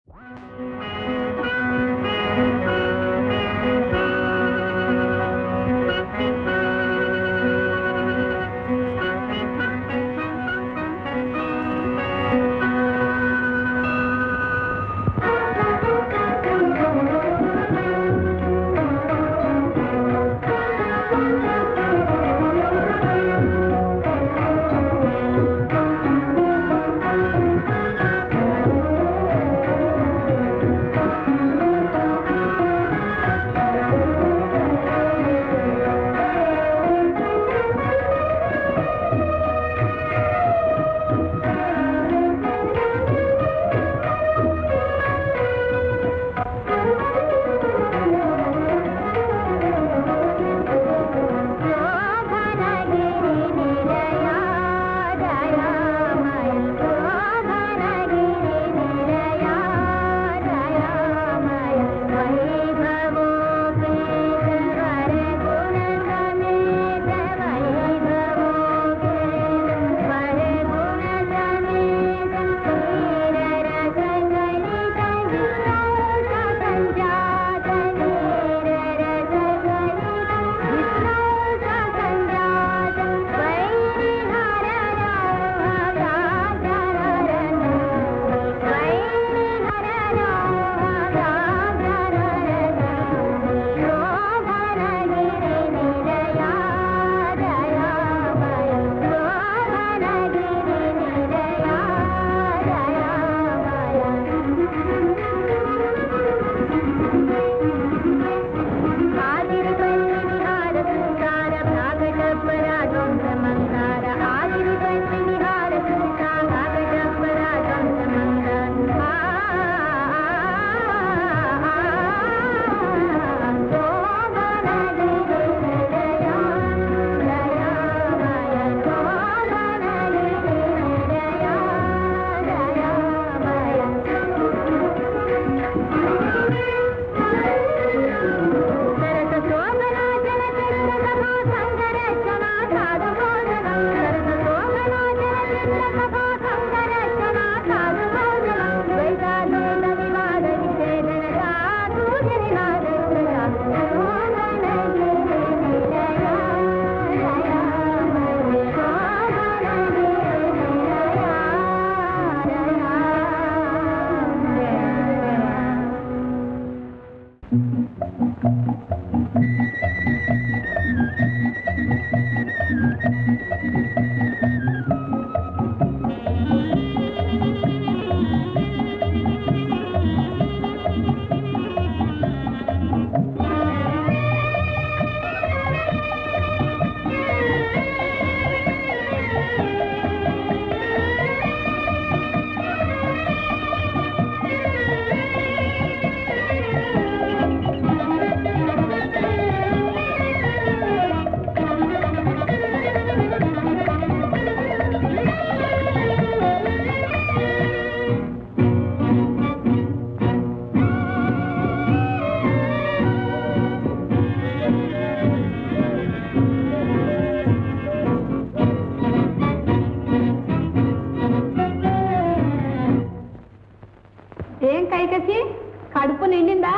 ఏం కైకసి కడుపు నిండిందా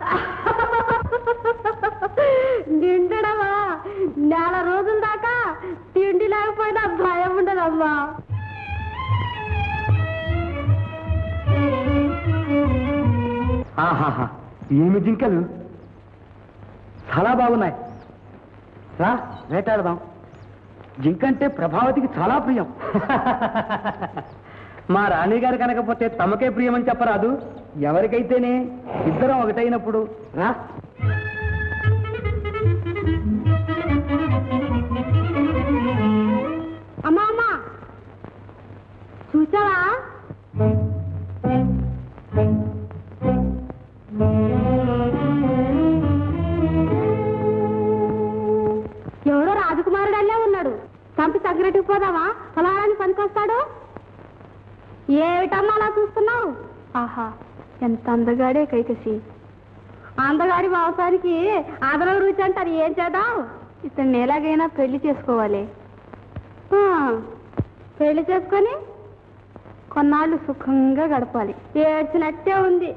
నిండడమా నెల రోజుల దాకా తిండి లేకపోయినా భయం ఉండదమ్మా ఆహాహా ఏమి జింకలు చాలా బాగున్నాయి రా వేటాడదాం జింక అంటే ప్రభావతికి చాలా ప్రియం మా రాణిగారు కనకపోతే తమకే ప్రియమని చెప్పరాదు ఎవరికైతేనే ఇద్దరం ఒకటైనప్పుడు రా అమ్మా అమ్మా చూసావా ఎవడో రాజకుమారుడు అల్లే ఉన్నాడు చంపి తగ్గినట్టుకు పోదావా పొలాలని పనికొస్తాడు ఏమిటమ్మా అలా చూస్తున్నావు ఆహా ఎంత అందగాడే కైకసి అందగాడి మాంసానికి ఆదరణ రుచి అంటారు ఏం చేద్దాం ఇతన్ని ఎలాగైనా పెళ్లి చేసుకోవాలి ఆ, పెళ్లి చేసుకొని కొన్నాళ్ళు సుఖంగా గడపాలి ఏడ్చినట్టే ఉంది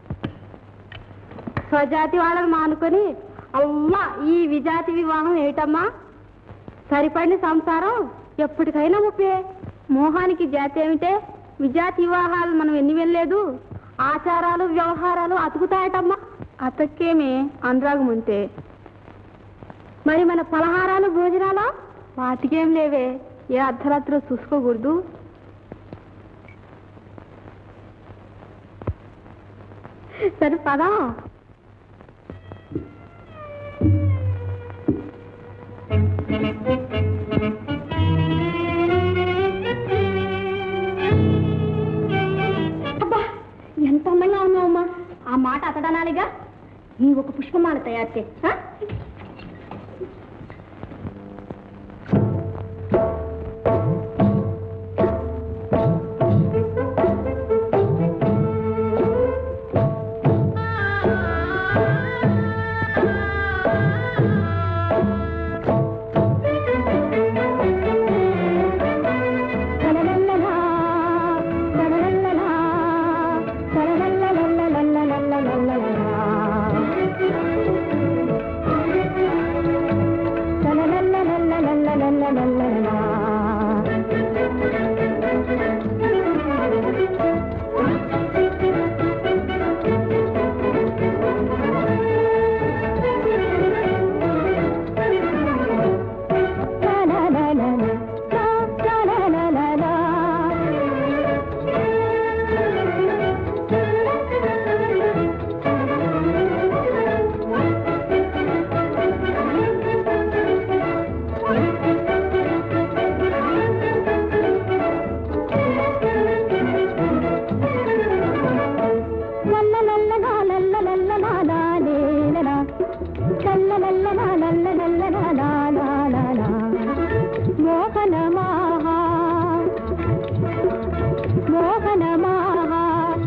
స్వజాతి వాళ్ళని మానుకొని అమ్మా ఈ విజాతి వివాహం ఏటమ్మా సరిపడిన సంసారం ఎప్పటికైనా ముప్పే మోహానికి జాతి ఏమిటే విజాతి వివాహాలు మనం ఎన్ని వెళ్ళలేదు ఆచారాలు వ్యవహారాలు అతుకుతాయటమ్మా అతక్కేమే అనురాగం ఉంటే మరి మన పలహారాలు భోజనాలు వాటికేం లేవే ఏ అర్ధరాత్రి చూసుకోకూడదు సరే పదా అబ్బా ఎంత అందంగా ఉన్నావమ్మా ఆ మాట అతడనాలిగా నీ ఒక పుష్పమాల తయారు చేయి ఆ? మోహనమాహా మోహనమాహా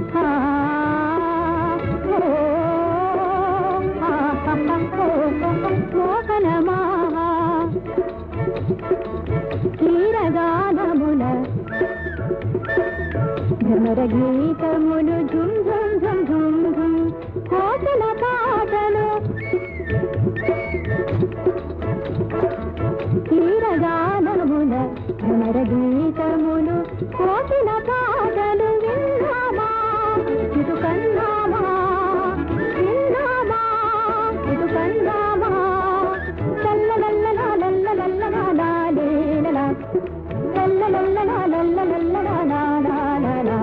మోహనమాహా కీరగానమున భ్రమర గీతములు ఝుమ్ ఝుమ్ ఝుమ్ ఝుమ్ ఝుమ్ కోసల పాటలు కీరగానమున భ్రమర గీతములు కోసల పాటలు విన్నామా ఇటు కన్నామా విన్నామా ఇటు కన్నామా లల్లలల్లలా లల్లలల్లలా లాలేలలా లల్లలల్లలా లల్లలల్లలా లాలాలాలా.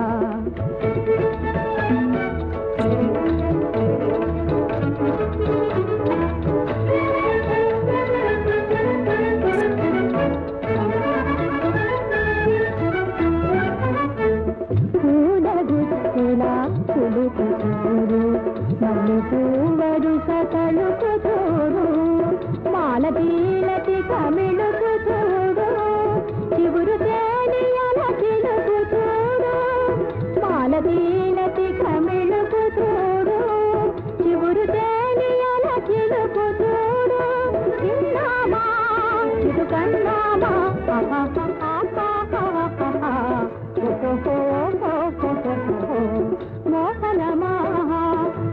పూల గుత్తుల పులుపు చూడు మలుపు వరుస తలుపు చూడు మాల పీలతి కమిళుకు చూడు చిగురు తేలియల చిలుకు చూడు మాల పీలతి కమిళుకు చూడు చిగురు తేలియల చిలుకు చూడు చిన్నామా ఇటు కన్నామా మోహనమా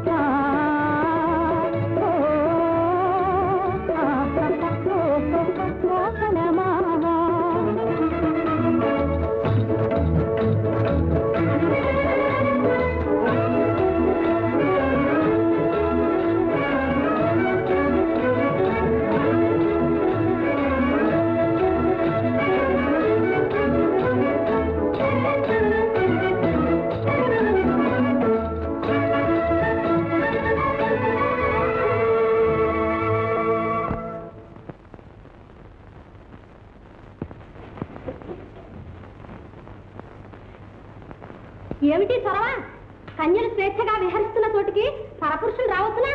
మోహనమా ఏమిటి చొరవ కన్యలు స్వేచ్ఛగా విహరిస్తున్న చోటికి పరపురుషులు రావచ్చునా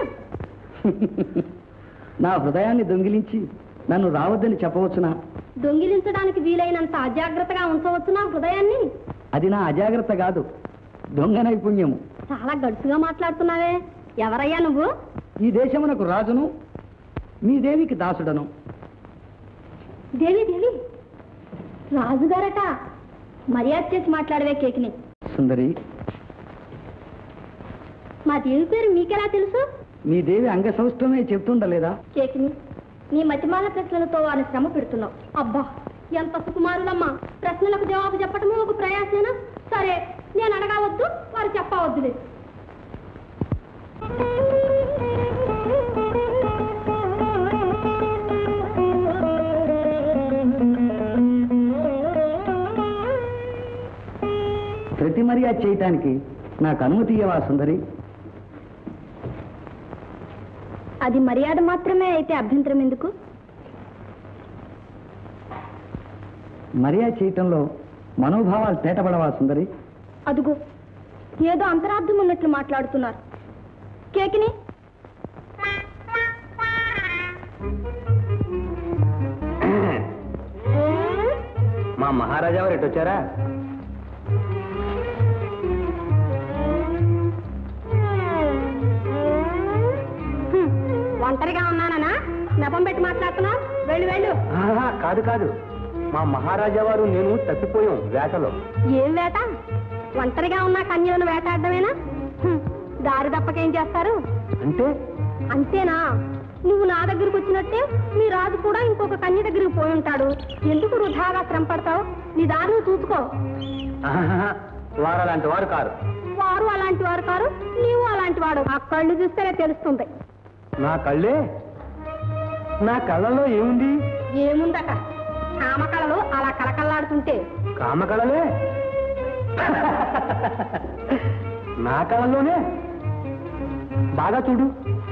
నా హృదయాన్ని దొంగిలించి నన్ను రావద్దని చెప్పవచ్చునా దొంగిలించడానికి వీలైనంత అజాగ్రత్తగా ఉంచవచ్చునా హృదయాన్ని అది నా అజాగ్రత్త కాదు దొంగ నైపుణ్యము చాలా గడుసుగా మాట్లాడుతున్నావే ఎవరయ్యా నువ్వు ఈ దేశమునకు రాజును మీ దేవికి దాసుడను దేవి దేవి రాజుగారట మర్యాద చేసి మాట్లాడవే కేకిని సుందరి మా దేవి పేరు మీకెలా తెలుసు మీ దేవి అంగ సౌష్ఠవమే చెప్తుండలేదా కేకిని నీ మతిమాల ప్రశ్నలతో వారిని శ్రమ పెడుతున్నావు అబ్బా ఎంత సుకుమారులమ్మా ప్రశ్నలకు జవాబు చెప్పటము ఒక ప్రయాసేనా సరే నేను అడగవద్దు వారు చెప్పవద్దులే ప్రతి మర్యాద చేయటానికి నాకు అనుమతి ఇవ్వవా సుందరి అది మర్యాద మాత్రమే అయితే అభ్యంతరం ఎందుకు మర్యాద చేయటంలో మనోభావాలు తేటపడవా సుందరి అదుగో ఏదో అంతరార్థం ఉన్నట్లు మాట్లాడుతున్నారు కేకిని మా మహారాజా వారు ఎటు వచ్చారా హ్మ్, ఒంటరిగా ఉన్నానా నెపం పెట్టి మాట్లాడుతున్నావు వెళ్ళు వెళ్ళు ఆహా, కాదు కాదు మా మహారాజా వారు నేను తప్పిపోయాం వేటలో ఏం వేట ఒంటరిగా ఉన్న కన్యలను వేటాడమేనా హ్మ్, దారి తప్పకేం చేస్తారు అంటే అంతేనా నువ్వు నా దగ్గరకు వచ్చినట్టే మీ రాజు కూడా ఇంకొక కన్య దగ్గరికి పోయి ఉంటాడు ఎందుకు వృధాగా శ్రమ పడతావు నీ దారి నువ్వు చూసుకో ఆహా, వారు అలాంటి వారు కారు వారు అలాంటి వారు కారు నీవు అలాంటి వాడు ఆ కళ్ళు చూస్తేనే తెలుస్తుంది నా కళ్ళే నా కళ్ళలో ఏముంది ఏముందట కామకళలు అలా కలకల్లాడుతుంటే కామకళలే నా కళల్లోనే బాగా చూడు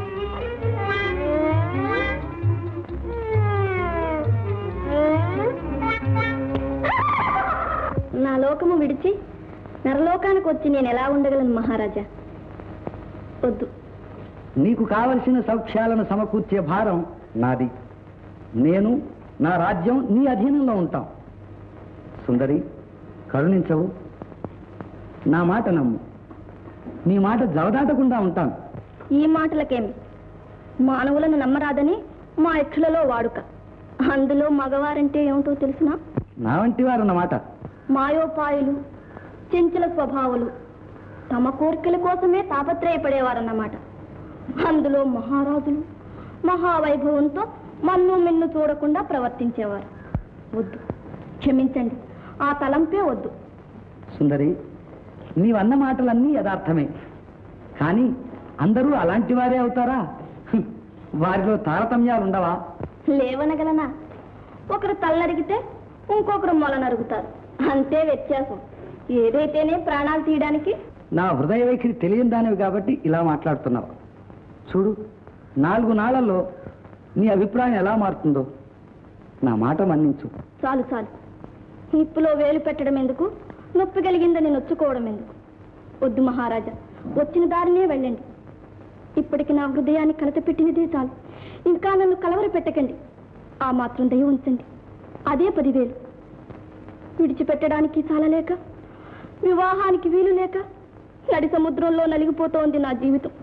నా లోకము విడిచి నరలోకానికి వచ్చి నేను ఎలా ఉండగలను మహారాజా వద్దు నీకు కావలసిన సౌఖ్యాలను సమకూర్చే భారం నాది నేను నా రాజ్యం నీ అధీనంలో ఉంటాం సుందరి కరుణించవు నా మాట నమ్ము నీ మాట జవదాటకుండా ఉంటాను ఈ మాటలకేమి మానవులను నమ్మరాదని మా ఇక్షులలో వాడుక అందులో మగవారంటే ఏమిటో తెలిసినా నా వంటి వారన్నమాట మాయోపాయులు చెంచల స్వభావులు తమ కోరికల కోసమే తాపత్రయపడేవారన్నమాట అందులో మహారాజులు మహావైభవంతో మన్ను మిన్ను చూడకుండా ప్రవర్తించేవారు వద్దు క్షమించండి ఆ తలంపే వద్దు సుందరి నీవన్న మాటలన్నీ యథార్థమే కానీ అందరూ అలాంటి వారే అవుతారా హ్మ్. వారిలో తారతమ్యాలు ఉండవా లేవనగలనా ఒకరు తల్లరిగితే ఇంకొకరు మొల నరుగుతారు అంతే వ్యత్యాసం ఏదైతేనే ప్రాణాలు తీయడానికి నా హృదయ వైఖరి తెలియని దానివి కాబట్టి ఇలా మాట్లాడుతున్నావు చూడు నాలుగు నాళ్లలో నీ అభిప్రాయం ఎలా మారుతుందో నా మాట మన్నించు చాలు చాలు నిప్పులో వేలు పెట్టడం ఎందుకు నొప్పి కలిగిందని నొచ్చుకోవడం ఎందుకు వద్దు మహారాజా వచ్చిన దారినే వెళ్ళండి ఇప్పటికి నా హృదయాన్ని కలత పెట్టినదే చాలు ఇంకా నన్ను కలవర పెట్టకండి ఆ మాత్రం దయ ఉంచండి అదే పదివేలు విడిచిపెట్టడానికి చాలలేక వివాహానికి వీలు లేక నడి సముద్రంలో నలిగిపోతోంది నా జీవితం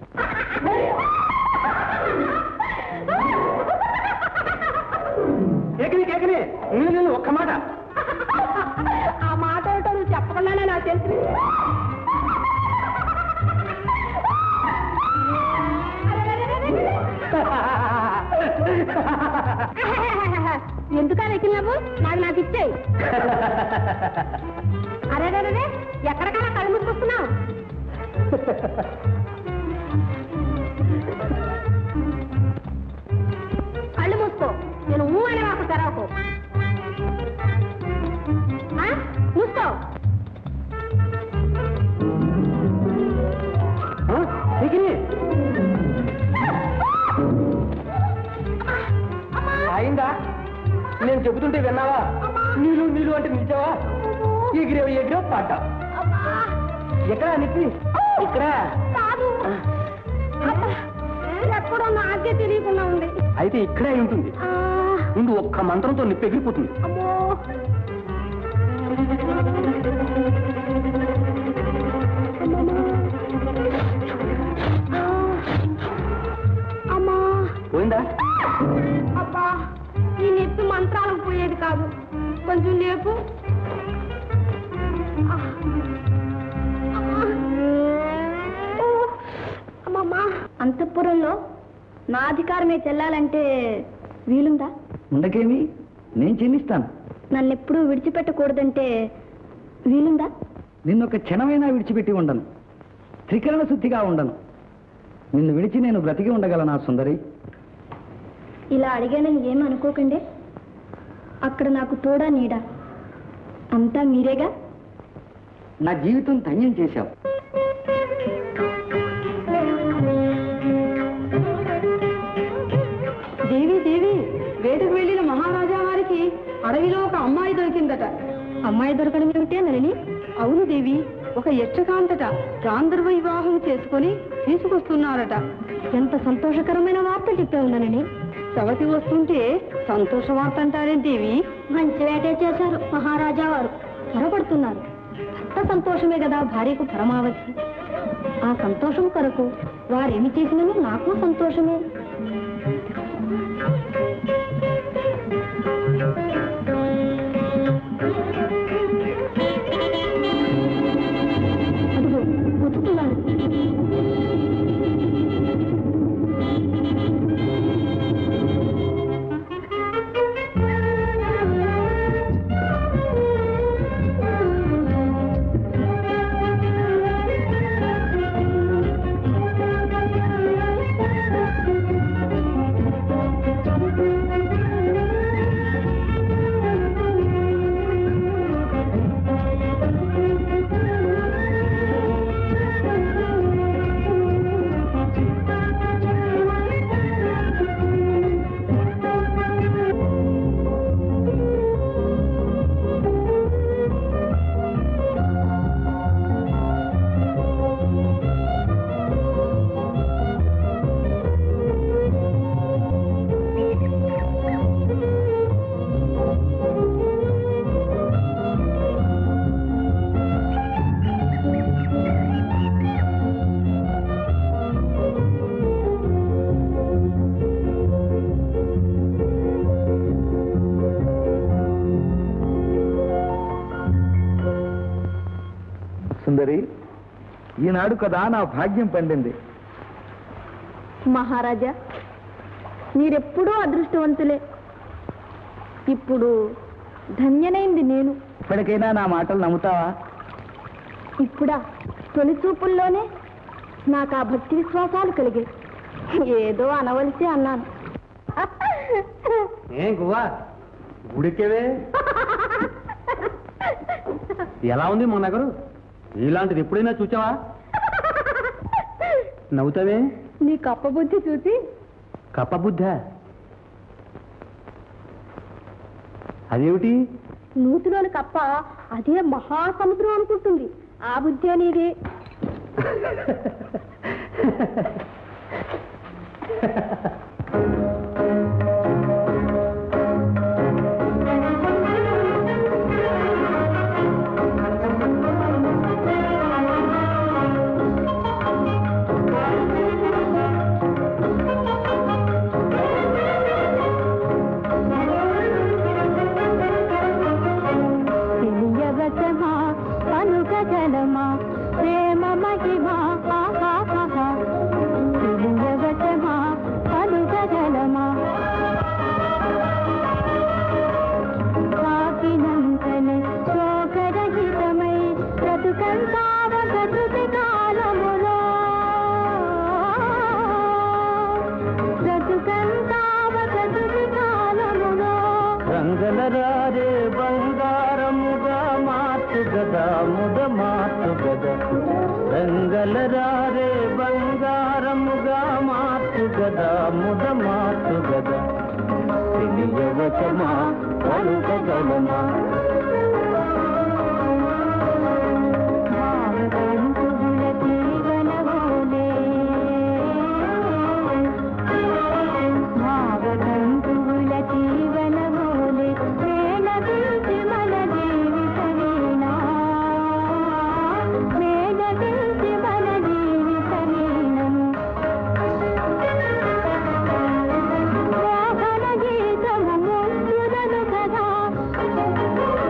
కేకని కేకని నేను నేను ఒక్క మాట ఆ మాట ఏమిటో నువ్వు చెప్పకుండానే నాకు తెలుసు ఎందుకా వెక్కినావు నాకు నాకు ఇచ్చేయి అరే రే ఎక్కడికైనా కళ్ళు మూసుకొస్తున్నావు కళ్ళు మూసుకో నేను ఊ అనే వాకు తెరవకు ఆ? మూసుకో ఆ? కేకిని అయిందా నేను చెబుతుంటే విన్నావా నీళ్ళు నీళ్ళు అంటే నిలిచావా ఎగిరేవు ఎగిరేవు పాట ఎక్కడ నిప్పి ఇక్కడ కాదు అబ్బా, ఎక్కడో నాకే తెలియకుండా ఉంది అయితే ఇక్కడే అయి ఉంటుంది ఆ, ముందు ఒక్క మంత్రంతో నిప్పి ఎగిరిపోతుంది అమ్మో అమ్మమ్మా. ఆ, అమ్మా పోయిందా అబ్బా ఈ నెత్తి మంత్రాలకు పోయేది కాదు కొంచెం లేపు అమ్మమ్మా అంతఃపురంలో నా అధికారమే చెల్లాలంటే వీలుందా ఉండకేమి నేను చెల్లిస్తాను నన్నెప్పుడూ విడిచిపెట్టకూడదంటే వీలుందా నిన్నొక క్షణమైనా విడిచిపెట్టి ఉండను త్రికరణ శుద్ధిగా ఉండను నిన్ను విడిచి నేను బ్రతికి ఉండగలనా సుందరి ఇలా అడిగానని ఏం అనుకోకండి అక్కడ నాకు తోడా నీడా అంతా మీరేగా నా జీవితం ధన్యం చేశావు దేవి దేవి వేటకు వెళ్ళిన మహారాజా వారికి అడవిలో ఒక అమ్మాయి దొరికిందట అమ్మాయి దొరకడం ఏమిటే నలిని అవును దేవి ఒక యక్షకాంతట గాంధర్వ వివాహం చేసుకొని తీసుకొస్తున్నారట ఎంత సంతోషకరమైన వార్త చెప్పావు నలిని సవతి వస్తుంటే సంతోష వార్త అంటారే దేవి మంచి వేటే చేశారు మహారాజా వారు త్వరపడుతున్నారు భర్త సంతోషమే కదా భార్యకు పరమావధి ఆ సంతోషం కొరకు వారేమి చేసినను నాకు సంతోషమే అదిగో వస్తున్నారు సుందరి ఈనాడు కదా నా భాగ్యం పండింది మహారాజా మీరెప్పుడూ అదృష్టవంతులే ఇప్పుడు ధన్యనైంది నేను ఇప్పటికైనా నా మాటలు నమ్ముతావా ఇప్పుడా తొలి చూపుల్లోనే నాకు ఆ భక్తి విశ్వాసాలు కలిగాయి ఏదో అనవలసి అన్నాను ఏం గువ్వా గుడికేవే ఎలా ఉంది మన నగరు ఇలాంటిది ఎప్పుడైనా చూచావా నవ్వుతావే నీ కప్పబుద్ధి చూసి కప్ప బుద్ధ అదేమిటి నూతిలోని కప్ప అదే మహాసముద్రం అనుకుంటుంది ఆ బుద్ధి అనేది తెలియవచమా అనుగజలమా ప్రేమ మహిమా తెలియవచమా అనుగజలమా కాకినంతనే శోకరహితమై బ్రతుకంతావ బ్రతుకి కాలములో బ్రతుకంతావ బ్రతుకి కాలములో రంగల రారే బంగారముగా మార్చు గదా ముద మార్చు గదా రంగల రారే బంగారముగా మార్చు గదా ముద మార్చు గదా తెలియవచమా పలుకగలమా భావతంతువుల జీవనమోలే భావతంతువుల జీవనమోలే మేళవించి మన జీవిత వీణా మేళవించి మన జీవిత వీణం మోహన గీతము ముందులను కదా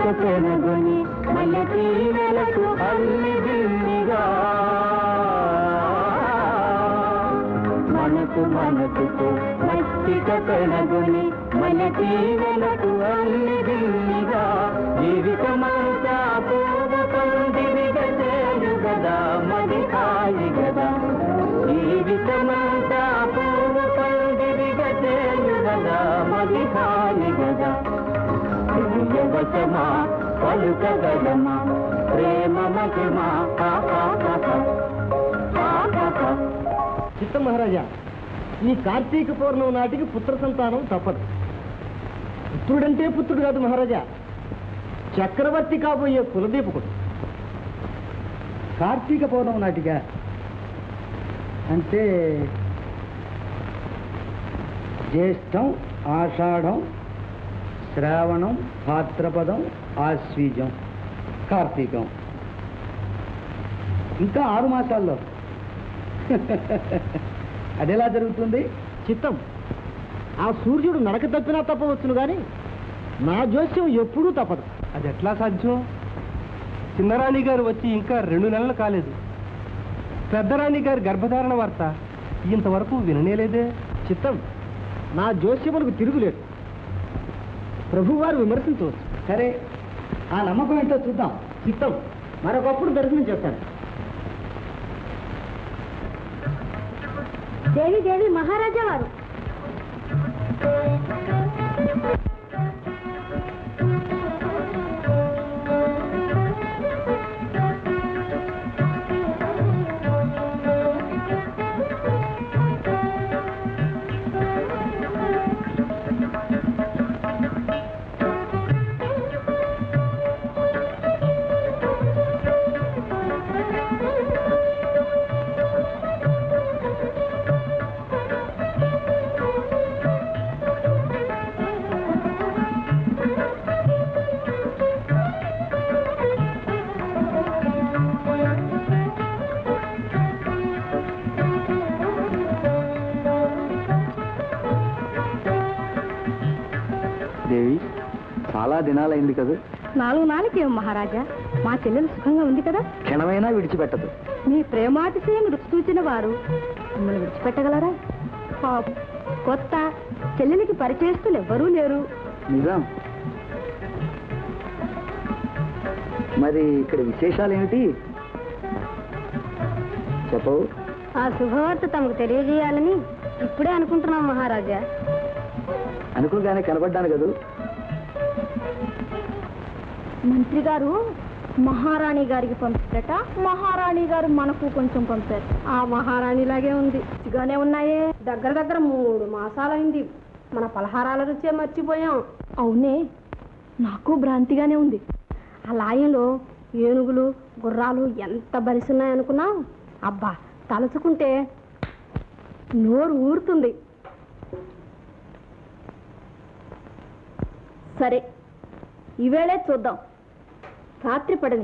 పెనగొని మల్లె తీవెలకు అల్లి బిల్లిగా మనకు మనసుతో మట్టిక పెనగొని మల్లె తీవెలకు అల్లి బిల్లిగా జీవితమంతా పూల పందిరిగా చేయు గదా మది హాయి గదా జీవితమంతా పూల పందిరిగా చేయు గదా మది హాయి గదా ప్రియవశమా పలుకగలమా ప్రేమ మహిమా చిత్త మహారాజా ఈ కార్తీక పౌర్ణమి నాటికి పుత్ర సంతానం తప్పదు పుత్రుడంటే పుత్రుడు కాదు మహారాజా చక్రవర్తి కాబోయే కులదీపకుడు కార్తీక పౌర్ణమి నాటిగా అంటే జ్యేష్టం ఆషాఢం శ్రావణం భాద్రపదం ఆశ్వీజం కార్తీకం ఇంకా ఆరు మాసాల్లో అదెలా జరుగుతుంది చిత్తం ఆ సూర్యుడు నడక తప్పినా తప్పవచ్చును గాని నా జోస్యం ఎప్పుడూ తప్పదు అది ఎట్లా సాధ్యం చిన్నరాణి గారు వచ్చి ఇంకా రెండు నెలలు కాలేదు పెద్దరాణి గారి గర్భధారణ వార్త ఇంతవరకు విననేలేదే చిత్తం నా జోస్యములకు తిరుగులేదు ప్రభువారు విమర్శించవచ్చు సరే ఆ నమ్మకం ఏంటో చూద్దాం చిత్తం మరొకప్పుడు దర్శనం చేస్తాను దేవి దేవి మహారాజా వారు దేవి చాలా దినాలైంది కదా నాలుగు నాలుగేం మహారాజా మా చెల్లెలు సుఖంగా ఉంది కదా క్షణమైనా విడిచిపెట్టదు మీ ప్రేమాతిశయం రుచి చూచిన వారు మిమ్మల్ని విడిచిపెట్టగలరా పాపం, కొత్త చెల్లెలికి పరిచయస్తులు ఎవ్వరూ లేరు నిజం మరి ఇక్కడ విశేషాలు ఏమిటి చెప్పవు ఆ శుభవార్త తమకు తెలియజేయాలని ఇప్పుడే అనుకుంటున్నాం మహారాజా అనుకోగానే కనబడ్డాను కదూ మంత్రి గారు మహారాణి గారికి పంపారట మహారాణి గారు మనకు కొంచెం పంపారు ఆ మహారాణిలాగే ఉంది ఇదిగానే ఉన్నాయే దగ్గర దగ్గర మూడు మాసాలైంది మన పలహారాల రుచే మర్చిపోయాం అవునే నాకు భ్రాంతిగానే ఉంది ఆ లాయంలో ఏనుగులు గుర్రాలు ఎంత బలిసున్నాయనుకున్నాం అబ్బా తలుచుకుంటే నోరు ఊరుతుంది సరే ఈవేళే చూద్దాం రాత్రి పడని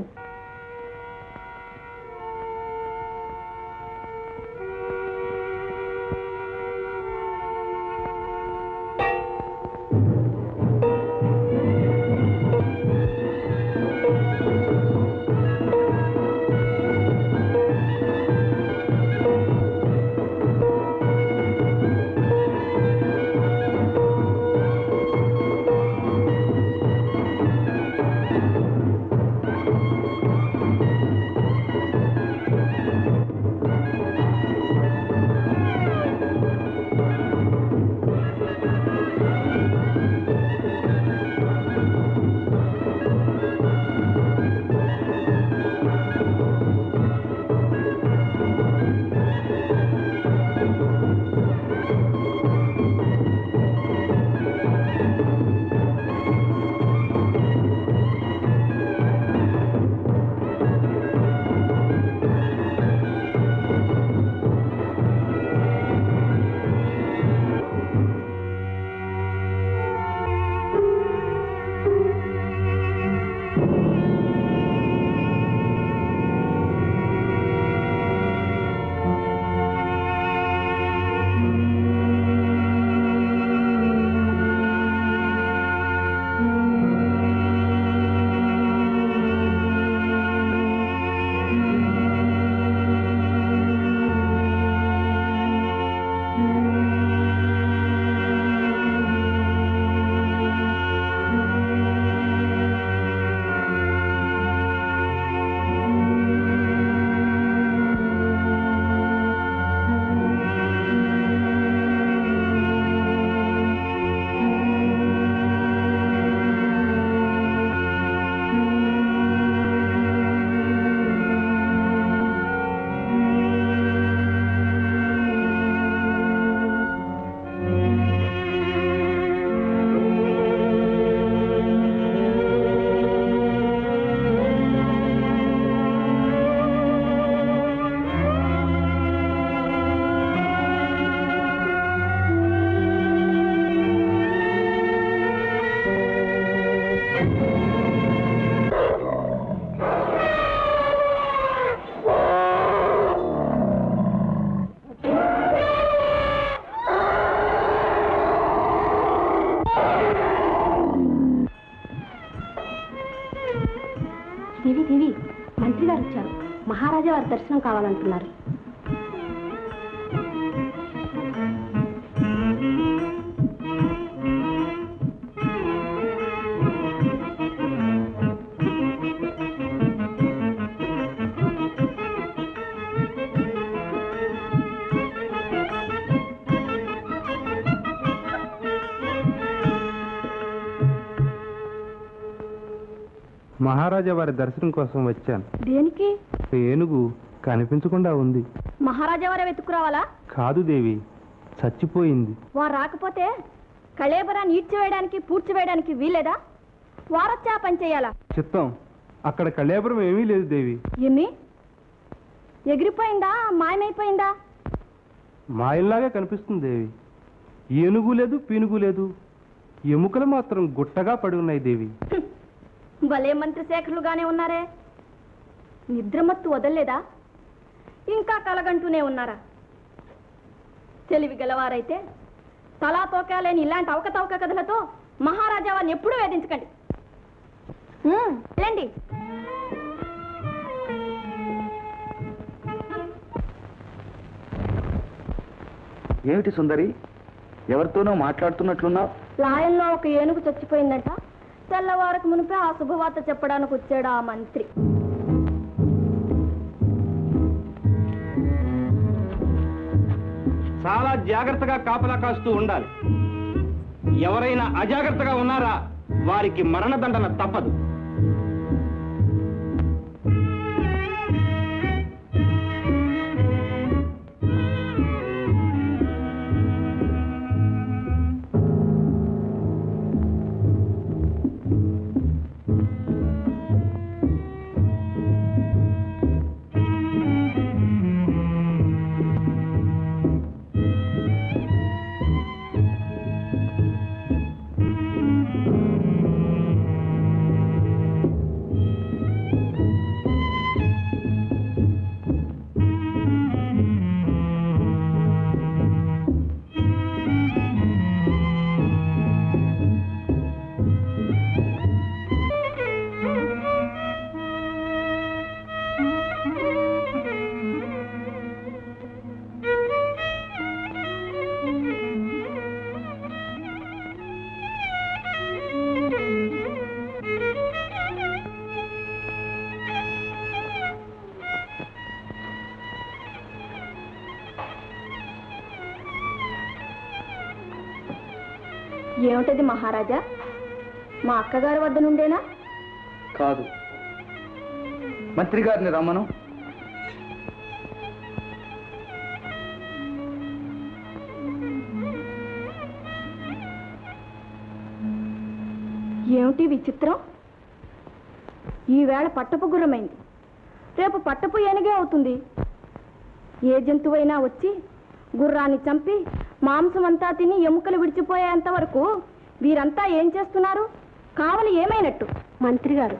ఆ మంత్రి గారు వచ్చారు మహారాజా వారి దర్శనం కావాలంటున్నారు మహారాజా వారి దర్శనం కోసం వచ్చాను దేనికి ఏనుగు కనిపించకుండా ఉంది మహారాజా వారే వెతుక్కురావాలా కాదు దేవి చచ్చిపోయింది వారు రాకపోతే కళేబరాన్ని ఈడ్చివేయడానికి పూడ్చివేయడానికి వీలేదా వారొచ్చా పని చేయాలా చిత్తం అక్కడ కళ్యాపురం ఏమీ లేదు దేవి ఏమి ఎగిరిపోయిందా మాయమైపోయిందా మాయల్లాగే కనిపిస్తుంది దేవి ఏనుగు లేదు పీనుగు లేదు ఎముకలు మాత్రం గుట్టగా పడి ఉన్నాయి దేవి హ్మ్. భలే మంత్రిశేఖరులుగానే ఉన్నారే నిద్రమత్తు వదల్లేదా ఇంకా కలగంటూనే ఉన్నారా తెలివి గలవారైతే తలా తోకా లేని ఇలాంటి అవకతవక కథలతో మహారాజా వారిని ఎప్పుడూ వేధించకండి హ్మ్, వెళ్ళండి ఏమిటి సుందరి ఎవరితోనో మాట్లాడుతున్నట్లున్నావు లాయంలో ఒక ఏనుగు చచ్చిపోయిందంట తెల్లవారకు మునిపే ఆ శుభవార్త చెప్పడానికి వచ్చాడు ఆ మంత్రి చాలా జాగ్రత్తగా కాపలా కాస్తూ ఉండాలి ఎవరైనా అజాగ్రత్తగా ఉన్నారా వారికి మరణదండన తప్పదు ఏమిటది మహారాజా మా అక్కగారి వద్ద నుండేనా కాదు మంత్రి గారిని రమ్మను ఏమిటి విచిత్రం ఈవేళ పట్టపు గుర్రమైంది రేపు పట్టపు ఏనుగే అవుతుంది ఏ జంతువైనా వచ్చి గుర్రాన్ని చంపి మాంసం అంతా తిని ఎముకలు విడిచిపోయేంత వరకు వీరంతా ఏం చేస్తున్నారు కావలి ఏమైనట్టు మంత్రి గారు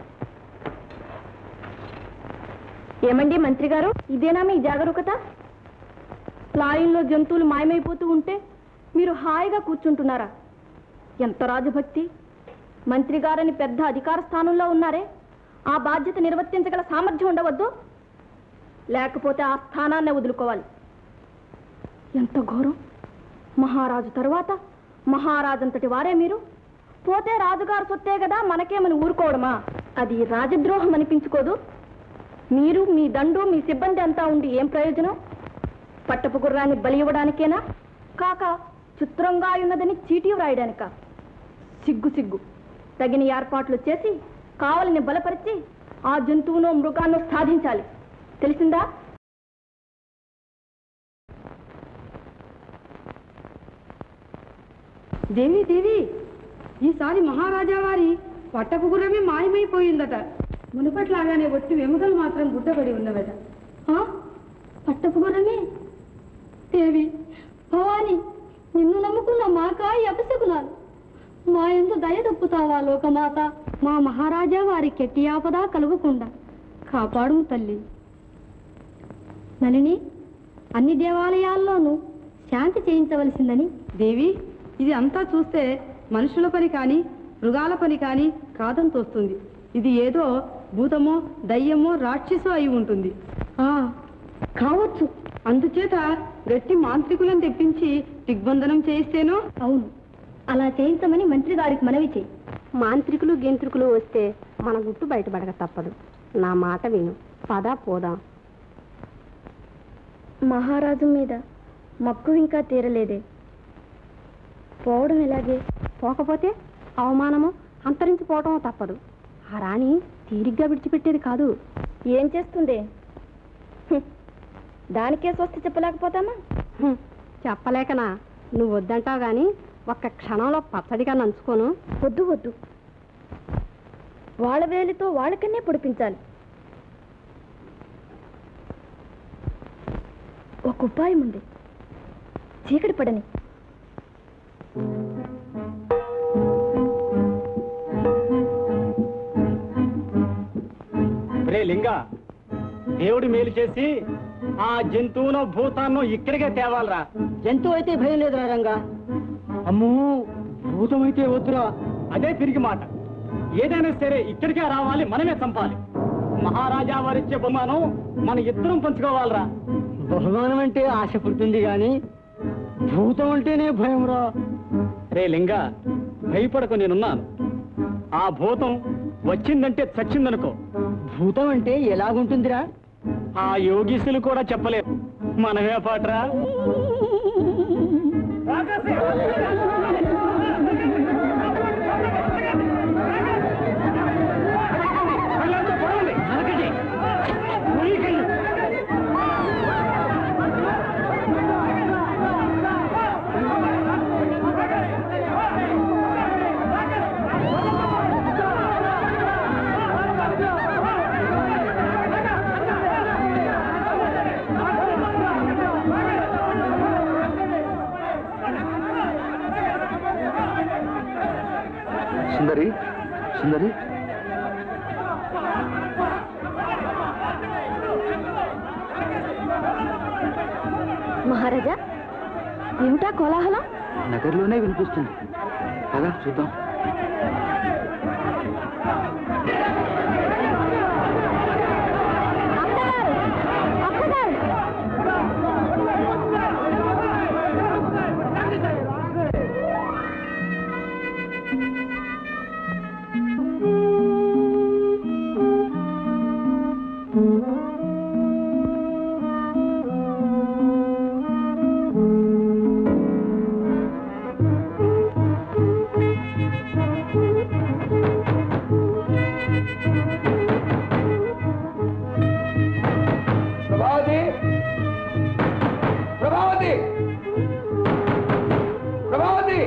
ఏమండి మంత్రి గారు ఇదేనా మీ జాగరూకత లాయంలో జంతువులు మాయమైపోతూ ఉంటే మీరు హాయిగా కూర్చుంటున్నారా ఎంత రాజభక్తి మంత్రి గారని పెద్ద అధికార స్థానంలో ఉన్నారే ఆ బాధ్యత నిర్వర్తించగల సామర్థ్యం ఉండవద్దు లేకపోతే ఆ స్థానాన్నే వదులుకోవాలి ఎంత ఘోరం మహారాజు తరువాత మహారాజంతటి వారే మీరు పోతే రాజుగారు సొత్తే కదా మనకేమని ఊరుకోవడమా అది రాజద్రోహం అనిపించుకోదు మీరు మీ దండు మీ సిబ్బంది అంతా ఉండి ఏం ప్రయోజనం పట్టపు గుర్రాన్ని బలి ఇవ్వడానికేనా కాక చిత్రంగా ఉన్నదని చీటీ వ్రాయడానిక సిగ్గు సిగ్గు తగిన ఏర్పాట్లు చేసి కావలిని బలపరిచి ఆ జంతువును మృగాన్ని సాధించాలి తెలిసిందా దేవి దేవి ఈసారి మహారాజా వారి పట్టపు గుర్రమే మాయమైపోయిందట మునుపట్లాగానే ఒట్టి వెముకలు మాత్రం గుడ్డబడి ఉన్నవట ఆ? పట్టపు గుర్రమే దేవి భవాని నిన్ను నమ్ముకున్న మాకా అపశకునాలు మా ఎందు దయ తప్పుతావా లోకమాత మా మహారాజా వారి కెట్టి ఆపద కలుగకుండా కాపాడు తల్లి నలిని అన్ని దేవాలయాల్లోనూ శాంతి చేయించవలసిందని దేవి ఇది అంతా చూస్తే మనుషుల పని కానీ మృగాల పని కానీ కాదని తోస్తుంది ఇది ఏదో భూతమో దయ్యమో రాక్షసో అయి ఉంటుంది ఆ, కావచ్చు అందుచేత గట్టి మాంత్రికులను తెప్పించి దిగ్బంధనం చేయిస్తేనో అవును అలా చేయించమని మంత్రి గారికి మనవి చేయి మాంత్రికులు గెంత్రికులు వస్తే మన గుట్టు బయటపడక తప్పదు నా మాట విను పదా పోదాం మహారాజు మీద మక్కు ఇంకా తీరలేదే పోవడం ఎలాగే పోకపోతే అవమానము అంతరించిపోవటం తప్పదు ఆ రాణి తీరిగ్గా విడిచిపెట్టేది కాదు ఏం చేస్తుందే హ్మ్. దానికే స్వస్తి చెప్పలేకపోతామా హ్మ్, చెప్పలేకనా నువ్వు వద్దంటావు గాని ఒక్క క్షణంలో పచ్చడిగా నంచుకోను వద్దు వద్దు వాళ్ళ వేలితో వాళ్ళకన్నే పొడిపించాలి ఒక ఉపాయం ఉంది చీకటి పడని రే లింగ దేవుడి మేలు చేసి ఆ జంతువునో భూతాన్నో ఇక్కడికే తేవాలరా జంతువు అయితే భయం లేదు రంగా అమ్మో భూతం అయితే వద్దురా అదే తిరిగి మాట ఏదైనా సరే ఇక్కడికే రావాలి మనమే చంపాలి మహారాజా వారిచ్చే బహుమానం మన ఇద్దరం పంచుకోవాలరా బహుమానం అంటే ఆశ పుడుతుంది గాని భూతం అంటేనే భయం రా రే లింగ భయపడకు నేనున్నాను ఆ భూతం వచ్చిందంటే చచ్చిందనుకో భూతం అంటే ఎలాగుంటుందిరా ఆ యోగీసులు కూడా చెప్పలేరు మనమే పాటరా సుందరి సుందరి మహారాజా ఏమిటా కోలాహలం నగర్లోనే వినిపిస్తుంది కదా చూద్దాం ప్రభావతి ప్రభావతి ప్రభావతి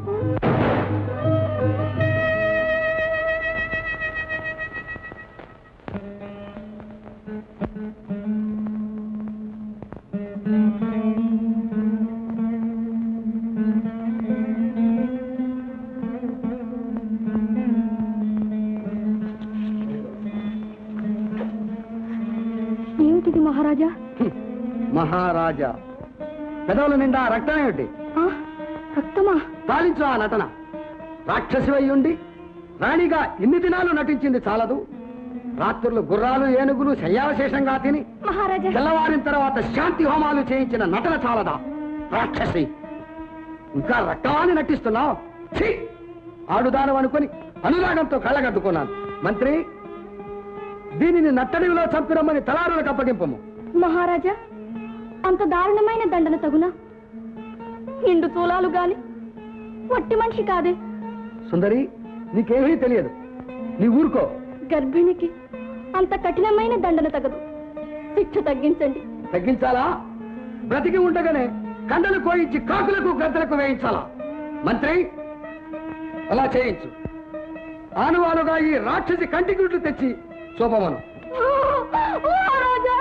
ఏమిటిది మహారాజా మహారాజా పెదవుల నిండా రక్తం ఏమిటి ఆ, రక్తమా పాలించు ఆ నటన రాక్షసి ఉండి రాణిగా ఇన్ని దినాలు నటించింది చాలదు రాత్రులు గుర్రాలు ఏనుగులు శయ్యావశేషంగా తిని మహారాజా తెల్లవారిన తర్వాత శాంతి హోమాలు చేయించిన నటన చాలదా రాక్షసి ఇంకా రక్తాన్ని నటిస్తున్నావు ఛీ! ఆడుదానం అనుకుని అనురాగంతో కళ్ళగద్దుకున్నాను మంత్రి దీనిని నట్టడివిలో చంపిరమ్మని తలారులకు అప్పగింపము మహారాజా అంత దారుణమైన దండన తగునా నిండు చూలాలు గాని వట్టి మనిషి కాదే సుందరి నీకేమీ తెలియదు నీ ఊరుకో గర్భిణికి అంత కఠినమైన దండన తగదు శిక్ష తగ్గించండి తగ్గించాలా బ్రతికి ఉండగానే కండలు కోయించి కాకులకు గద్దలకు వేయించాలా మంత్రి అలా చేయించు ఆనువానుగా ఈ రాక్షసి కంటి గుడ్లు తెచ్చి శోభమను మహారాజా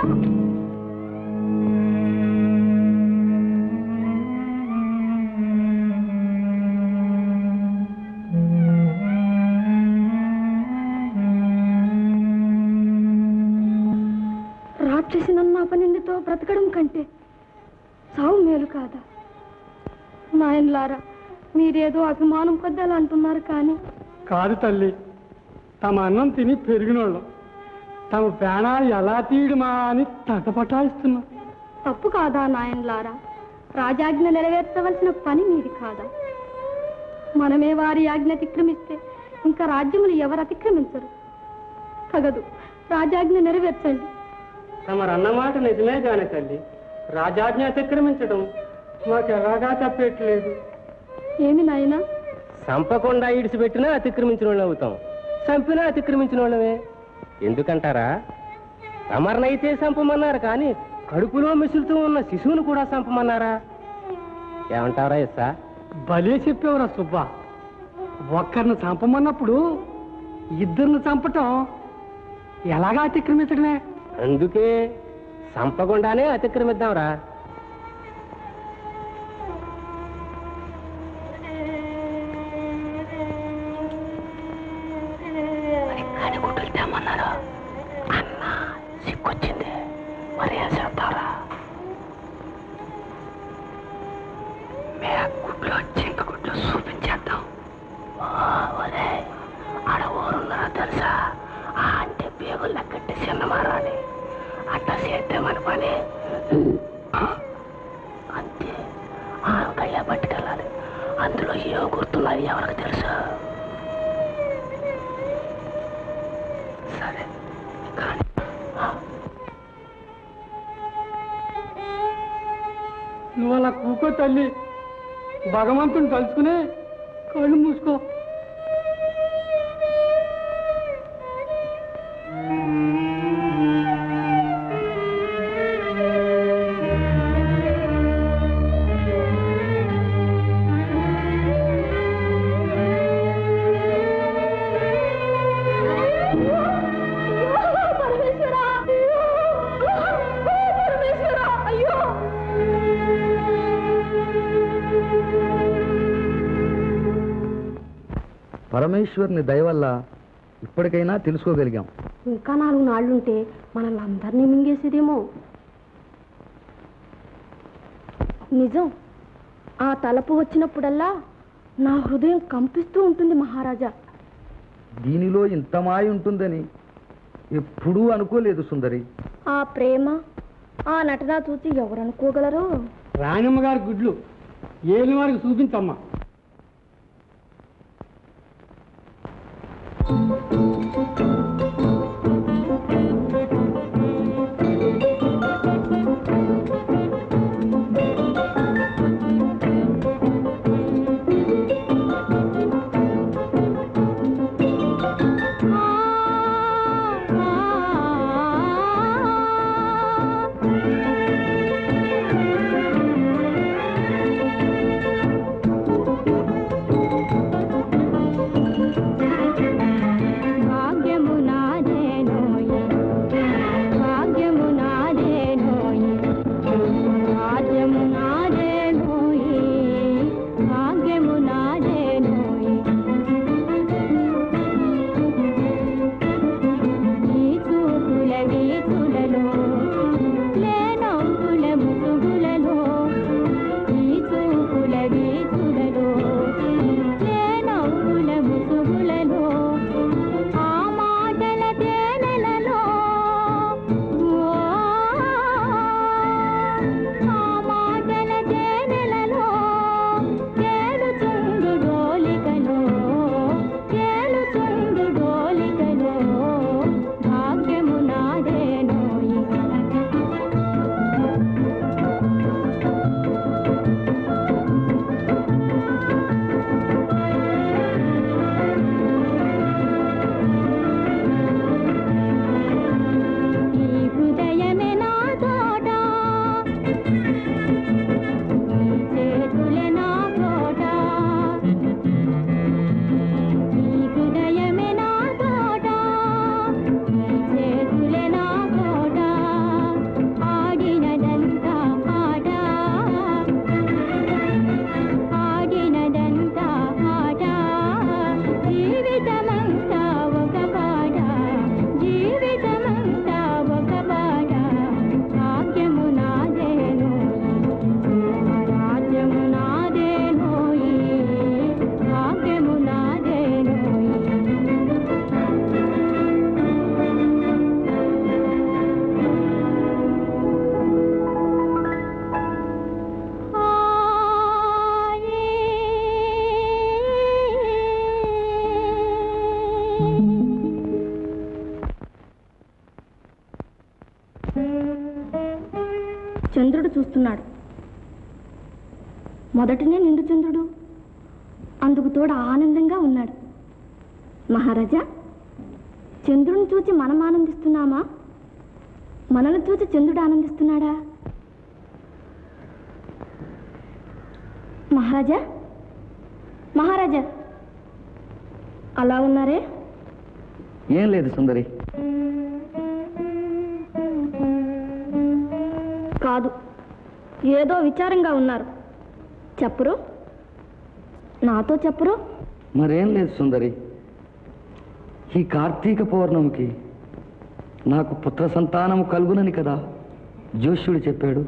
రాక్షసి నన్న అపనిందితో బ్రతకడం కంటే సావు మేలు కాదా నాయనలారా మీరేదో అభిమానం కొద్ది అలా అంటున్నారు కానీ కాదు తల్లి తమ అన్నం తిని పెరిగినోళ్ళం తమ ప్రాణాలు ఎలా తీయడమా అని తటపటాయిస్తున్నా తప్పు కాదా నాయనలారా రాజాజ్ఞ నెరవేర్చవలసిన పని మీది కాదా మనమే వారి ఆజ్ఞ అతిక్రమిస్తే ఇంకా రాజ్యములు ఎవరు అతిక్రమించరు తగదు రాజాజ్ఞ నెరవేర్చండి తమరన్నమాట నిజమే జాన తల్లి రాజాజ్ఞ అతిక్రమించడం మాకు ఎలాగా తప్పేట్లేదు ఏమి నాయనా చంపకుండా ఇడిచిపెట్టినా అతిక్రమించిన వాళ్ళం అవుతాం చంపినా అతిక్రమించిన వాళ్ళమే ఎందుకంటారా తమరినైతే చంపమన్నారు కానీ కడుపులో మిసులుతూ ఉన్న శిశువును కూడా చంపమన్నారా ఏమంటారా ఇస్సా భలే చెప్పేవరా సుబ్బా ఒక్కరిని చంపమన్నప్పుడు ఇద్దరిని చంపటం ఎలాగా అతిక్రమించడమే అందుకే చంపకుండానే అతిక్రమిద్దాంరా నువ్వు అలా కూకో తల్లి భగవంతుని తలుచుకుని కళ్ళు మూసుకో పరమేశ్వరుని దయ వల్ల ఇప్పటికైనా తెలుసుకోగలిగాం ఇంకా నాలుగు నాళ్ళుంటే మనల్ని అందరినీ మింగేసేదేమో నిజం ఆ తలపు వచ్చినప్పుడల్లా నా హృదయం కంపిస్తూ ఉంటుంది మహారాజా దీనిలో ఇంత మాయ ఉంటుందని ఎప్పుడూ అనుకోలేదు సుందరి ఆ ప్రేమ ఆ నటన చూసి ఎవరు అనుకోగలరు రాణమ్మ గారి గుడ్లు ఏలి వారికి చూపించమ్మా ఆ చంద్రుడు చూస్తున్నాడు మొదటనే నిండు చంద్రుడు అందుకు తోడు ఆనందంగా ఉన్నాడు మహారాజా చంద్రుని చూచి మనం ఆనందిస్తున్నామా మనల్ని చూచి చంద్రుడు ఆనందిస్తున్నాడా మహారాజా మహారాజా అలా ఉన్నారే ఏం లేదు సుందరి కాదు ఏదో విచారంగా ఉన్నారు చెప్పరు నాతో చెప్పరు మరేం లేదు సుందరి ఈ కార్తీక పౌర్ణమికి నాకు పుత్ర సంతానము కలుగునని కదా జోష్యుడు చెప్పాడు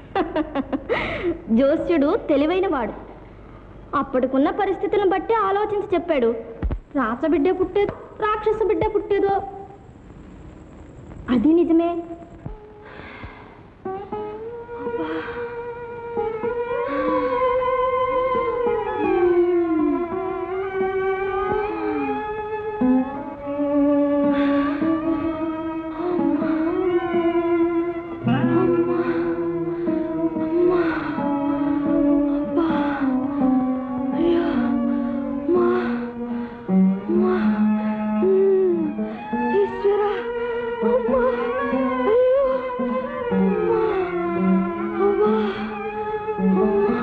జోస్యుడు తెలివైనవాడు అప్పటికున్న పరిస్థితులను బట్టి ఆలోచించి చెప్పాడు రాస బిడ్డ పుట్టేదో రాక్షస బిడ్డ పుట్టేదో అది నిజమే ఈశ్వర అమ్మా అయ్యో అమ్మా అమ్మా అమ్మా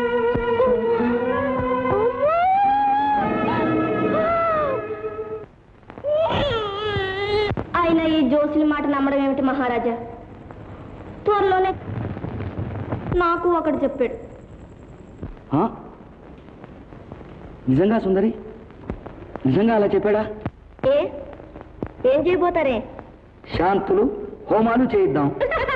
ఆయన ఈ జోసుల మాట నమ్మడం ఏమిటి మహారాజా త్వరలోనే నాకు ఒకటి చెప్పాడు ఆ? నిజంగా సుందరి నిజంగా అలా చెప్పాడా ఏ ఏం చేయబోతారే శాంతులు హోమాలు చేయిద్దాం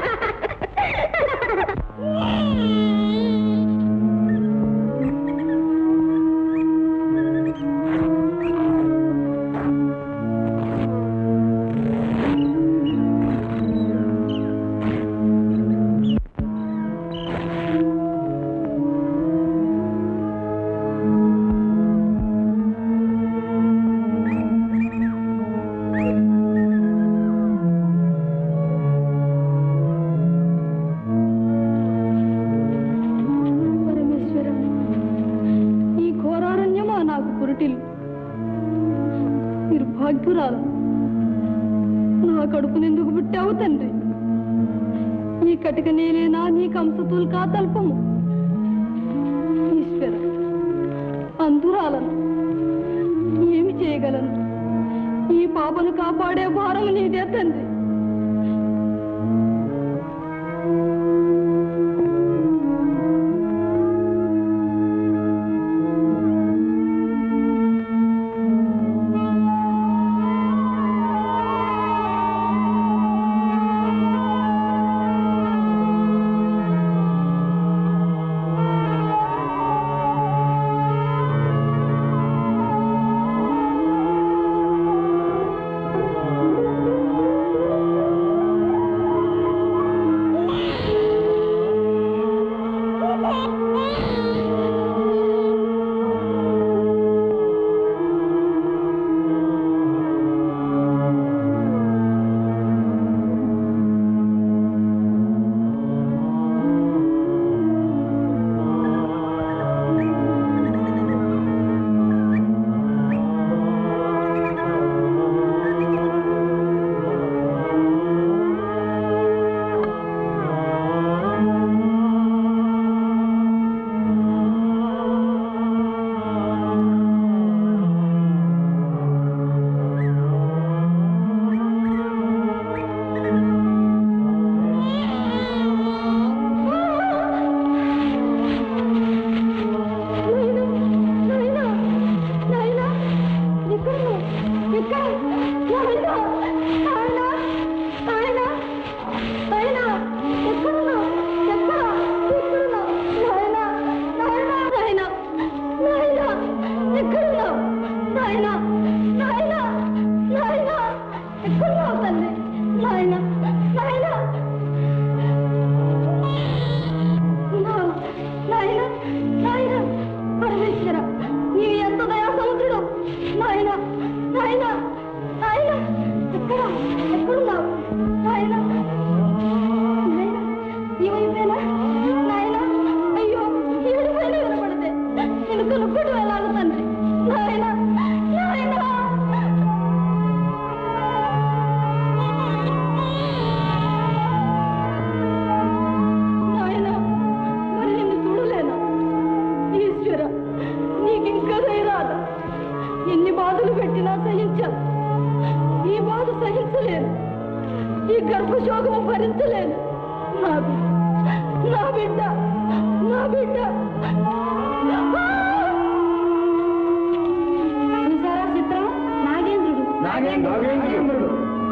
పరమేశ్వర ఈ ఘోరారణ్యమా నాకు పురిటిలు నిర్భాగ్యురాలు నా కడుపునెందుకు పుట్టావు తండ్రి ఈ కటిక నేనేనా నీ కంసతులు కా తల్పము ఈశ్వర అందురాలను ఏమి చేయగలను ఈ పాపను కాపాడే భారం నీదే తండ్రి ఆ త్యాగం భరించలేను నా బిడ్డ నా బిడ్డ నా బిడ్డ చూసారా చిత్రం నాగేంద్రుడు నాగేంద్రుడు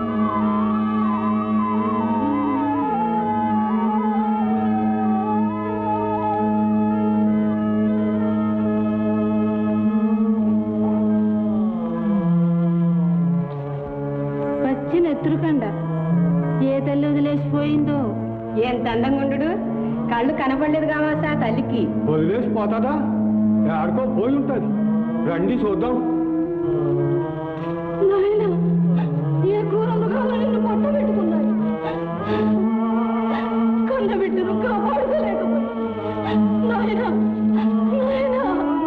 పచ్చి నెత్తురుకండ ఏ తల్లి వదిలేసిపోయిందో ఎంత అందంగా ఉండు కళ్ళు కనపడలేదు కావాసా తల్లికి వదిలేసి పోతాదా ఆడుకో పోయి ఉంటుంది రండి చూద్దాం నాయనా ఏ కూర మృగాలు నిన్ను పొట్ట పెట్టుకున్నాయి కన్న బిడ్డను కాపాడుకోలేకపోయి నాయనా నాయనా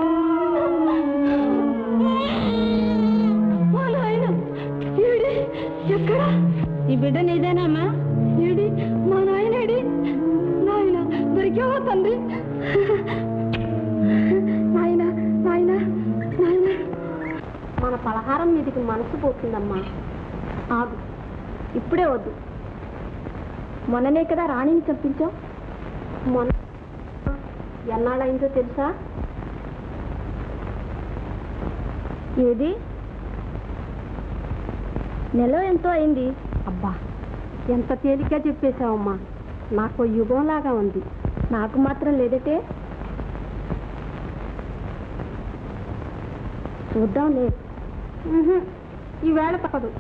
మా నాయన ఏడి ఎక్కడ ఈ బిడ్డ నీదేనామా ఏడి మా నాయన ఏడి నాయన దొరికావా తండ్రి నాయన నాయన నాయన మన పలహారం మీదకి మనసు పోతుందమ్మా ఆగు ఇప్పుడే వద్దు మొన్ననే కదా రాణిని చంపించావు మొన్న ఎన్నాళ్ళైందో తెలుసా ఏది నెల ఎంతో అయింది అబ్బా ఎంత తేలిగ్గా చెప్పేశావమ్మా నాకు యుగంలాగా ఉంది నాకు మాత్రం లేదటే చూద్దాంలే ఉహుం, ఈవేళ తప్పదు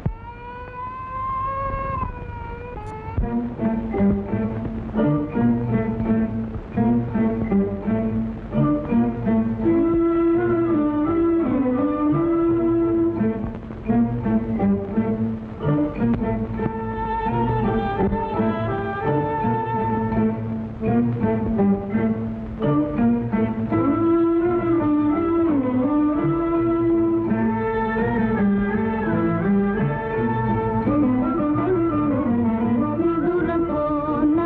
నిదురపో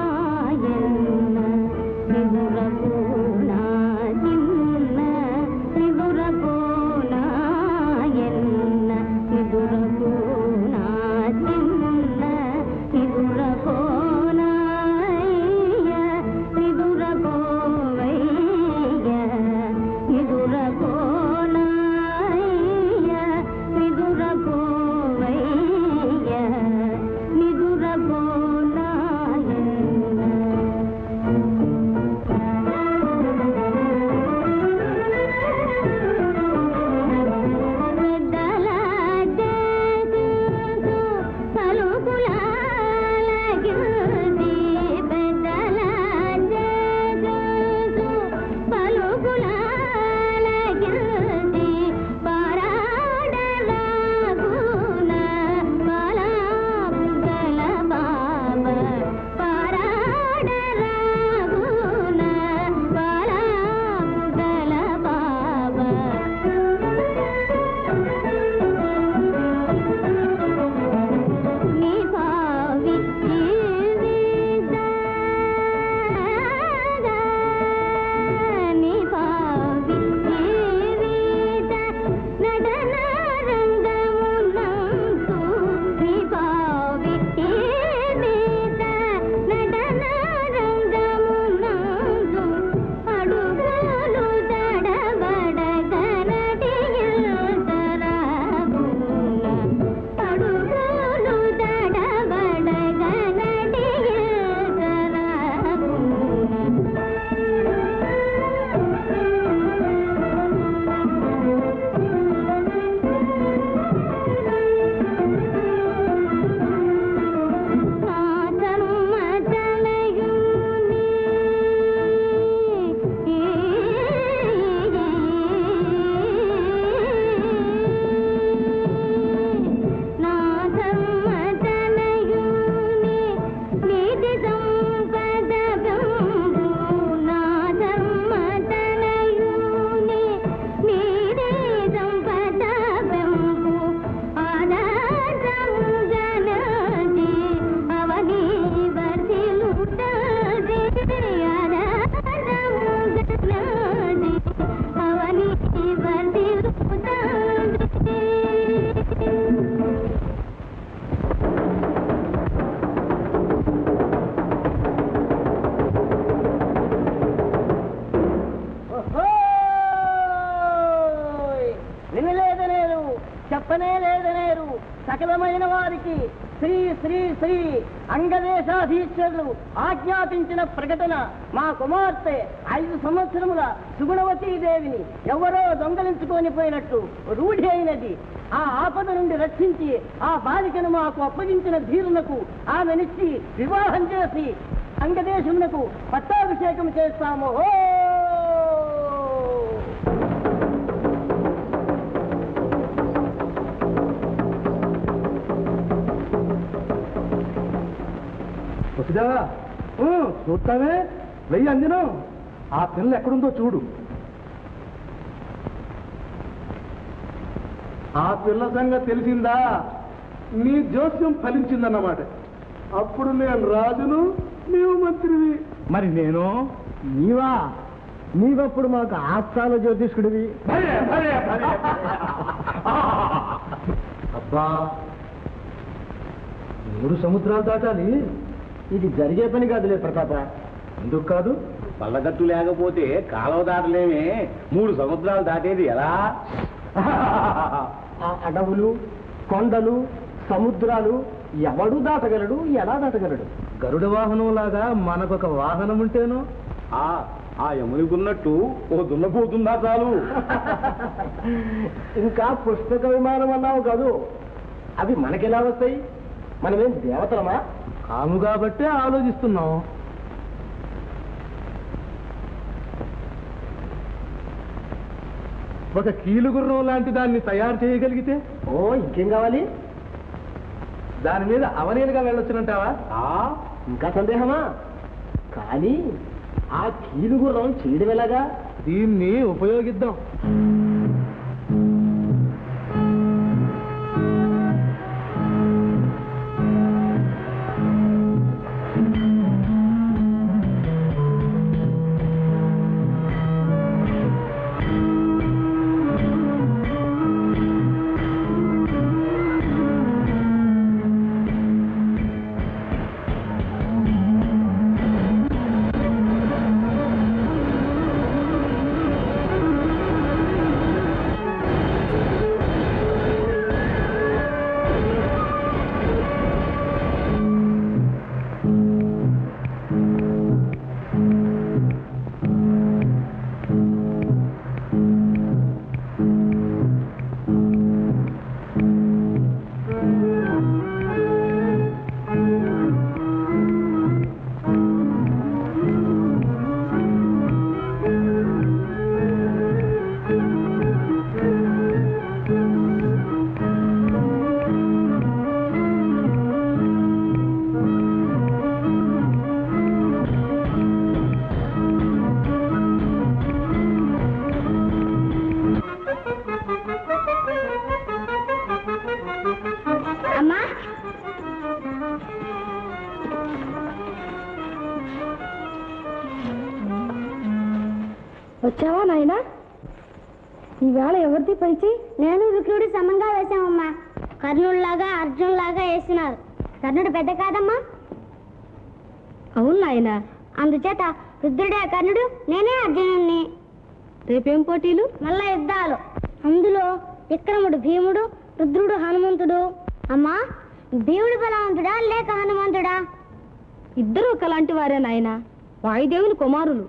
వారికి శ్రీ శ్రీ శ్రీ అంగదేశాధీశ్వరులు ఆజ్ఞాపించిన ప్రకటన మా కుమార్తె ఐదు సంవత్సరముల సుగుణవతీ దేవిని ఎవరో దొంగలించుకొని పోయినట్టు రూఢి అయినది ఆ ఆపద నుండి రక్షించి ఆ బాలికను మాకు అప్పగించిన ధీరులకు ఆమెనిచ్చి వివాహం చేసి అంగదేశమునకు పట్టాభిషేకం చేస్తాము ఓ వసుదా చూస్తావే వెయ్యి అంజనం ఆ పిల్ల ఎక్కడుందో చూడు ఆ పిల్ల సంగతి తెలిసిందా నీ జోస్యం ఫలించిందన్నమాట అప్పుడు నేను రాజును నీవు మంత్రివి మరి నేను నీవా నీవప్పుడు మాకు ఆస్థాన జ్యోతిష్కుడివి భలే, భలే, భలే. అబ్బా మూడు సముద్రాలు దాటాలి ఇది జరిగే పని కాదులే ప్రతాప ఎందుకు కాదు పల్లగట్టు లేకపోతే కాలువ దాటలేమే మూడు సముద్రాలు దాటేది ఎలా ఆ అడవులు కొండలు సముద్రాలు ఎవడు దాటగలడు ఎలా దాటగలడు గరుడ వాహనం లాగా మనకొక వాహనం ఉంటేను ఆ ఆ యమునికున్నట్టు ఓ దున్నపోతుందా చాలు ఇంకా పుస్తక విమానం అన్నావు కాదు అవి మనకెలా వస్తాయి మనమేం దేవతలమా కాము కాబట్టే ఆలోచిస్తున్నాం ఒక కీలుగుర్రం లాంటి దాన్ని తయారు చేయగలిగితే ఓ ఇంకేం కావాలి దాని మీద అవనీలుగా వెళ్ళొచ్చునంటావా ఆ ఇంకా సందేహమా కానీ ఆ కీలుగుర్రం చేయడం ఎలాగా దీన్ని ఉపయోగిద్దాం అమ్మా వచ్చావా నాయనా ఈవేళ ఎవరిది పైచి నేను విక్రుడు సమంగా వేశామమ్మా కర్ణుడిలాగా అర్జునులాగా వేసినారు కర్ణుడు పెద్ద కాదమ్మా అవును నాయనా అందుచేత రుద్రుడే కర్ణుడు నేనే అర్జునుడిని రేపేం పోటీలు మళ్ళా యుద్ధాలు అందులో విక్రముడు భీముడు రుద్రుడు హనుమంతుడు అమ్మా భీముడు బలవంతుడా లేక హనుమంతుడా ఇద్దరు ఒకలాంటి వారే నాయనా వాయుదేవుని కుమారులు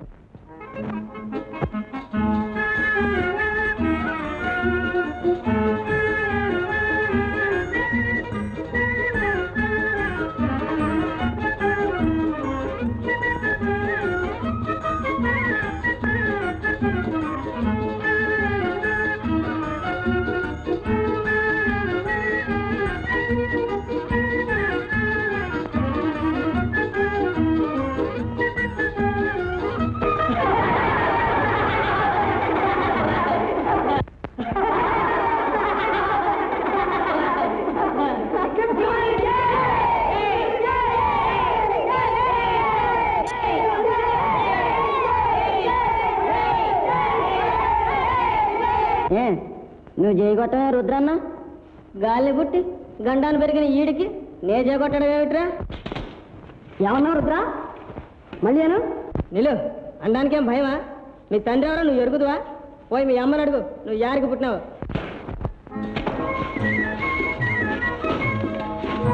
ఏ నువ్వు చేయగొట్టమే రుద్రన్న గాలి పుట్టి గండాన్ని పెరిగిన ఈడికి నే చేయగొట్టడం ఏమిట్రా ఏమన్నావు రుద్ర మళ్ళీను నిలు అండానికేం భయమా మీ తండ్రి ఎవరో నువ్వు ఎరుగుదువా పోయి మీ అమ్మని అడుగు నువ్వు యారికి పుట్టినావు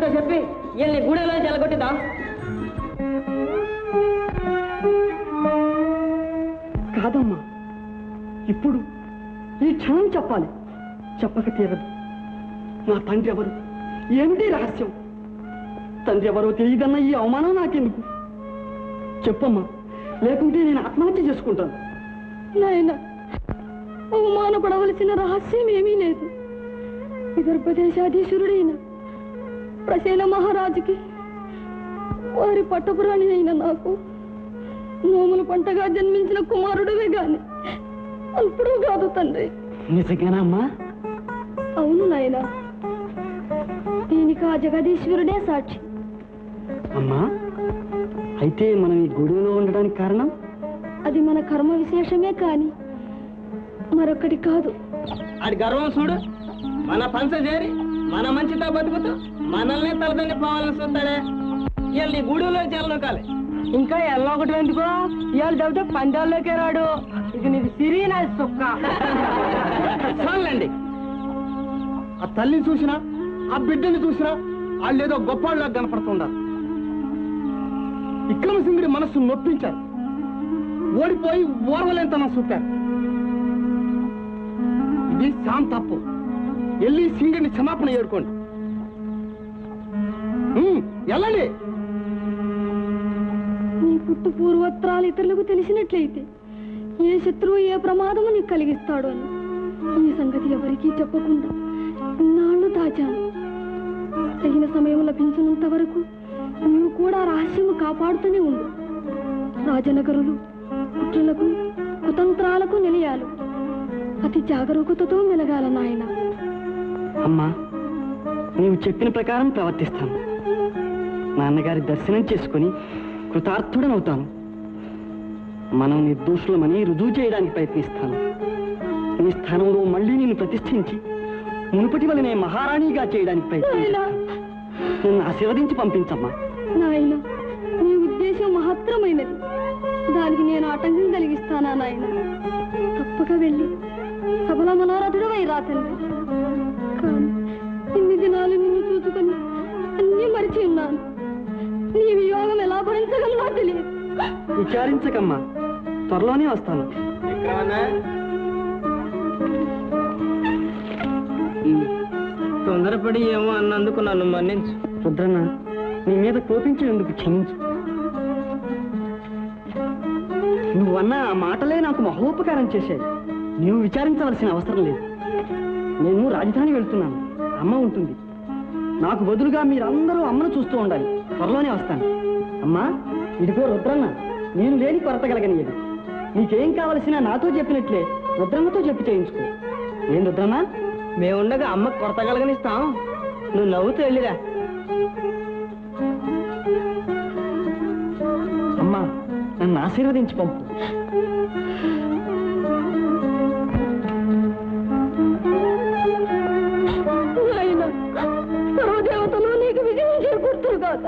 గారితో చెప్పి వీళ్ళని గూడెలో చెలగొట్టిద్దాం కాదమ్మా ఇప్పుడు ఈ క్షణం చెప్పాలి చెప్పక తీరదు నా తండ్రి ఎవరు ఏమిటి రహస్యం తండ్రి ఎవరో తెలియదన్న ఈ అవమానం నాకెందుకు చెప్పమ్మా లేకుంటే నేను ఆత్మహత్య చేసుకుంటాను నాయన అవమానపడవలసిన రహస్యం ఏమీ లేదు విదర్భదేశాధీశ్వరుడైన ప్రసేన మహారాజుకి వారి పట్టపురాణి అయిన నాకు నోములు పంటగా జన్మించిన కుమారుడివే గాని అల్పుడు కాదు తండ్రి నిజంగానా అమ్మా అవును నాయన దీనికి ఆ జగదీశ్వరుడే సాక్షి అమ్మా అయితే మనం ఈ గొడవలో ఉండడానికి కారణం అది మన కర్మ విశేషమే కాని మరొకటి కాదు ఆడి గర్వం చూడు మన పంచ చేరి మన మంచితో బతుకుతూ మనల్ని తలదండి పోవాలని చూస్తాడే వీళ్ళని గూడెలో చెల్లనొకాలి ఇంకా ఎల్లో ఒకటి ఎందుకో ఇవాళ చెబితే పందాల్లోకే రాడు ఇది నీది సిరి నా సుక్క చాలండి ఆ తల్లిని చూసినా ఆ బిడ్డని చూసినా వాళ్ళు ఏదో గొప్పవాళ్ళ కనపడుతున్నారు విక్రమసింగుడి మనస్సు నొప్పించారు ఓడిపోయి ఓర్వలేంతనం చూపారు ఇది శాం తప్పు వెళ్ళి సింగుడిని క్షమాపణ ఏడుకోండి ఉమ్, వెళ్ళండి నీ పుట్టు పూర్వత్రాలు ఇతరులకు తెలిసినట్లయితే ఏ శత్రువు ఏ ప్రమాదము నీకు కలిగిస్తాడు అని ఈ సంగతి ఎవరికీ చెప్పకుండా ఇన్నాళ్ళు దాచాను తగిన సమయం లభించినంత వరకు నీవు కూడా రహస్యము కాపాడుతూనే ఉండు రాజనగరులు కుట్రలకు కుతంత్రాలకు నిలయాలు అతి జాగరూకతతో మెలగాల నాయన అమ్మా నీవు చెప్పిన ప్రకారం ప్రవర్తిస్తాను నాన్నగారి దర్శనం చేసుకుని కృతార్థుడనవుతాను మనం నిర్దోషులమని రుజువు చేయడానికి ప్రయత్నిస్తాను నీ స్థానంలో మళ్ళీ నిన్ను ప్రతిష్ఠించి మునుపటి వలనే మహారాణిగా చేయడానికి ప్రయత్నిస్తాను నన్ను ఆశీర్వదించి పంపించమ్మా నాయన నీ ఉద్దేశం మహత్తరమైనది దానికి నేను ఆటంకం కలిగిస్తానా నాయన తప్పక వెళ్ళి సబల మనోరథుడవై రా తండ్రి కానీ ఇన్ని దినాలు నిన్ను చూసుకొని అన్నీ మరిచి ఉన్నాను నీ వియోగం ఎలా భరించగలనో తెలియదు విచారించకమ్మా త్వరలోనే వస్తాను తొందరపడి ఏమో అన్నందుకు నన్ను మన్నించు రుద్రన్న నీ మీద కోపించినందుకు క్షమించు నువ్వన్న ఆ మాటలే నాకు మహోపకారం చేశాయి నీవు విచారించవలసిన అవసరం లేదు నేను రాజధాని వెళ్తున్నాను అమ్మ ఉంటుంది నాకు బదులుగా మీరందరూ అమ్మను చూస్తూ ఉండాలి త్వరలోనే వస్తాను అమ్మా ఇదిగో రుద్రన్న నేను లేని కొరత కలగనియదు నీకేం కావలసినా నాతో చెప్పినట్లే రుద్రన్నతో చెప్పి చేయించుకో ఏం రుద్రన్న మేముండగా అమ్మ కొరత కలగనిస్తాం నువ్వు నవ్వుతూ వెళ్ళిరా అమ్మా నన్ను ఆశీర్వదించి పంపు నాయన సర్వదేవతలు నీకు విజయం చేకూర్తురు కాక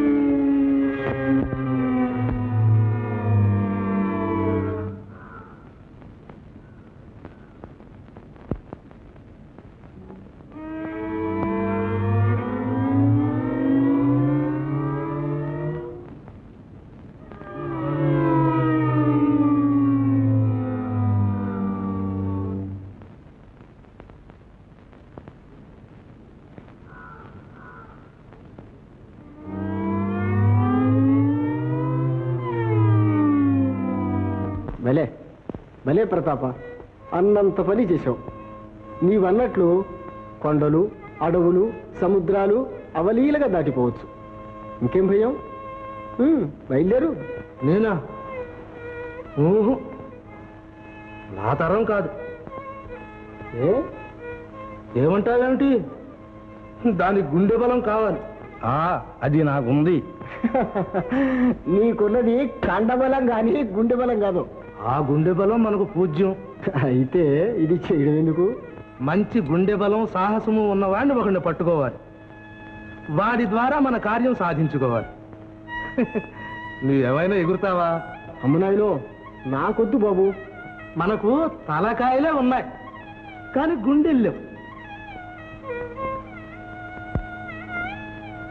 భలే భలే ప్రతాప అన్నంత పని చేశావు నీవన్నట్లు కొండలు అడవులు సముద్రాలు అవలీలగా దాటిపోవచ్చు ఇంకేం భయం ఉమ్, బయలుదేరు నేనా ఊహు. నా తరం కాదు ఏ ఏమంటావేమిటి దాని గుండె బలం కావాలి అది నాకుంది నీకున్నది కండబలం కానీ గుండె బలం కాదు ఆ గుండె బలం మనకు పూజ్యం అయితే ఇది చేయడం ఎందుకు మంచి గుండె బలం సాహసము ఉన్నవాడిని ఒకరిని పట్టుకోవాలి వాడి ద్వారా మన కార్యం సాధించుకోవాలి నువ్వేమైనా ఎగురుతావా అమ్మనాయలో నాకొద్దు బాబు మనకు తలకాయలే ఉన్నాయి కానీ గుండెలు లేవు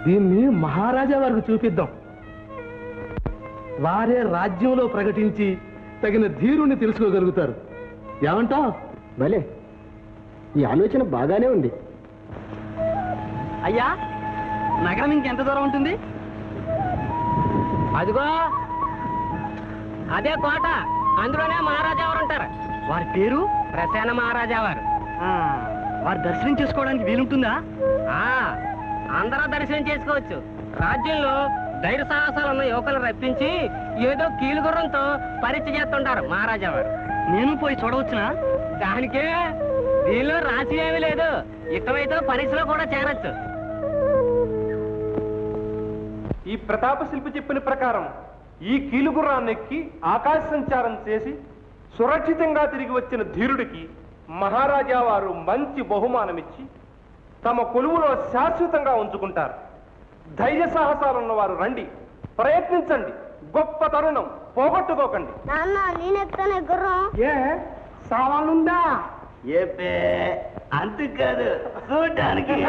దీన్ని మహారాజా వారికి చూపిద్దాం వారే రాజ్యంలో ప్రకటించి తగిన ధీరుని తెలుసుకోగలుగుతారు ఏమంటావ్ భలే ఈ ఆలోచన బాగానే ఉంది అయ్యా నగరం ఇంకెంత దూరం ఉంటుంది అదిగో అదే కోట అందులోనే మహారాజా వారు ఉంటారు వారి పేరు ప్రసేన మహారాజా వారు ఆ, వారి దర్శనం చేసుకోవడానికి వీలుంటుందా ఆ అందరూ దర్శనం చేసుకోవచ్చు రాజ్యంలో ధైర్య సాహసాలు ఉన్న యువకులు రప్పించి ఏదో కీలుగుర్రంతో పరీక్ష చేస్తుంటారు మహారాజా వారు నేను పోయి చూడవచ్చునా దానికే దీనిలో రాసి ఏమీ లేదు ఇష్టమైతే పరీక్షలో కూడా చేరొచ్చు ఈ ప్రతాప శిల్పి చెప్పిన ప్రకారం ఈ కీలుగుర్రాన్ని ఎక్కి ఆకాశ సంచారం చేసి సురక్షితంగా తిరిగి వచ్చిన ధీరుడికి మహారాజా వారు మంచి బహుమానమిచ్చి తమ కొలువులో శాశ్వతంగా ఉంచుకుంటారు ధైర్య సాహసాలున్న వారు రండి ప్రయత్నించండి గొప్ప తరుణం పోగొట్టుకోకండి నాన్న నేను ఎక్కుతాను గుర్రం ఏ సవాలుందా ఏపే అంతేకాదు చూడటానికి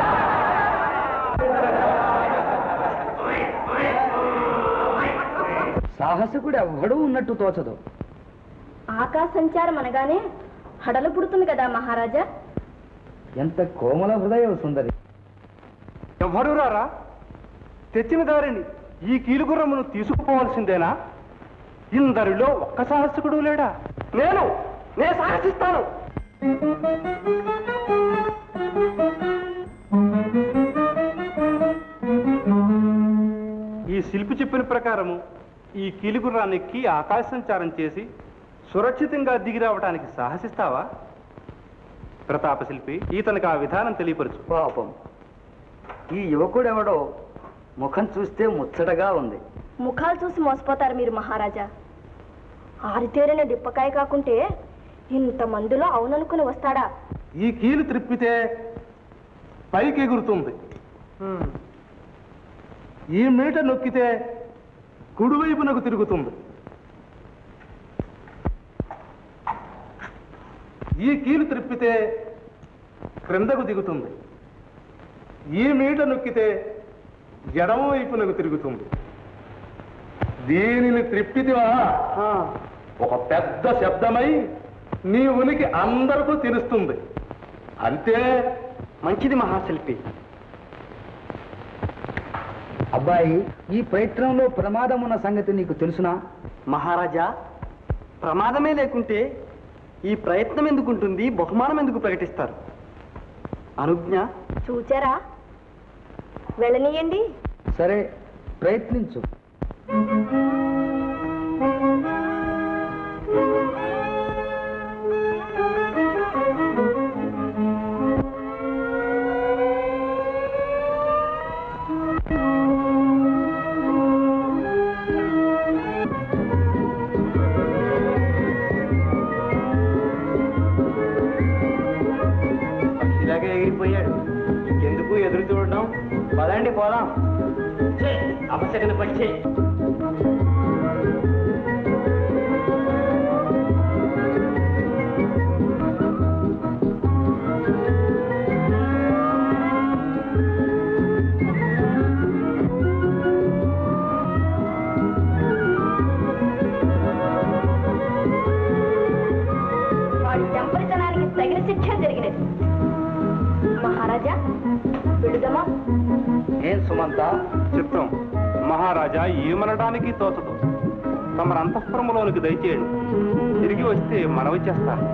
సాహసకుడు ఎవ్వడూ ఉన్నట్టు తోచదు ఆకాశ సంచారం అనగానే హడలు పుడుతుంది కదా మహారాజా ఎంత కోమల హృదయం సుందరి ఎవరు రారా తెచ్చిన దారిని ఈ కీలుగుర్రమును తీసుకుపోవాల్సిందేనా ఇందరిలో ఒక్క సాహసికుడు లేడా నేను నేను సాహసిస్తాను ఈ శిల్పి చెప్పిన ప్రకారము ఈ కీలుగుర్రాన్ని ఎక్కి ఆకాశ సంచారం చేసి సురక్షితంగా దిగి రావడానికి సాహసిస్తావా ప్రతాప శిల్పి ఈతనికి ఆ విధానం తెలియపరచు పాపం ఈ యువకుడెవడో ముఖం చూస్తే ముచ్చటగా ఉంది ముఖాలు చూసి మోసపోతారు మీరు మహారాజా ఆరితేరిన డిప్పకాయ కాకుంటే ఇంత మందిలో అవుననుకుని వస్తాడా ఈ కీలు త్రిప్పితే పైకి ఎగురుతుంది ఈ మీట నొక్కితే కుడివైపునకు తిరుగుతుంది ఈ కీలు త్రిప్పితే క్రిందకు దిగుతుంది ఈ మీట నొక్కితే ఎడమ వైపునకు తిరుగుతుంది దీనిని త్రిప్పితివా ఒక పెద్ద శబ్దమై నీ ఉనికి అందరికీ తెలుస్తుంది అంతే మంచిది మహాశిల్పి అబ్బాయి ఈ ప్రయత్నంలో ప్రమాదం ఉన్న సంగతి నీకు తెలుసునా మహారాజా ప్రమాదమే లేకుంటే ఈ ప్రయత్నం ఎందుకుంటుంది బహుమానం ఎందుకు ప్రకటిస్తారు అనుజ్ఞ చూచారా వెళ్ళనీయండి సరే ప్రయత్నించు ఇలాగే ఎగిరిపోయాడు ఎందుకు ఎదురు చూడడం పదండి పోదాం అపశకన పక్షి వాడి చెంపరితనానికి తగిన శిక్ష జరిగినది మహారాజా విడుదమా ఏం సుమంత చిత్తం మహారాజా ఏమనడానికి తోచదు తమరు అంతఃపురములోనికి దయచేయండి తిరిగి వస్తే మనవి చేస్తాను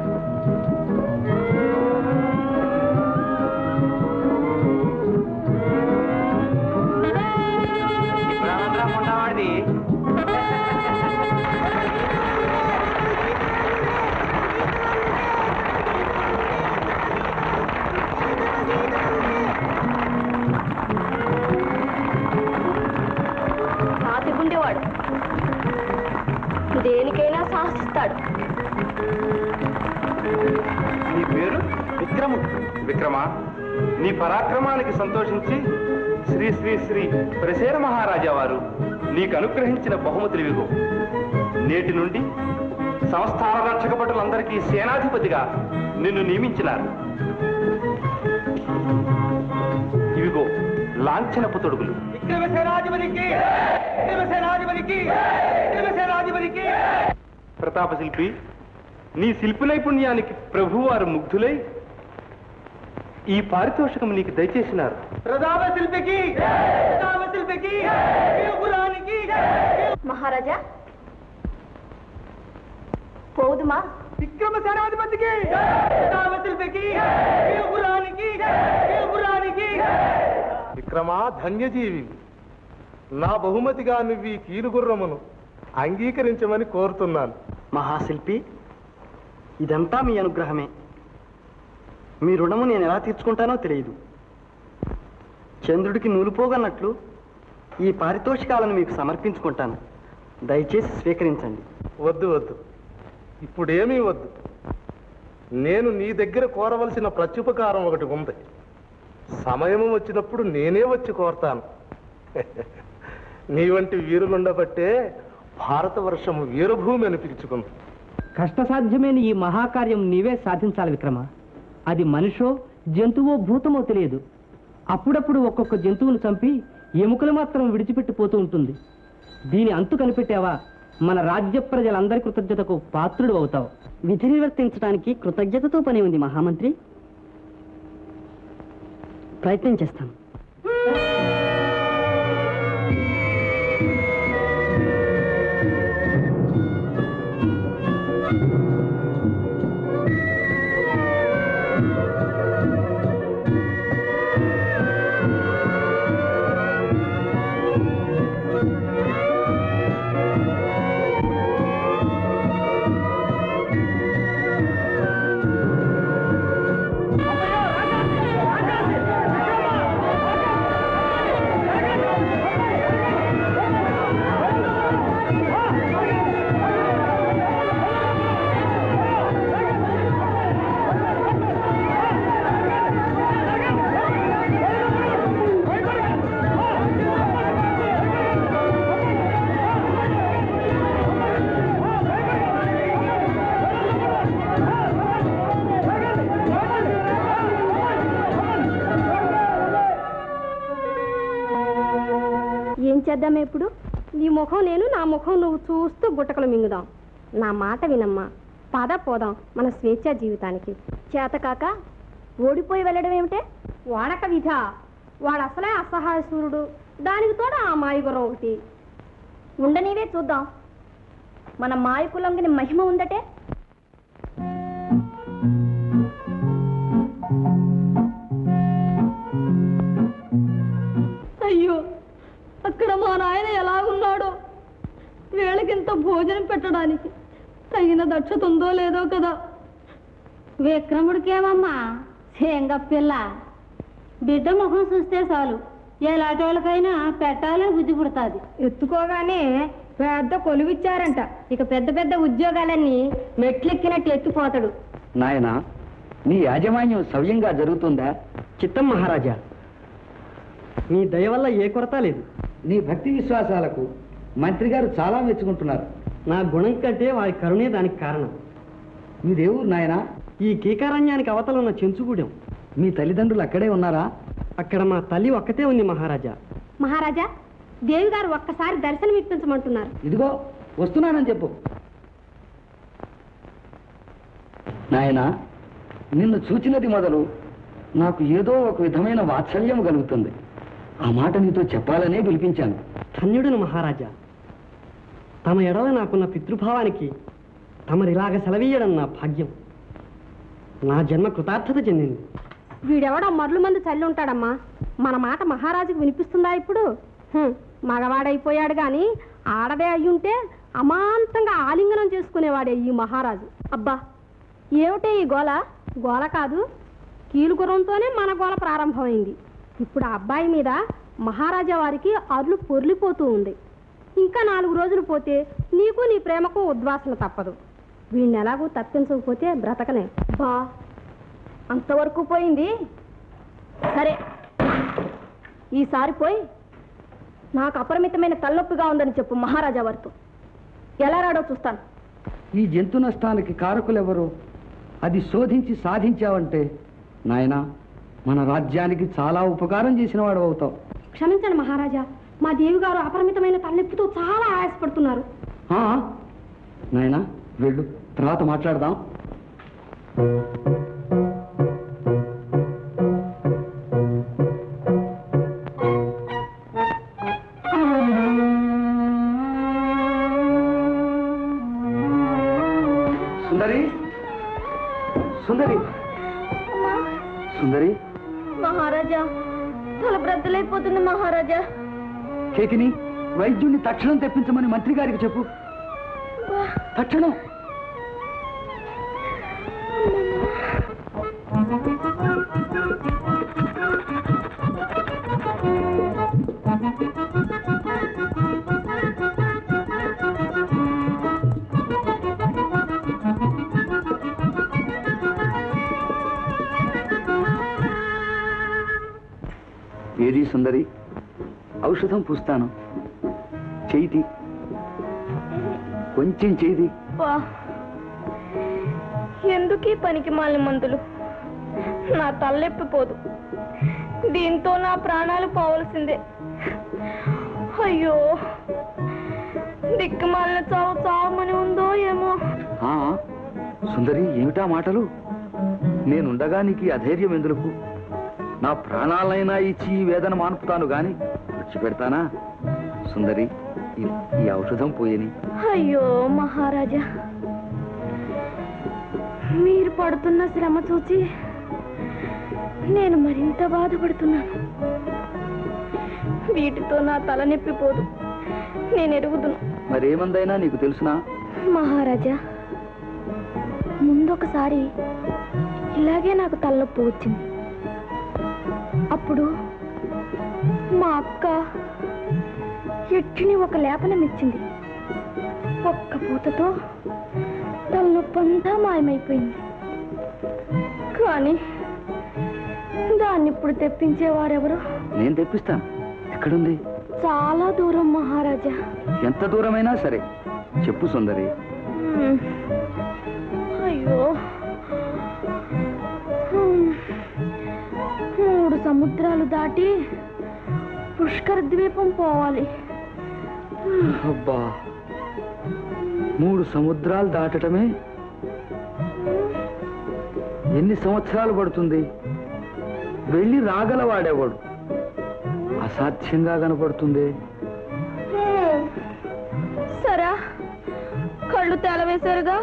సాతిగుండేవాడు దేనికైనా సాహసిస్తాడు నీ పేరు విక్రముడు విక్రమ నీ పరాక్రమానికి సంతోషించి శ్రీ శ్రీ శ్రీ ప్రసేన మహారాజా వారు నీకు అనుగ్రహించిన బహుమతులు ఇవిగో నేటి నుండి సంస్థాన రక్షక భటులందరికీ సేనాధిపతిగా నిన్ను నియమించినారు ఇవిగో లాంఛనపు తొడుగులు విక్రమసేనాధిపతికి విక్రమసేనాధిపతికి విక్రమసేనాధిపతికి ప్రతాప శిల్పి నీ శిల్పి నైపుణ్యానికి ప్రభువారు ముగ్ధులై ఈ పారితోషికం నీకు దయచేసినారు ప్రతాప శిల్పికి ప్రతాప శిల్పికి వీరపురానికి మహారాజా పోదుమా విక్రమసేనాధిపతికి ప్రతాప శిల్పికి వీరపురానికి వీరపురానికి విక్రమా ధన్యజీవి నా బహుమతిగా నువ్వు ఈ కీలుగుర్రమును అంగీకరించమని కోరుతున్నాను మహాశిల్పి ఇదంతా మీ అనుగ్రహమే మీ రుణము నేను ఎలా తీర్చుకుంటానో తెలియదు చంద్రుడికి నూలుపోగన్నట్లు ఈ పారితోషికాలను మీకు సమర్పించుకుంటాను దయచేసి స్వీకరించండి వద్దు వద్దు ఇప్పుడేమీ వద్దు నేను నీ దగ్గర కోరవలసిన ప్రత్యుపకారం ఒకటి ఉంది సమయం వచ్చినప్పుడు నేనే వచ్చి కోరతాను నీ వంటి వీరులుండబట్టే భారతవర్షము వీరభూమి అనిపించుకుంది కష్టసాధ్యమైన ఈ మహాకార్యం నీవే సాధించాలి విక్రమ అది మనిషో జంతువో భూతమో తెలియదు అప్పుడప్పుడు ఒక్కొక్క జంతువును చంపి ఎముకలు మాత్రం విడిచిపెట్టిపోతూ ఉంటుంది దీని అంతు కనిపెట్టావా మన రాజ్య ప్రజలందరి కృతజ్ఞతకు పాత్రుడు అవుతావు విధి నిర్వర్తించడానికి కృతజ్ఞతతో పని ఉంది మహామంత్రి ప్రయత్నం చేస్తాను ఏం చేద్దామే ఇప్పుడు నీ ముఖం నేను నా ముఖం నువ్వు చూస్తూ గుట్టకలు మింగుదాం నా మాట వినమ్మా పద పోదాం మన స్వేచ్ఛా జీవితానికి చేతకాక ఓడిపోయి వెళ్ళడం ఏమిటే వాడక విధ వాడు అసలే అసహాయ సూర్యుడు దానికి తోడు ఆ మాయగురం ఒకటి ఉండనీవే చూద్దాం మన మాయకులంగిని మహిమ ఉందటే అయ్యో అక్కడ మా నాయన ఎలాగున్నాడో వీళ్ళకింత భోజనం పెట్టడానికి తగిన దక్షత ఉందో లేదో కదా విక్రముడికేమమ్మా శేంగ పిల్ల బిడ్డ ముఖం చూస్తే చాలు ఎలాంటి పెట్టాలని బుద్ధి పుడుతుంది ఎత్తుకోగానే పెద్ద కొలువిచ్చారంట ఇక పెద్ద పెద్ద ఉద్యోగాలన్నీ మెట్లెక్కినట్టు ఎక్కిపోతాడు నాయనా నీ యాజమాన్యం సవ్యంగా జరుగుతుందా చిత్తం మహారాజా మీ దయ వల్ల ఏ కొరత లేదు నీ భక్తి విశ్వాసాలకు మంత్రి గారు చాలా మెచ్చుకుంటున్నారు నా గుణం కంటే వారి కరుణే దానికి కారణం మీ దేవుడు నాయనా ఈ కీకారణ్యానికి అవతల ఉన్న చెంచుగూడెం మీ తల్లిదండ్రులు అక్కడే ఉన్నారా అక్కడ మా తల్లి ఒక్కతే ఉంది మహారాజా మహారాజా దేవి గారు ఒక్కసారి దర్శనం ఇప్పించమంటున్నారు ఇదిగో వస్తున్నానని చెప్పు నాయనా నిన్ను చూచినది మొదలు నాకు ఏదో ఒక విధమైన వాత్సల్యం కలుగుతుంది ఆ మాట నీతో చెప్పాలనే పిలిపించాను ధన్యుడును మహారాజా తమ ఎడల నాకున్న పితృభావానికి తమరిలాగ సెలవీయడం నా భాగ్యం నా జన్మ కృతార్థత చెందింది వీడెవడో మరలు మంది చల్లి ఉంటాడమ్మా మన మాట మహారాజుకు వినిపిస్తుందా ఇప్పుడు హ్మ్, మగవాడైపోయాడు గాని ఆడదే అయ్యుంటే అమాంతంగా ఆలింగనం చేసుకునేవాడే ఈ మహారాజు అబ్బా ఏమిటే ఈ గోల గోల కాదు కీలుగురంతోనే మన గోల ప్రారంభమైంది ఇప్పుడు ఆ అబ్బాయి మీద మహారాజా వారికి అరులు పొర్లిపోతూ ఉంది ఇంకా నాలుగు రోజులు పోతే నీకు నీ ప్రేమకు ఉద్వాసన తప్పదు వీడిని ఎలాగూ తప్పించకపోతే బ్రతకనే బా అంతవరకు పోయింది సరే ఈసారి పోయి నాకు అపరిమితమైన తలనొప్పిగా ఉందని చెప్పు మహారాజా వారితో ఎలా రాడో చూస్తాను ఈ జంతు నష్టానికి కారకులెవరు అది శోధించి సాధించావంటే నాయనా మన రాజ్యానికి చాలా ఉపకారం చేసిన వాడు అవుతావు క్షమించండి మహారాజా మా దేవి గారు అపరిమితమైన తలనొప్పితో చాలా ఆయాసపడుతున్నారు ఆ, నాయనా వెళ్ళు తర్వాత మాట్లాడదాం సుందరి సుందరి సుందరి మహారాజా తల బ్రద్దలైపోతుంది మహారాజా కేకిని వైద్యుణ్ణి తక్షణం తెప్పించమని మంత్రి గారికి చెప్పు తక్షణం ఏది సుందరి ఔషధం పూస్తాను చేయితి కొంచెం చేయితి వా ఎందుకీ పనికి మాలిన మందులు నా తలెప్పిపోదు దీంతో నా ప్రాణాలు పోవలసిందే అయ్యో దిక్కుమాలిన చావు చావమని ఉందో ఏమో ఆ, సుందరి ఏమిటా మాటలు నేనుండగా నీకు ఈ అధైర్యం ఎందుకు నా ప్రాణాలైనా ఇచ్చి ఈ వేదన మానుపుతాను గాని విడిచిపెడతానా సుందరి ఈ- ఈ ఔషధం పోయని అయ్యో మహారాజా మీరు పడుతున్న శ్రమ చూచి నేను మరింత బాధపడుతున్నాను వీటితో నా తల నొప్పిపోదు నేను ఎరుగుదును మరేమందైనా నీకు తెలుసునా మహారాజా ముందొకసారి ఇలాగే నాకు తలనొప్పి వచ్చింది అప్పుడు మా అక్క ఎట్టిని ఒక లేపనం ఇచ్చింది ఒక్క పూతతో తలనొప్పి అంతా మాయమైపోయింది కానీ దాన్ని ఇప్పుడు తెప్పించేవారెవరు నేను తెప్పిస్తాను ఎక్కడుంది చాలా దూరం మహారాజా ఎంత దూరమైనా సరే చెప్పు సుందరి హ్మ్. అయ్యో హ్మ్. మూడు సముద్రాలు దాటి పుష్కర ద్వీపం పోవాలి అబ్బా మూడు సముద్రాలు దాటటమే ఎన్ని సంవత్సరాలు పడుతుంది వెళ్ళి రాగలవాడేవాడు అసాధ్యంగా కనపడుతుంది హ్మ్. సరా కళ్ళు తేలవేశారుగా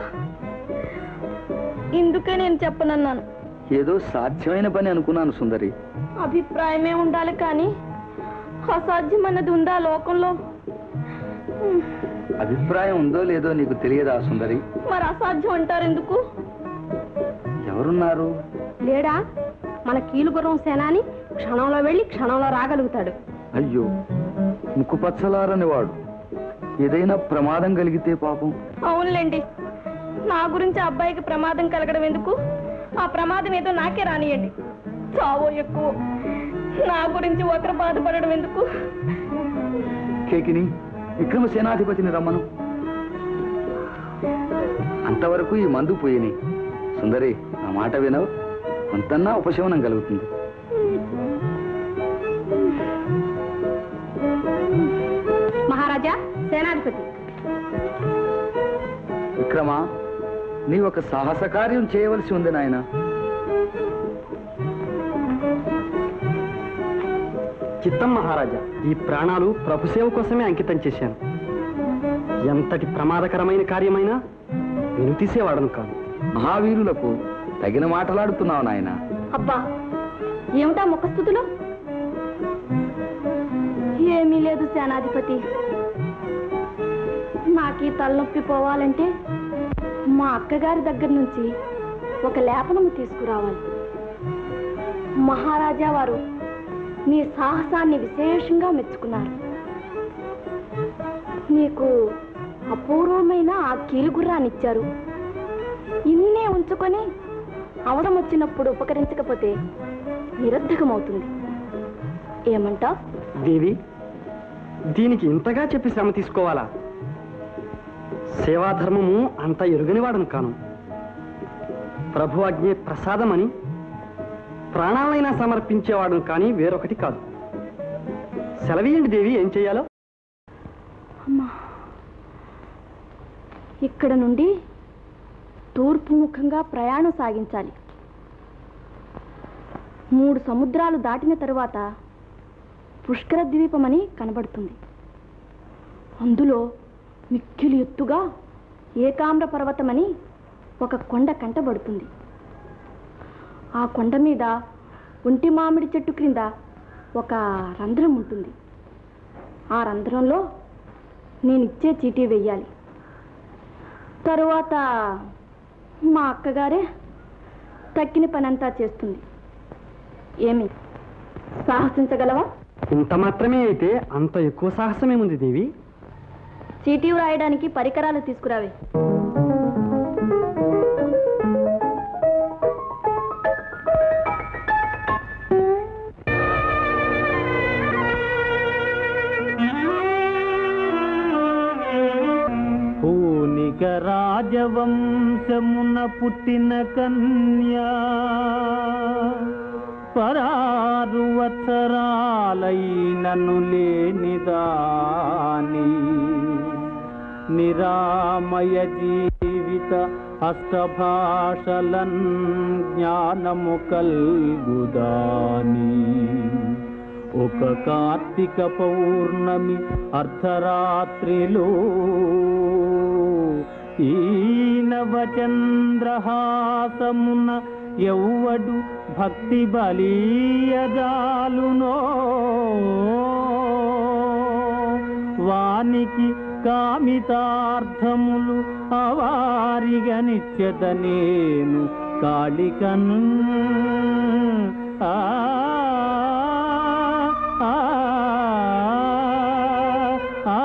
ఇందుకే నేను చెప్పనన్నాను ఏదో సాధ్యమైన పని అనుకున్నాను సుందరి అభిప్రాయమే ఉండాలి కానీ అసాధ్యం అన్నది ఉందా లోకంలో హ్మ్. అభిప్రాయం ఉందో లేదో నీకు తెలియదా సుందరి మరి అసాధ్యం అంటారు ఎందుకు ఎవరున్నారు లేడా మన కీలుగుర్రం సేనాని క్షణంలో వెళ్ళి క్షణంలో రాగలుగుతాడు అయ్యో ముక్కుపచ్చలారని వాడు ఏదైనా ప్రమాదం కలిగితే పాపం అవునులేండి నా గురించి ఆ అబ్బాయికి ప్రమాదం కలగడం ఎందుకు ఆ ప్రమాదం ఏదో నాకే రానియండి చావో ఎక్కువ నా గురించి ఒకరు బాధపడడం ఎందుకు కేకిని విక్రమ సేనాధిపతిని రమ్మను అంతవరకు ఈ మందు పోయిని సుందరి నా మాట వినవు కొంతన్నా ఉపశమనం కలుగుతుంది మహారాజా సేనాధిపతి విక్రమ నీ ఒక సాహస కార్యం చేయవలసి ఉంది నాయన చిత్తం మహారాజా ఈ ప్రాణాలు ప్రభుసేవ కోసమే అంకితం చేశాను ఎంతటి ప్రమాదకరమైన కార్యమైనా వెనుతీసేవాడను కాదు మహావీరులకు తగిన మాటలాడుతున్నావు నాయన అబ్బా ఏమిటా ముఖస్థుతులు ఏమీ లేదు సేనాధిపతి నాకీ తలనొప్పి పోవాలంటే మా అక్కగారి దగ్గర నుంచి ఒక లేపనము తీసుకురావాలి మహారాజా వారు నీ సాహసాన్ని విశేషంగా మెచ్చుకున్నారు నీకు అపూర్వమైన ఆ కీలుగుర్రాన్ని ఇచ్చారు ఇన్నే ఉంచుకొని అవసరం వచ్చినప్పుడు ఉపకరించకపోతే నిరర్ధకమవుతుంది ఏమంటావ్ దేవి దీనికి ఇంతగా చెప్పి శ్రమ తీసుకోవాలా సేవాధర్మము అంత ఎరుగనివాడను కాను ప్రభు ఆజ్ఞే ప్రసాదమని ప్రాణాలైనా సమర్పించేవాడును కానీ వేరొకటి కాదు సెలవేయండి దేవి ఏం చెయ్యాలో అమ్మా ఇక్కడ నుండి తూర్పు ముఖంగా ప్రయాణం సాగించాలి మూడు సముద్రాలు దాటిన తరువాత పుష్కర ద్వీపమని కనబడుతుంది అందులో మిక్కిలి ఎత్తుగా ఏకామ్ర పర్వతమని ఒక కొండ కంటబడుతుంది ఆ కొండ మీద ఒంటి మామిడి చెట్టు క్రింద ఒక రంధ్రం ఉంటుంది ఆ రంధ్రంలో నేను ఇచ్చే చీటీ వెయ్యాలి తరువాత మా అక్కగారే తక్కిన పనంతా చేస్తుంది ఏమి సాహసించగలవా ఇంత మాత్రమే అయితే అంత ఎక్కువ సాహసమేముంది దేవి చీటీ వ్రాయడానికి పరికరాలు తీసుకురావే పూనిక రాజవంశమున పుట్టిన కన్యా పరారు వత్సరాలైనను లేనిదాని నిరామయ జీవిత అష్టభాషలన్ జ్ఞానము కల్గుదాని ఒక కార్తీక పౌర్ణమి అర్ధరాత్రిలో ఈ నవచంద్రహాసమున ఎవ్వడు భక్తి బలీయదాలునో వానికి కామితార్థములు అవారిగా నిత్యత నేను కాళికను ఆ ఆ, ఆ,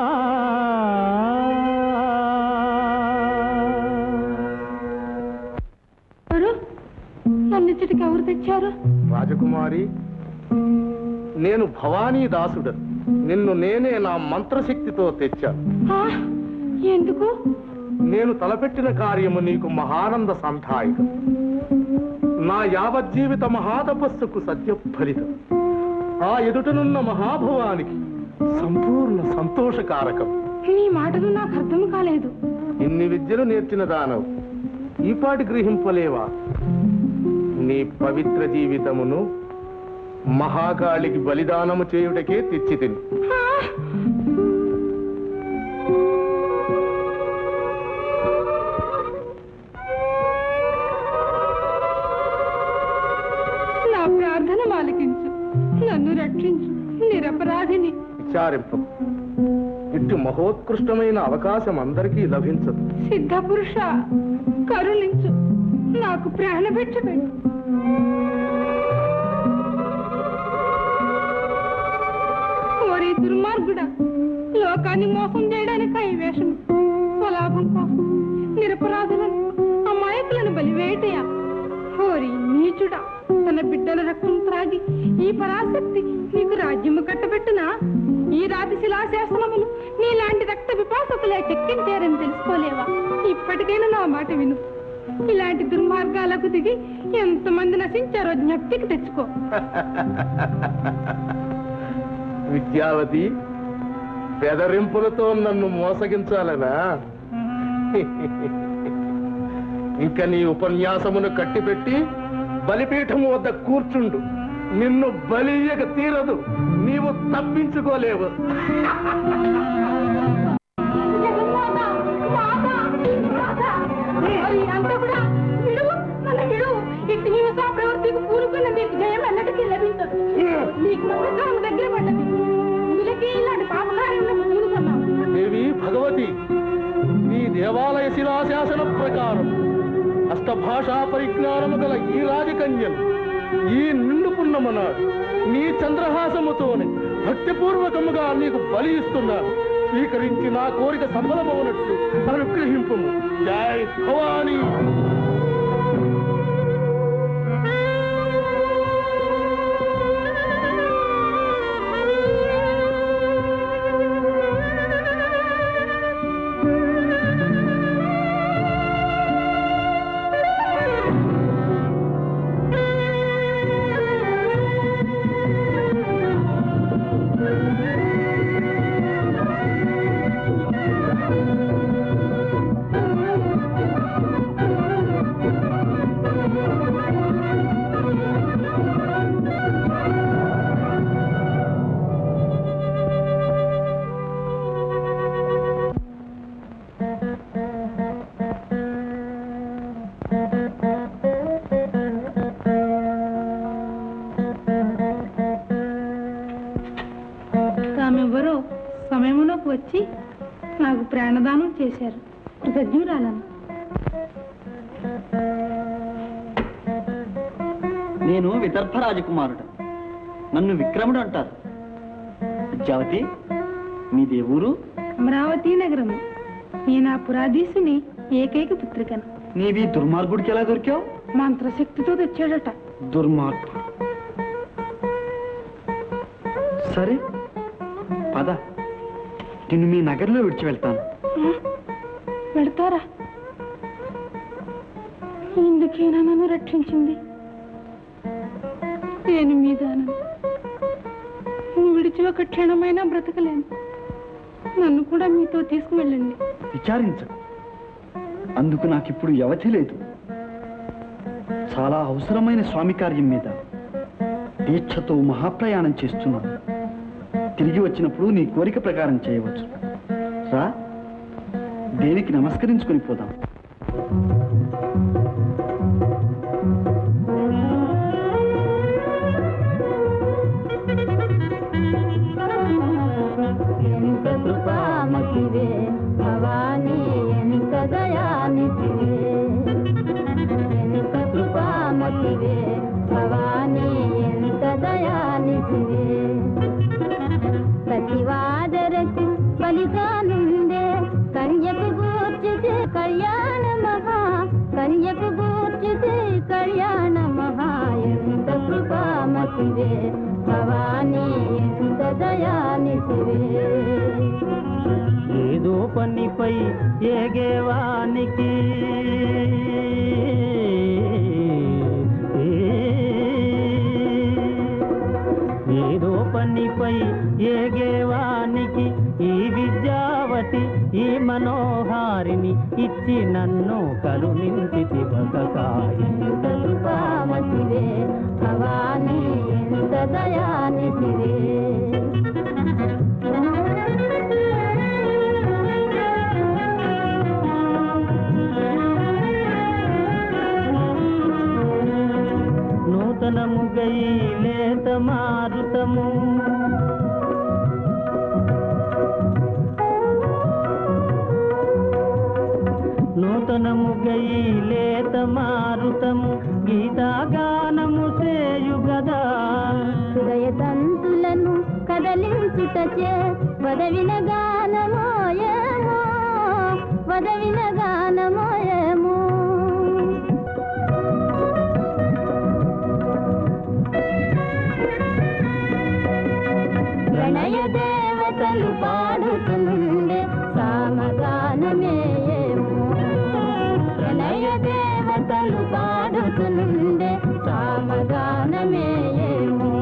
నన్ను చిటికి ఎవరు తెచ్చారు రాజకుమారి నేను భవానీ దాసుడు నిన్ను నేనే నా మంత్రశక్తితో తెచ్చాను ఆ, ఎందుకు నేను తలపెట్టిన కార్యము నీకు మహానంద సంధాయికం నా యావజ్జీవిత మహాతపస్సుకు సత్య ఫలితం ఆ ఎదుటనున్న మహాభవానికి సంపూర్ణ సంతోషకారకం నీ మాటలు నాకు అర్థం కాలేదు ఇన్ని విద్యలు నేర్చిన దానవు ఈపాటి గ్రహింపలేవా నీ పవిత్ర జీవితమును మహాకాళికి బలిదానము చేయుటకే తెచ్చి తిని నా ప్రార్థన ఆలకించు నన్ను రక్షించు నిరపరాధిని విచారింపు ఇటు మహోత్కృష్టమైన అవకాశం అందరికీ లభించదు సిద్ధ పురుష కరుణించు నాకు ప్రాణభిక్ష పెట్టు ఓరి దుర్మార్గుడా లోకాన్ని మోసం చేయడానికి ఈ వేషం స్వలాభం కోసం నిరపరాధులను అమాయకులను బలివేటయా ఓరి నీచుడా తన బిడ్డల రక్తం త్రాగి ఈ పరాశక్తి నీకు రాజ్యము కట్టబెట్టునా ఈ రాతి శిలాశాసనములు నీలాంటి రక్త విపాసకులే చెక్కించారని తెలుసుకోలేవా ఇప్పటికైనా నా మాట విను ఇలాంటి దుర్మార్గాలకు దిగి ఎంతమంది నశించారో జ్ఞప్తికి తెచ్చుకో విద్యావతి బెదరింపులతో నన్ను మోసగించాలనా ఇంకా నీ ఉపన్యాసమును కట్టిపెట్టి బలిపీఠము వద్ద కూర్చుండు నిన్ను బలియక తీరదు నీవు తప్పించుకోలేవు అంతా కూడా విడువు నన్ను విడువు ఇట్టి హింసా ప్రవృత్తికి పూనుకున్న నీకు జయం ఎన్నటికీ లభించదు నీకు మృతకాలం దగ్గర పడ్డది ఇందులకి ఇలాంటి పాపకార్యంలో పూనుకున్నావు దేవి భగవతి నీ దేవాలయ శిలాశాసన ప్రకారం అష్టభాషా పరిజ్ఞానము గల ఈ రాజకన్యను ఈ నిండు పున్నమనాడు నీ చంద్రహాసముతోనే భక్తిపూర్వకముగా నీకు బలి ఇస్తున్నాను స్వీకరించి నా కోరిక సఫలమవునట్లు అనుగ్రహింపు జై భవానీ ఆ ఎవరో సమయములోకి వచ్చి నాకు ప్రాణదానం చేశారు కృతజ్ఞురాలను నేను విదర్భ రాజకుమారుడు నన్ను విక్రముడు అంటారు విద్యావతి మీదే ఊరు అమరావతి నగరము నేను ఆ పురాధీసుని ఏకైక పుత్రికను నీవి దుర్మార్గుడికి ఎలా దొరికావు మంత్రశక్తితో తెచ్చాడట దుర్మార్గుడు సరే పద నిన్ను మీ నగర్లో విడిచి వెళ్తాను ఆ, వెళ్తారా ఇందుకేనా నన్ను రక్షించింది నేను మీ దానను విడిచి ఒక క్షణమైనా బ్రతకలేను నన్ను కూడా మీతో తీసుకువెళ్ళండి విచారించు అందుకు నాకిప్పుడు వ్యవధి లేదు చాలా అవసరమైన స్వామి కార్యం మీద దీక్షతో మహాప్రయాణం చేస్తున్నాను తిరిగి వచ్చినప్పుడు నీ కోరిక ప్రకారం చేయవచ్చు రా దేవికి నమస్కరించుకొని పోదాం ఎంత కృపామతివే భవానీ ఎంత దయానిధివే ఎంత కృపామతివే భవానీ ఎంత దయానిధివే ప్రతివాదరకు ఫలితానుండే కన్యకు గూర్చితే కళ్యాణ మహా కన్యకు గూర్చితే కళ్యాణ మహా ఎంత కృపామతివే భవానీ ఎంత దయానిధివే ఏదో పనిపై ఏగేవానికి ఏదో పనిపై ఏగేవానికి ఈ విద్యావతి ఈ మనోహారిని ఇచ్చి నన్ను కరుణించి బతకాయింత కృపామతివే భవానీ ఎంత దయానిధివే నూతనముగై లేత మారుతము నూతనముగై లేత మారుతము గీతాగానము చేయుగదా హృదయ తంతులను కదలించుటచే వదవిన గానమోయేమో వదవిన గానమోయేమో ప్రణయ దేవతలు పాడుతుండే సామగానమేయేమో ప్రణయ దేవతలు పాడుతుండే సామగానమేయేమో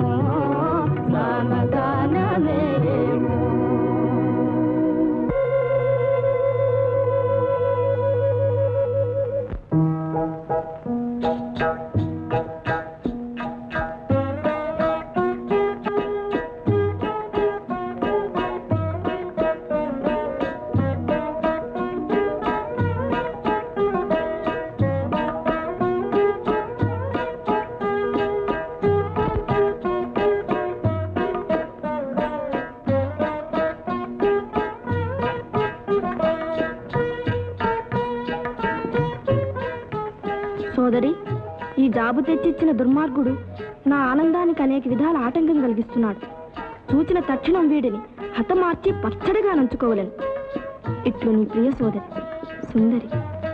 సామగానమేయేమో సోదరి ఈ జాబు తెచ్చిచ్చిన దుర్మార్గుడు నా ఆనందానికి అనేక విధాల ఆటంకం కలిగిస్తున్నాడు చూచిన తక్షణం వీడిని హతమార్చి పచ్చడిగా నంచుకోవలను ఇట్లు నీ ప్రియ సోదరి సుందరి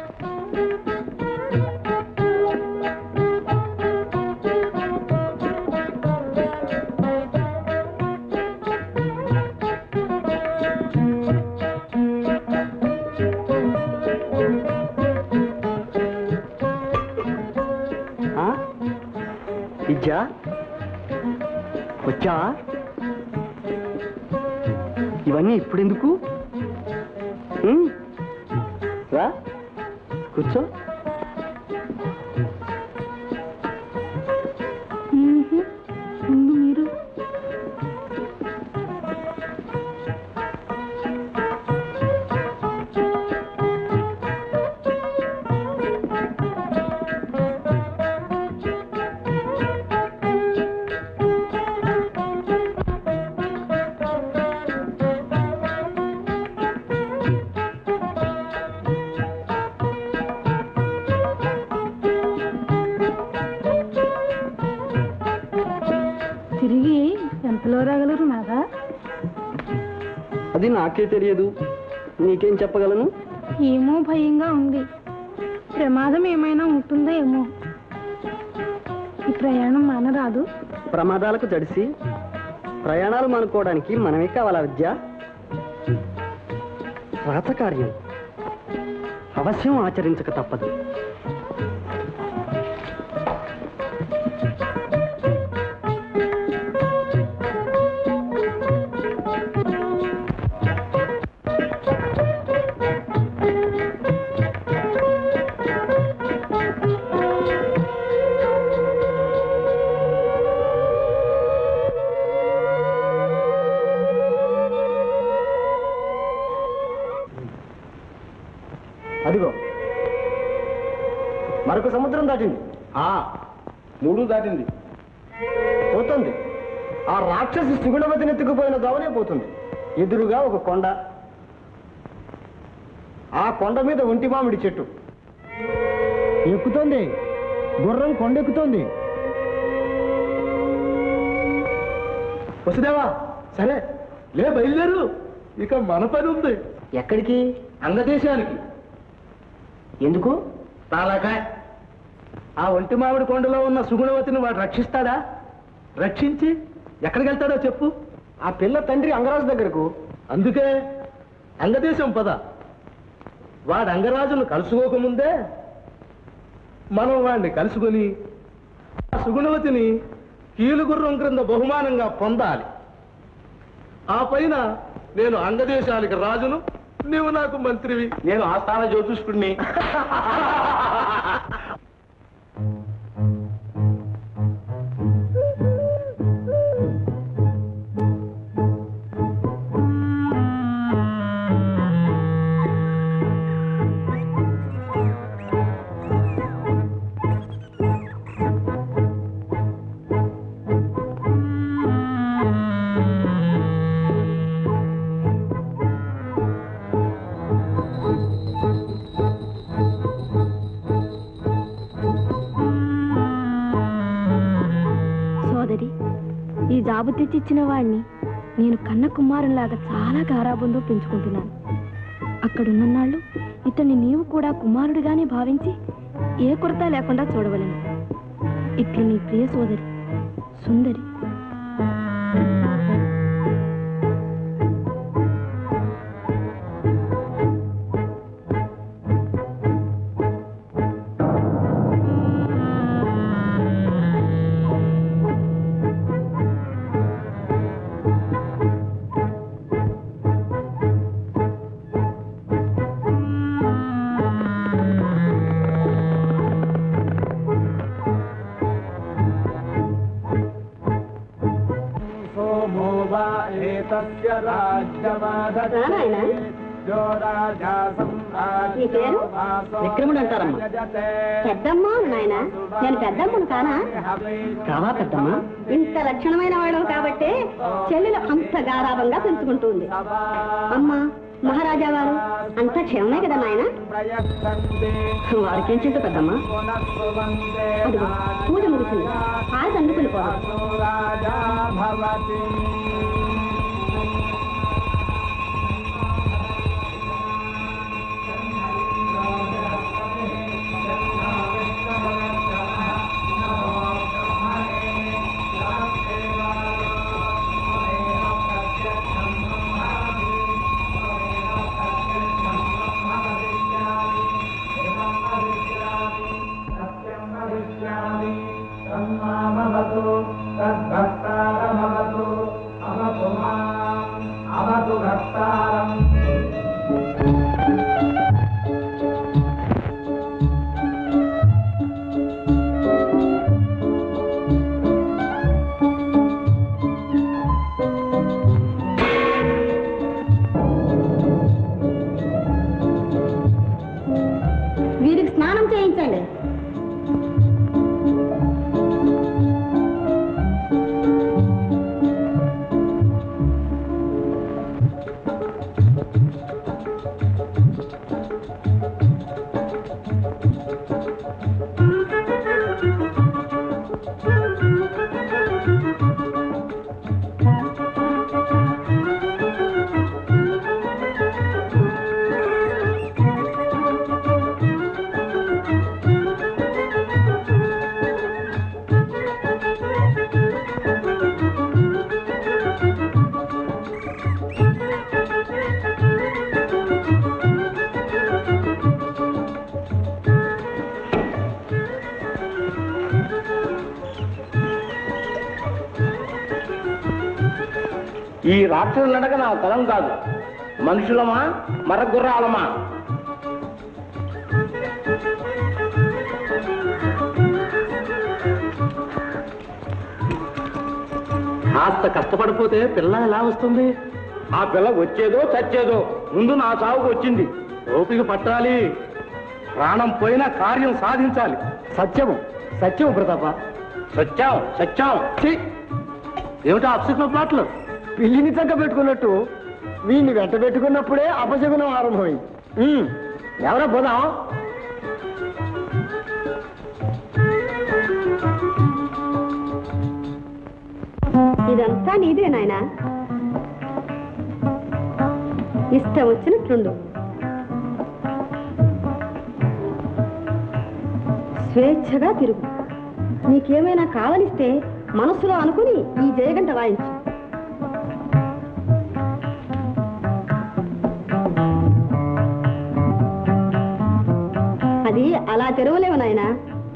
ఆ? విద్య వచ్చా ఇవన్నీ ఇప్పుడెందుకు ఉమ్, రా కూర్చో మ్మ్హ్. ముందు మీరు అది నాకే తెలియదు నీకేం చెప్పగలను ఏమో భయంగా ఉంది ప్రమాదం ఏమైనా ఉంటుందో ఏమో ఈ ప్రయాణం మానరాదు ప్రమాదాలకు జడిసి ప్రయాణాలు మానుకోవడానికి మనమే కావాలా విద్య రాతకార్యం అవశ్యం ఆచరించక తప్పదు అదిగో మరొక సముద్రం దాటింది ఆ మూడు దాటింది పోతుంది ఆ రాక్షసి సుగుణవతిని ఎత్తుకుపోయిన దావనే పోతుంది ఎదురుగా ఒక కొండ ఆ కొండ మీద ఒంటి మామిడి చెట్టు ఎక్కుతోంది గుర్రం కొండెక్కుతోంది వసుదేవా సరే లే బయలుదేరు ఇక మన పని ఉంది ఎక్కడికి అంగదేశానికి ఎందుకు తాలాకాయ్ ఆ ఒంటి మామిడి కొండలో ఉన్న సుగుణవతిని వాడు రక్షిస్తాడా రక్షించి ఎక్కడికి వెళ్తాడో చెప్పు ఆ పిల్ల తండ్రి అంగరాజు దగ్గరకు అందుకే అంగదేశం పద వాడు అంగరాజును కలుసుకోకముందే మనం వాడిని కలుసుకొని ఆ సుగుణవతిని కీలుగుర్రం క్రింద బహుమానంగా పొందాలి ఆ పైన నేను అంగదేశానికి రాజును నీవు నాకు మంత్రివి నేను ఆస్థాన జ్యోతిష్కుడిని సోదరి ఈ జాబు తెచ్చిచ్చిన వాడిని నేను కన్న కుమారునిలాగా చాలా గారాబందో పెంచుకుంటున్నాను అక్కడున్ననాళ్ళు ఇతన్ని నీవు కూడా కుమారుడిగానే భావించి ఏ కొరత లేకుండా చూడవలను ఇట్లు నీ ప్రియ సోదరి సుందరి सोमो वा एतस्य राज्यमाधत्ते जो राजा నీ పేరు? విక్రముడు అంటారమ్మా. పెద్దమ్మ నాయన నేను పెద్దమ్మను కానా కావా పెద్దమ్మా ఇంత లక్షణమైన వాడవు కాబట్టే చెల్లెలు అంత గారాభంగా పెంచుకుంటుంది అమ్మా మహారాజా వారు అంత క్షేమమే కదా నాయన వారికి ఏం చింత పెద్దమ్మా అదిగో పూజ ముగిసింది హారతి అందుకుని పోదాం राजा भवति तन्मामवतु तद्भक्तारमवतु अवतु माम् अवतु भक्तारम् వీరికి స్నానం చేయించండి ఈ రాక్షసుల నడక నా తలం కాదు మనుషులమా మరగుర్రాలమా కాస్త కష్టపడిపోతే పిల్ల ఎలా వస్తుంది ఆ పిల్ల వచ్చేదో చచ్చేదో ముందు నా సాగుకు వచ్చింది ఓపిక పట్టాలి ప్రాణం పోయినా కార్యం సాధించాలి సత్యము సత్యము ప్రతాప సత్యం సత్యం ఛీ! ఏమిటా అప్సెక్ల ప్లాట్లు పిల్లిని చక్క పెట్టుకున్నట్టు వీడిని వెంట పెట్టుకున్నప్పుడే అపశకునం ఆరంభమైంది ఉమ్, ఎవరా పోదాం ఇదంతా నీదే నాయనా ఇష్టం వచ్చినట్లుండు స్వేచ్ఛగా తిరుగు నీకేమైనా కావలిస్తే మనసులో అనుకుని ఈ జయగంట వాయించు అది అలా తెరవలేవు నాయనా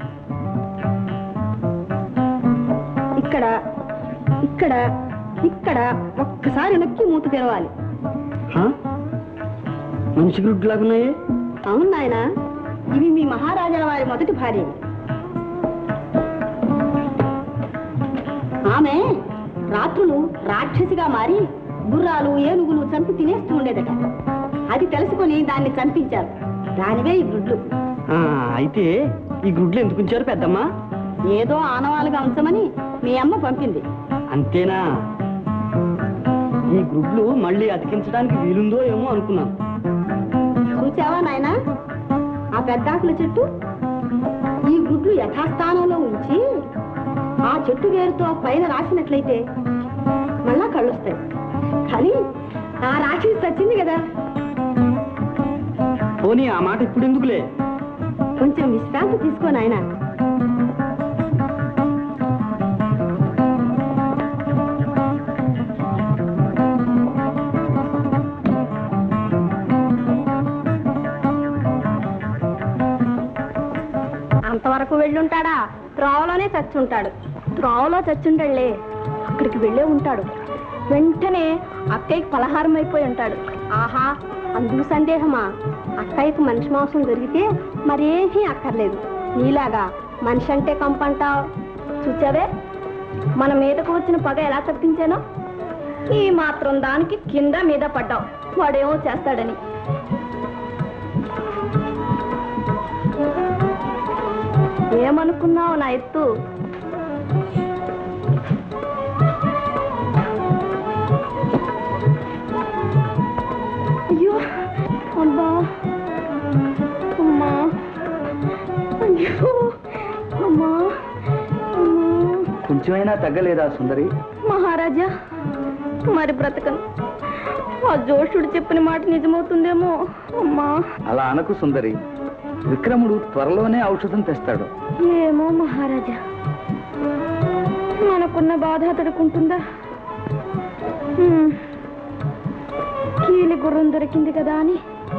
ఇక్కడ ఇక్కడ ఇక్కడ ఒక్కసారి నొక్కి మూత తెరవాలి మనిషి గుడ్లాగున్నాయి అవును నాయన ఇవి మీ మహారాజా వారి మొదటి భార్య ఆమె రాత్రులు రాక్షసిగా మారి గుర్రాలు ఏనుగులు చంపి తినేస్తూ ఉండేదట అది తెలుసుకొని దాన్ని చంపించారు దానివే ఈ గుడ్లు ఆ, అయితే ఈ గుడ్లు ఎందుకు ఉంచారు పెద్దమ్మా ఏదో ఆనవాలుగా ఉంచమని మీ అమ్మ పంపింది అంతేనా ఈ గుడ్లు మళ్ళీ అతికించడానికి వీలుందో ఏమో అనుకున్నాను చూచావా నాయనా ఆ పెద్దాకుల చెట్టు ఈ గుడ్లు యథాస్థానంలో ఉంచి ఆ చెట్టు వేరుతో పైన రాసినట్లయితే మళ్ళా కళ్ళొస్తాయి కానీ ఆ రాక్షసి చచ్చింది కదా పోనీ ఆ మాట ఇప్పుడు ఎందుకులే కొంచెం విశ్రాంతి తీసుకో నాయనా అంతవరకు వెళ్ళుంటాడా త్రోవలోనే చచ్చుంటాడు త్రోవలో చచ్చుండళ్లే అక్కడికి వెళ్ళే ఉంటాడు వెంటనే అక్కయ్యకి పలహారం అయిపోయి ఉంటాడు ఆహా అందుకు సందేహమా అక్కయ్యకు మనిషి మాంసం దొరికితే మరేమీ అక్కర్లేదు నీలాగా మనిషి అంటే కంపంటావు చూచావే మన మీదకు వచ్చిన పగ ఎలా తప్పించానో ఈ మాత్రం దానికి కింద మీద పడ్డావు వాడేమో చేస్తాడని ఏమనుకున్నావు నా ఎత్తు అయ్యో అబ్బా అమ్మా అయ్యో అమ్మా అమ్మా కొంచెమైనా తగ్గలేదా సుందరి మహారాజా మరి బ్రతకను ఆ జోషుడు చెప్పిన మాట నిజమవుతుందేమో అమ్మా అలా అనకు సుందరి విక్రముడు త్వరలోనే ఔషధం తెస్తాడు ఏమో మహారాజా మనకున్న బాధ అతడుకుంటుందా హ్మ్. కీలి గుర్రం దొరికింది కదా అని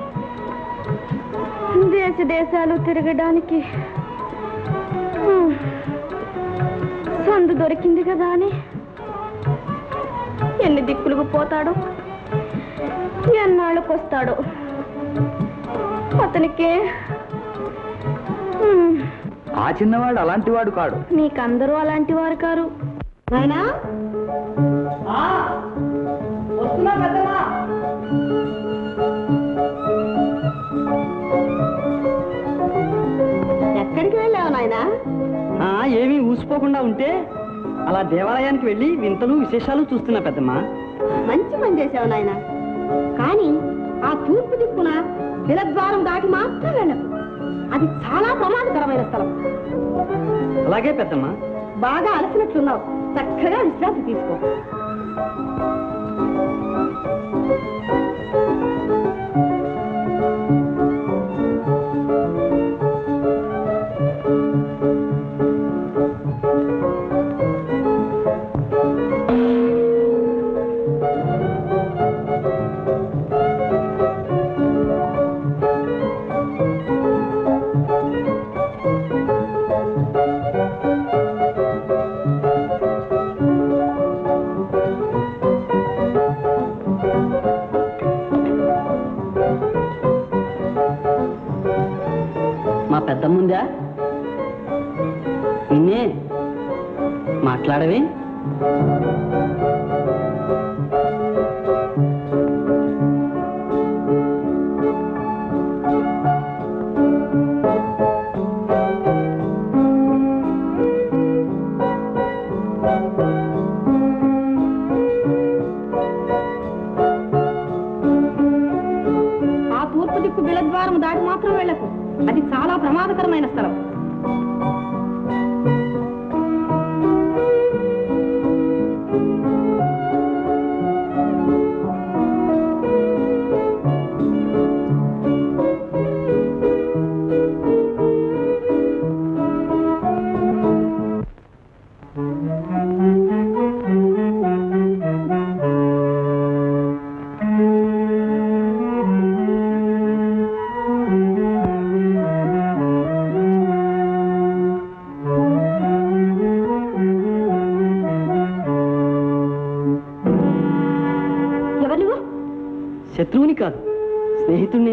దేశ దేశాలు తిరగడానికి హ్మ్. సందు దొరికింది కదా అని ఎన్ని దిక్కులకు పోతాడో ఎన్నాళ్ళకు వస్తాడో అతనికి హ్మ్. ఆ చిన్నవాడు అలాంటి వాడు కాడు మీకందరూ అలాంటి వారు కారు నాయనా వస్తున్నా పెద్దమ్మా ఎక్కడికి వెళ్ళావు నాయనా ఆ, ఏమీ ఊసిపోకుండా ఉంటే అలా దేవాలయానికి వెళ్ళి వింతలు విశేషాలు చూస్తున్నా పెద్దమ్మా మంచి పని చేసావు నాయనా కానీ ఆ తూర్పు దిక్కున బిలద్వారం దాటి మాత్రం వెళ్ళకు అది చాలా ప్రమాదకరమైన స్థలం అలాగే పెద్దమ్మా బాగా అలసినట్లున్నావు చక్కగా విశ్రాంతి తీసుకో పెద్దమ్ముందా నిన్నే మాట్లాడవే ఆ తూర్పు దిక్కు బిళ్ళద్వారం దాటి మాత్రం వెళ్ళకు అది చాలా ప్రమాదకరమైన స్థలం ఎవరు నువ్వు శత్రువుని కాదు స్నేహితుణ్ణి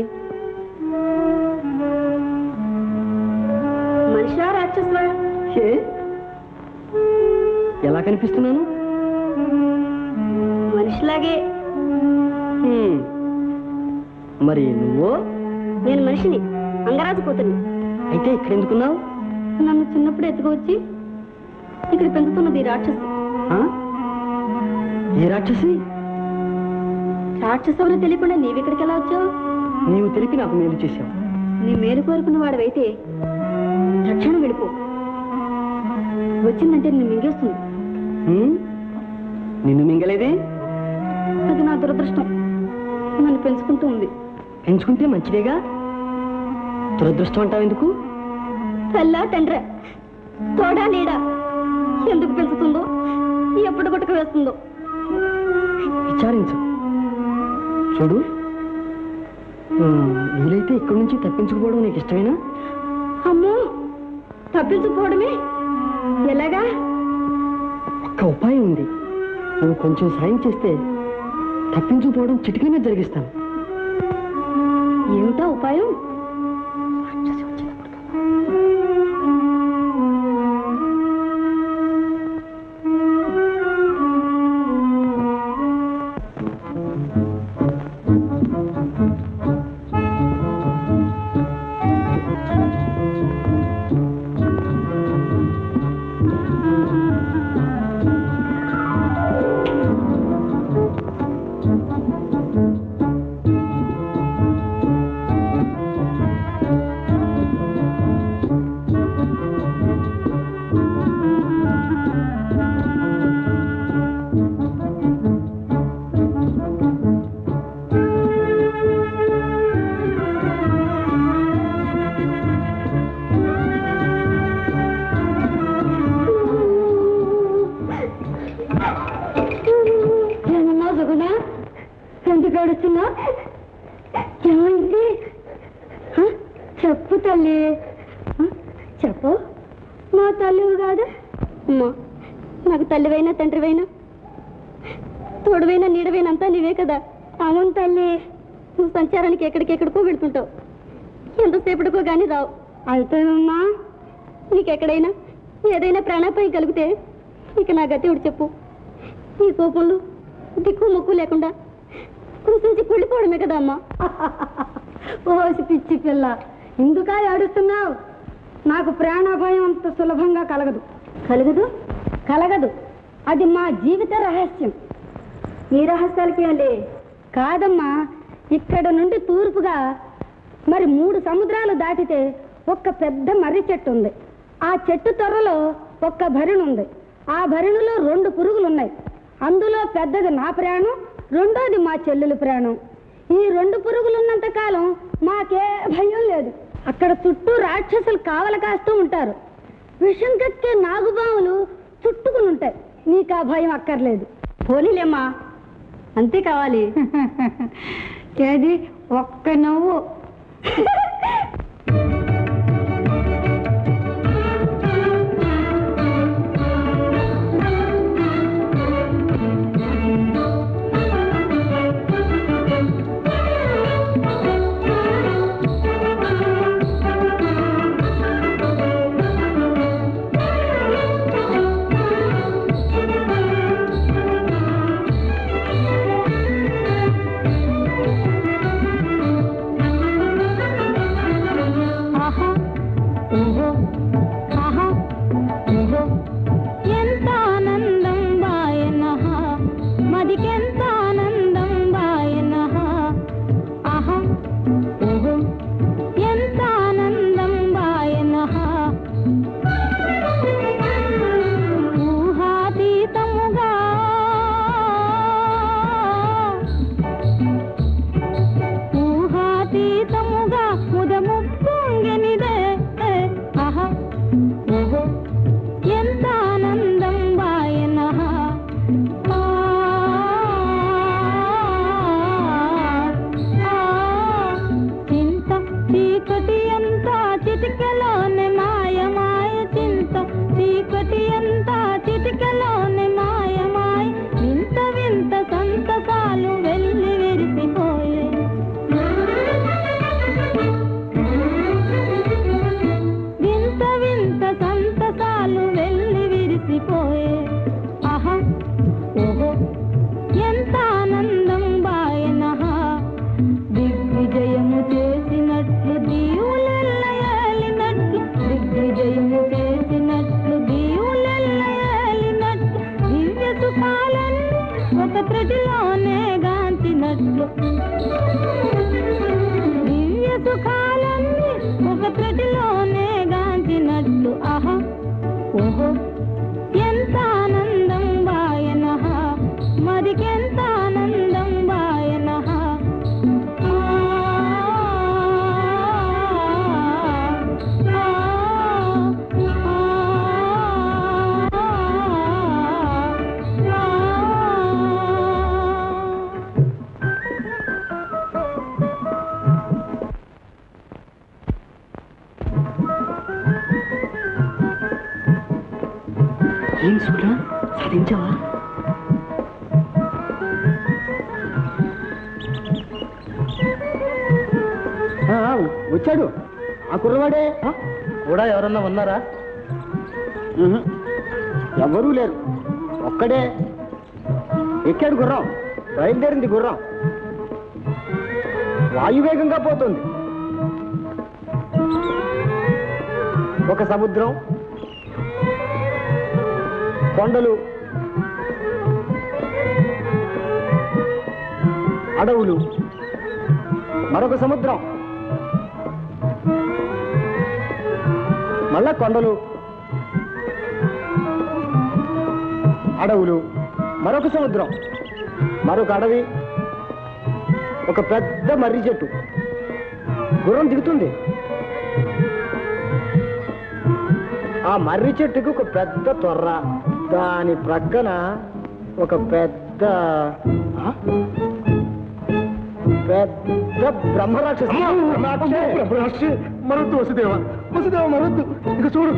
మనిషా రాక్షసులా ఏ ఎలా కనిపిస్తున్నాను మనిషిలాగే హ్మ్. మరి నువ్వు నేను మనిషిని అంగరాజు కూతుర్ని అయితే ఇక్కడెందుకున్నావు నన్ను చిన్నప్పుడు ఎత్తుకొచ్చి ఇక్కడ పెంచుతున్నది ఈ రాక్షసి ఆ? ఏ రాక్షసి రాక్షసు ఎవరో తెలియకుండా నీవిక్కడికి ఎలా వచ్చావు నీవు తెలిపి నాకు మేలు చేశావు నీ మేలు కోరుకున్న వాడవైతే తక్షణం వెళ్ళిపో వచ్చిందంటే నిన్ను మింగేస్తుంది హ్మ్? నిన్ను మింగలేదే అది నా దురదృష్టం నన్ను పెంచుకుంటూ ఉంది పెంచుకుంటే మంచిదేగా దురదృష్టం అంటావు ఎందుకు తల్లా తండ్రి తోడా నీడా ఎందుకు పెంచుతుందో ఎప్పుడు గుట్టకు వేస్తుందో విచారించు చూడు హ్మ్, వీలైతే ఇక్కడి నుంచి తప్పించుకుపోవడం నీకు ఇష్టమేనా అమ్మో తప్పించుకోవడమే ఎలాగా ఒక్క ఉపాయం ఉంది నువ్వు కొంచెం సాయం చేస్తే తప్పించుకుపోవడం చిటికనే జరిగిస్తాను ఏమిటా ఉపాయం ఏమన్నా జగనా ఎందుకు అడుగుతున్నా ఏమైంది హ? చెప్పు తల్లి హ? చెప్పు మా తల్లివి కాదు అమ్మా నాకు తల్లివైనా తండ్రివైనా తోడువైనా నీడవైనంతా నీవే కదా అవును తల్లి నువ్వు సంచారానికి ఎక్కడికెక్కడికో వెళ్తుంటావు ఎంతసేపటికో కానీ రావు అయితేనమ్మా నీకెక్కడైనా ఏదైనా ప్రాణాపాయం కలిగితే ఇక నా గతి ఒకటి చెప్పు ఈ కోపంలో దిక్కు ముక్కు లేకుండా కృషించి కుళ్ళిపోవడమే కదా అమ్మా ఓసి పిచ్చి పిల్ల ఎందుకా ఏడుస్తున్నావు నాకు ప్రాణాభయం అంత సులభంగా కలగదు కలగదు కలగదు అది మా జీవిత రహస్యం ఈ రహస్యాలకి అండి కాదమ్మా ఇక్కడ నుండి తూర్పుగా మరి మూడు సముద్రాలు దాటితే ఒక్క పెద్ద మర్రి చెట్టు ఉంది ఆ చెట్టు త్వరలో ఒక్క భరిణి ఉంది ఆ భరిణిలో రెండు పురుగులు ఉన్నాయి అందులో పెద్దది నా ప్రాణం రెండోది మా చెల్లెల ప్రాణం ఈ రెండు పురుగులు ఉన్నంత కాలం మాకే భయం లేదు అక్కడ చుట్టూ రాక్షసులు కావల కాస్తూ ఉంటారు విషం కక్కే నాగుబాములు చుట్టుకుని ఉంటాయి నీకు ఆ భయం అక్కర్లేదు పోనీలేమ్మా అంతే కావాలి ఏది ఒక్క నవ్వు ఏం సూర్య సాధించావా వచ్చాడు ఆ కుర్రవాడే కూడా ఎవరన్నా ఉన్నారా ఎవరూ లేరు ఒక్కడే ఎక్కాడు గుర్రం బయలుదేరింది గుర్రం వాయువేగంగా పోతుంది ఒక సముద్రం కొండలు అడవులు మరొక సముద్రం మళ్ళా కొండలు అడవులు మరొక సముద్రం మరొక అడవి ఒక పెద్ద మర్రి చెట్టు గుర్రం దిగుతుంది ఆ మర్రి చెట్టుకు ఒక పెద్ద తొర్ర దాని ప్రక్కన ఒక పెద్ద ఆ? పెద్ద బ్రహ్మరాక్షసి బ్రహ్మరాక్షసి మరొద్దు వసుదేవ వసుదేవ మరొద్దు ఇక చూడు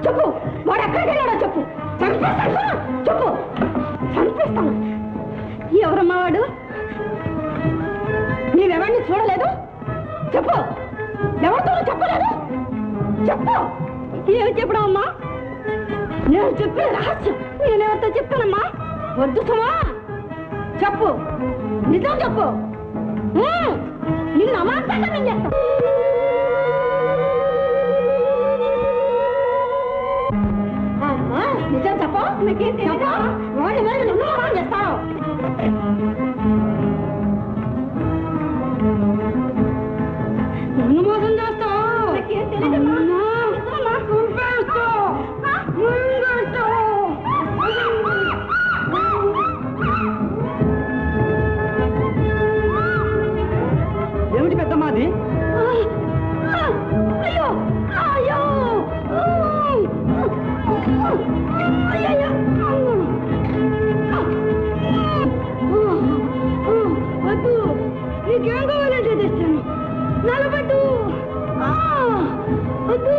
చెప్పు వాడు ఎక్కడికి వెళ్ళాడో చెప్పు చంపేస్తాను చూడు. చెప్పు చంపేస్తాను ఎవరమ్మా వాడు నీవెవరిని చూడలేదు చెప్పు ఎవరితో చెప్పలేదు చెప్పు ఏమి చెప్పడం అమ్మా నేను చెప్పిన రహస్యం నేనెవరితో చెప్తానమ్మా వద్దు సుమా చెప్పు నిజం చెప్పు ఉమ్, నిన్ను అమాంతంగా మింగేస్తా అమ్మా నిజం చెప్పు నీకేం తెలియదు వాళ్ళు వాళ్ళు నిన్ను అమాం చేస్తాను నన్ను మోసం చేస్తావు అమ్మా, చంపేస్తావు. మింగేస్తావు. ఏమిటి పెద్దమ్మాది అయ్యో అయ్యో అయ్యయ్యో. వద్దు నీకేం కావాలంటే తెస్తాను నలబట్టు ఆ, వద్దు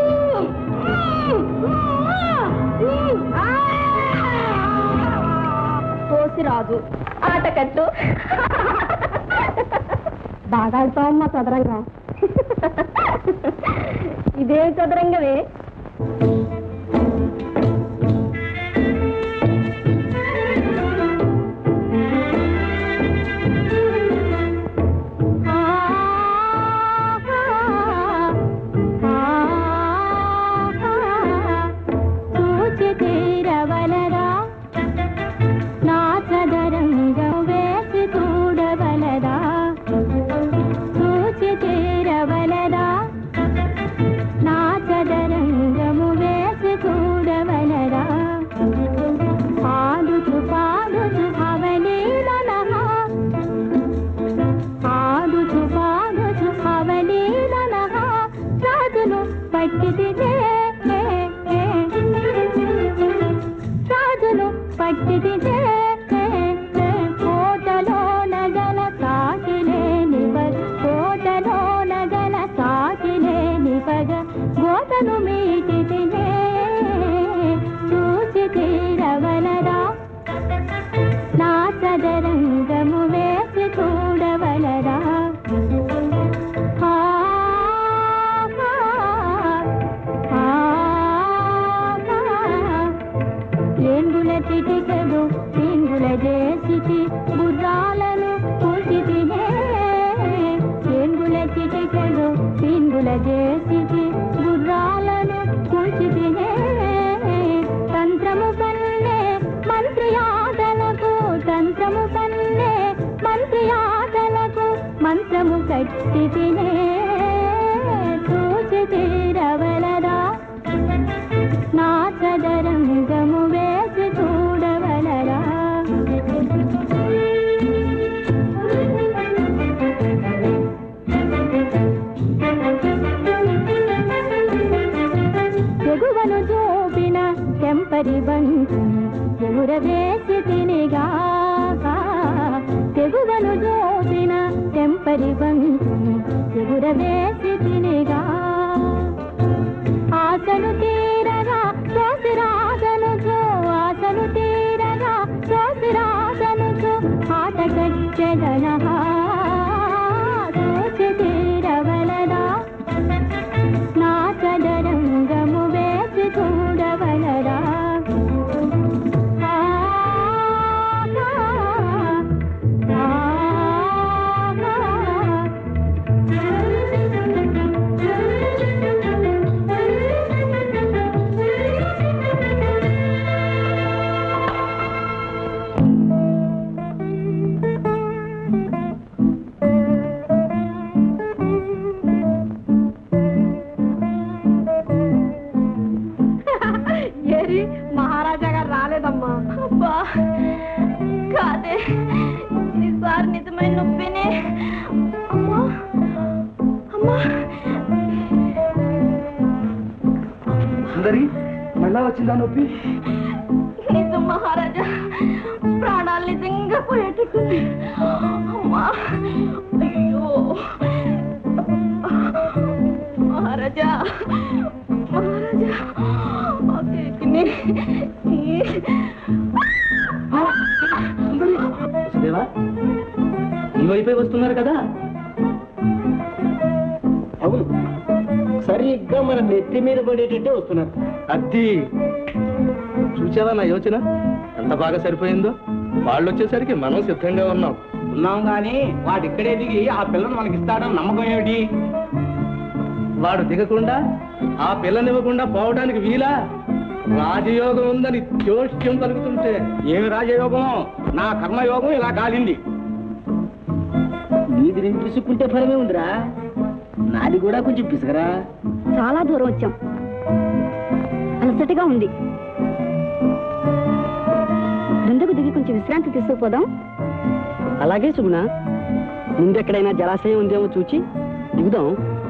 పోసిరాజు ఆటకట్టు బాగా ఆడుతావమ్మా చదరంగా ఇదే చదరంగమే తీరవలరా నా చదరంగం వేసి చూడవలరా చూచి తీరవలరా నా చదరంగము వేసి చూడవలరా పాడుచు పాడుచు అవలీలనహా పాడుచు పాడుచు అవలీలనహా రాజును పట్టిదిదే రాజును పట్టిదిదే కోటలో నగల సాటిలేని పగ కోటలో నగల సాటిలేని పగ గోతను మీటిదినే చూసి తీరవలరా నా చదరంగము వేసి చూడవలరా ఆ, ఆ, ఆ, ఏంగుల చిటికెడు పింగుల చేసిటి గుర్రాలను కూసిటినే ఏంగుల చిటికెడు పింగుల చేసిటి గుర్రాలను కూసిటినే తంత్రము కన్నే మంత్రియాదలకు తంత్రము కన్నే మంత్రియాదలకు మంత్రము కట్టి తినే చూసి తీరవలరా నా చదరంగము వేసి చూడవలరా తెగువను చూపిన తెంపరి బంటు ఎగుర వేసి తినిగా తెగువను చూపిన తెంపరి బంటు ఎగుర వేసి తినిగా ఆశను తీరగా తోసిరాదను చో ఆశను తీరగా తోసిరాదను చో ఆట కట్టెదన తోసి తీరవలరా నా చదరంగము వేసి చూడవలరా ఆ, ఆ, ఆ, ఏరి మహారాజా గారు రాలేదమ్మా అబ్బా కాదే ఈసారి నిజమైన నొప్పినే అమ్మా అమ్మా సుందరి మళ్ళా వచ్చిందా నొప్పి నిజం మహారాజా ప్రాణాలు నిజంగా పోయేటట్టుంది అమ్మా అయ్యో మహారాజా మహారాజా ఆ వస్తున్నారు కదా అవును సరిగ్గా మన నెత్తి మీద పడేటట్టే వస్తున్నారు అద్ది చూచావా నా యోచన ఎంత బాగా సరిపోయిందో వాళ్ళు వచ్చేసరికి మనం సిద్ధంగా ఉన్నాం ఉన్నాం కానీ వాడు ఇక్కడే దిగి ఆ పిల్లని మనకి ఇస్తాడని నమ్మకం ఏమిటి వాడు దిగకుండా ఆ పిల్లనివ్వకుండా పోవడానికి వీలా రాజయోగం ఉందని జోష్యం పలుకుతుంటే ఏమి రాజయోగం నా కర్మయోగం ఇలా కాలింది నీది నేను పిసుక్కుంటే ఫలమే ఉందిరా నాది కూడా కొంచెం పిసగరా చాలా దూరం వచ్చాం అలసటగా ఉంది ముందుకు దిగి కొంచెం విశ్రాంతి తీసుకుపోదాం అలాగే సుగుణ ముందెక్కడైనా జలాశయం ఉందేమో చూచి దిగుదాం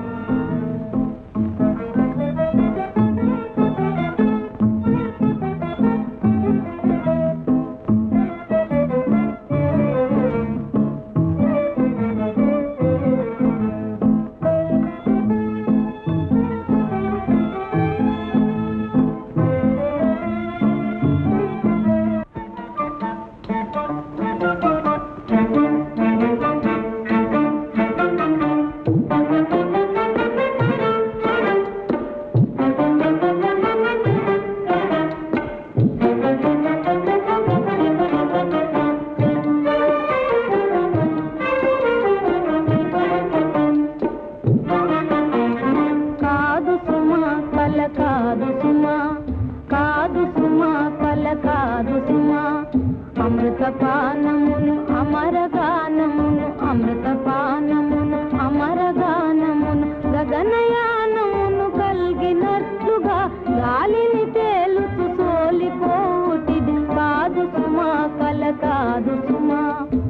కాదు సుమా కల కాదు సుమా కాదు సుమా కల కాదు సుమా అమృత పానమును అమరగానమును అమృత పానమును అమరగానమును గగనయానమును కలిగినట్లుగా గాలిని తేలుతూ సోలిపోటిది కాదు సుమా కల కాదు సుమా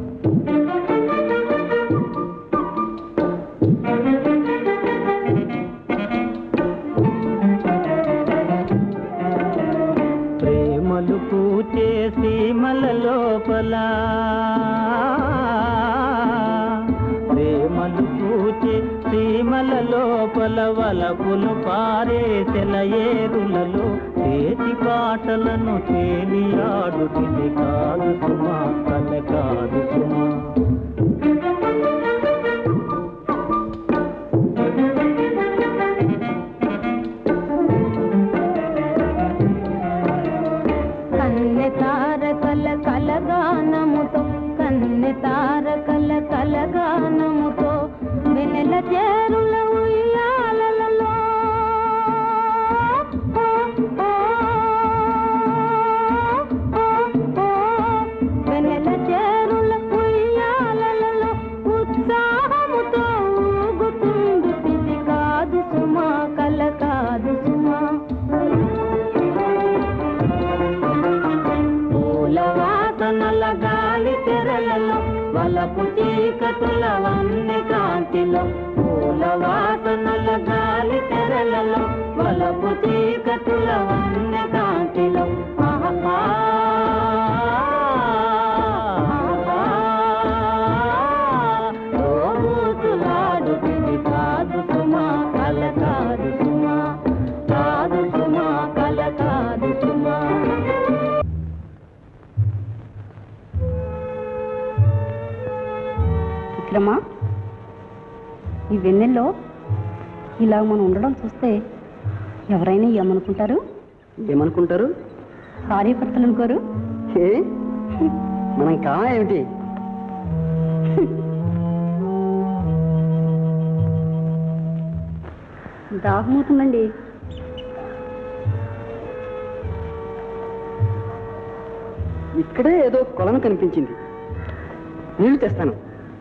ప్రేమలు పూచే సీమల లోపల ప్రేమలు పూచే సీమల లోపల వలపులు పారే సెలయేరులలో చేతి పాటలను తేలియాడుతుంది కాదు సుమా కల కాదు సుమా కన్నె తారకల కలగానముతో కన్నె తారకల కలగానముతో వెనెల చేరుల ఉయ్యాలలో వెనెల చేరుల ఉయ్యాలలో ఉత్సాహముతో ఊగుతుండు కాదు సుమా కల కాదు సుమా పూల వాసనల గాలి తెరలలో వలపు చీకటుల వన్నె కాంతిలో పూల వాసనల గాలి తెరలలో వలపు చీకటుల వన్నె కాంతిలో ఆహా తోబూచులాడుతుంది కాదు సుమా కల కాదు సుమా కాదు సుమా కల కాదు సుమా విక్రమా ఈ వెన్నెల్లో ఇలా మనం ఉండడం చూస్తే ఎవరైనా ఏమనుకుంటారు ఏమనుకుంటారు భార్యాభర్తలు అనుకోరు ఏ మనం కావా ఏమిటి దాహమవుతుందండి ఇక్కడే ఏదో కొలను కనిపించింది నీళ్లు తెస్తాను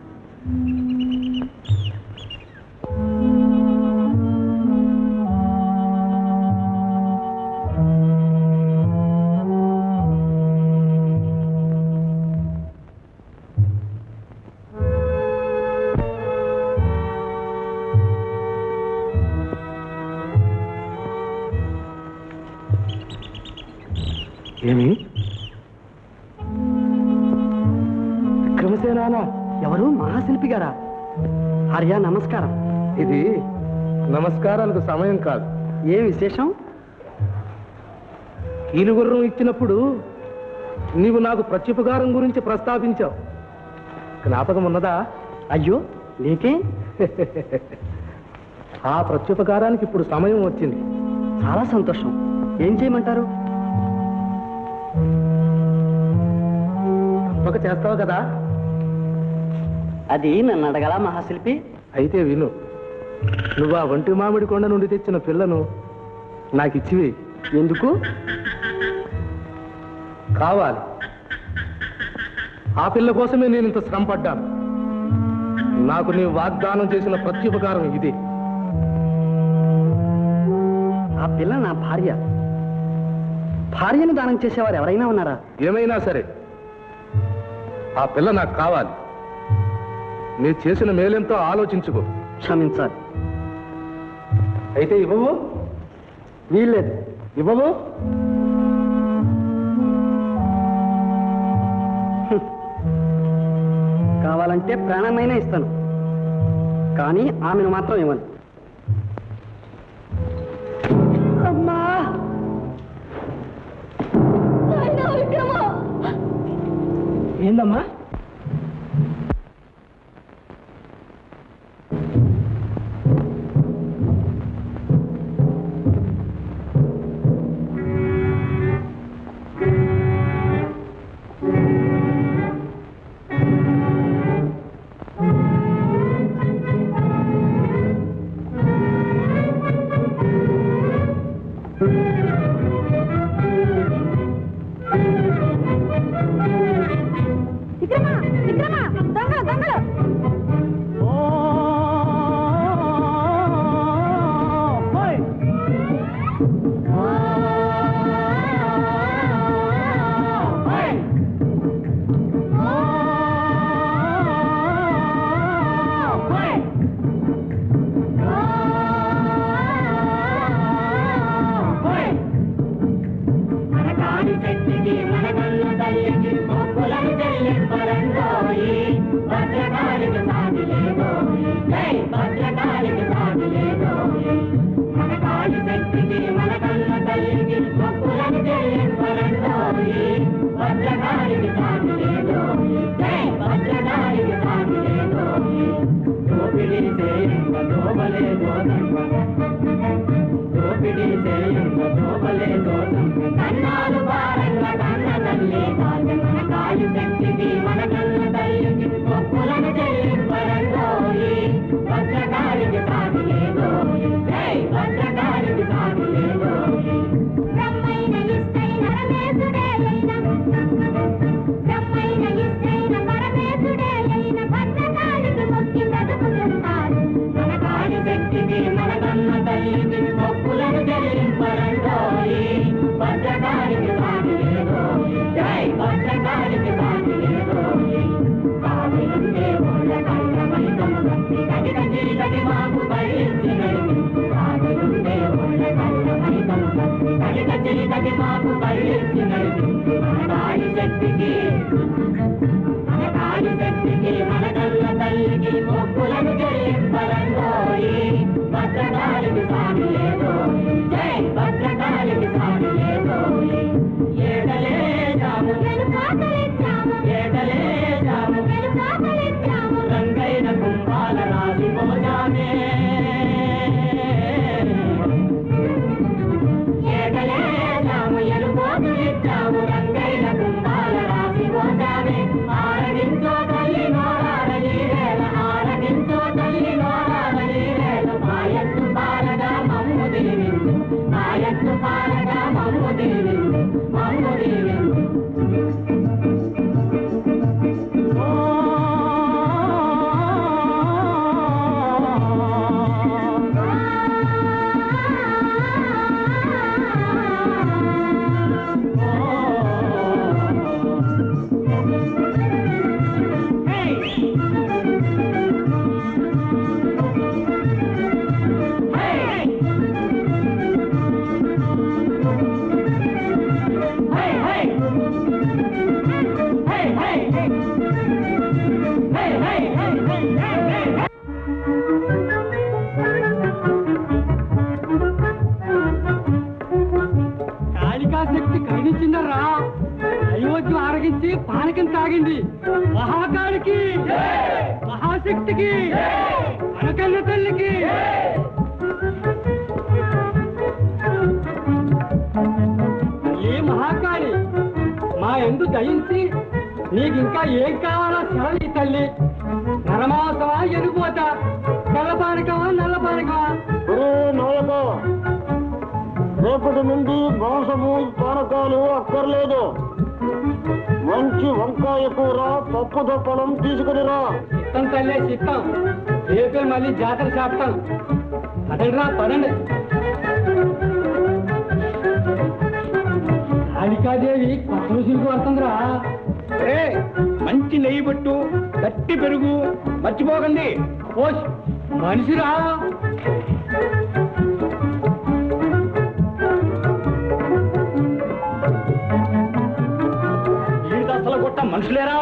ఏమి విక్రమసేనానా ఎవరు మహాశిల్పి గారా ఆర్య నమస్కారం ఇది నమస్కారాలకు సమయం కాదు ఏం విశేషం కీలుగుర్రం ఇచ్చినప్పుడు నీవు నాకు ప్రత్యుపకారం గురించి ప్రస్తావించావు జ్ఞాపకం ఉన్నదా అయ్యో లేకే ఆ ప్రత్యుపకారానికి ఇప్పుడు సమయం వచ్చింది చాలా సంతోషం ఏం చేయమంటారు తప్పక చేస్తావు కదా అది నన్ను అడగలా మహాశిల్పి అయితే విను నువ్వు ఆ ఒంటి మామిడి కొండ నుండి తెచ్చిన పిల్లను నాకు ఇచ్చివి ఎందుకు కావాలి ఆ పిల్ల కోసమే నేను ఇంత శ్రమ పడ్డాను నాకు నీవు వాగ్దానం చేసిన ప్రత్యుపకారం ఇది ఆ పిల్ల నా భార్య భార్యను దానం చేసేవారు ఎవరైనా ఉన్నారా ఏమైనా సరే ఆ పిల్ల నాకు కావాలి నీ చేసిన మేలెంతో ఆలోచించుకో క్షమించాలి అయితే ఇవ్వవు వీల్లేదు ఇవ్వవు కావాలంటే ప్రాణమైనా ఇస్తాను కానీ ఆమెను మాత్రం ఇవ్వను అమ్మా నాయనా విక్రమ ఏందమ్మా విక్రమ విక్రమ దొంగలు దొంగలు మనకాడి శక్తికి మనకన్న తల్లికి మొక్కులను చెల్లింపరంగోయి భద్రకాళికి సాటి లేదోయి జై భద్రకాళికి సాటి లేదోయి మనకాడి శక్తికి మనకన్న తల్లికి మొక్కులను చెల్లింపరంగోయి భద్రకాళికి సాటి లేదోయి జై భద్రకాళికి సాటి లేదోయి దోపిడీ చేయంగ దోబలే దోదంగ దోపిడీ చేయంగ దోబలే దోదంగ కన్నాలు భారంగ కన్న తల్లి కాజన కాయి శక్తికి మన కన్న తల్లికి మొక్కులను చెల్లింపరంగోయి భద్రకాళికి సాటి లేదోయి జై భద్రకాళికి సాటి లేదోయి బ్రహ్మైన ఇష్టైన రమేశుడే అయిన బ్రహ్మైన ఇష్టైన పరమేశుడే అయిన భద్రకాళికి మొక్కి బ్రతుకుతుంటారు మన కాడి శక్తికి మన కన్న తల్లికి మొక్కులను చెల్లింపరంగోయి భద్రకాళికి సాటి లేదోయి జై భద్రకాళికి సాటి లేదోయి కాదులుండే ఒళ్ళ కళ్ళ మైకము కట్టి కటిక చీకటి మాకు భరించి నడిపించు కాదులుండే ఒళ్ళ కళ్ళ మైకము కట్టి కటిక చీకటి మాకు భరించి నడిపించు మన కాడి శక్తికి మన కాడి శక్తికి మన కళ్ళ తల్లికి మొక్కులను చెల్లింపరంగోయి భద్రకాళికి సామి లేదోయి జై భద్రకాళికి సామి లేదోయి ఏడలే జాము వెనుకాతలిచ్చాము ఏడలే జాము వెనుకాతలిచ్చాము రంగైన కుంభాల రాశి మోజామే ఏడలే జాము ఎలుగోదు ఇచ్చాము రంగైన కుంభాల రాశి మోజామే ఆరగించో తల్లి నోరారని వేళ ఆరగించో తల్లి నోరారని వేళ మాయత్తు పాలగా మమ్ము దీవించు మాయత్తు పాలగా మమ్ము దీవించు మమ్ము దీవించు కాళికా శక్తి కరుణించిందరా అయోధ్య ఆరగించి పానకం తాగింది మహాకాళికి మహాశక్తి శక్తికి అనకన్న తల్లికి ఏ మహాకాళి మా ఎందు దయించి నీకు ఇంకా ఏం కావాలో సెలవి తల్లి నరమాసమా ఎనుపోత తెల్లపానకమా నల్లపానకమా నాయక రేపటి నుండి మాంసము పానకాలు అక్కర్లేదు మంచి వంకాయ కూర పప్పు దప్పడం తీసుకునిరా చిత్తం తల్లే చిత్తం రేపే మళ్ళీ జాతర చేస్తాం పదండిరా పదండి కాళికాదేవి కొత్త రుసులకు వస్తుందిరా మంచి నెయ్యి పట్టు గట్టి పెరుగు మర్చిపోకండి ఓష్ మనిషిరా వీడికి అసలు కొట్ట మనుషులేరా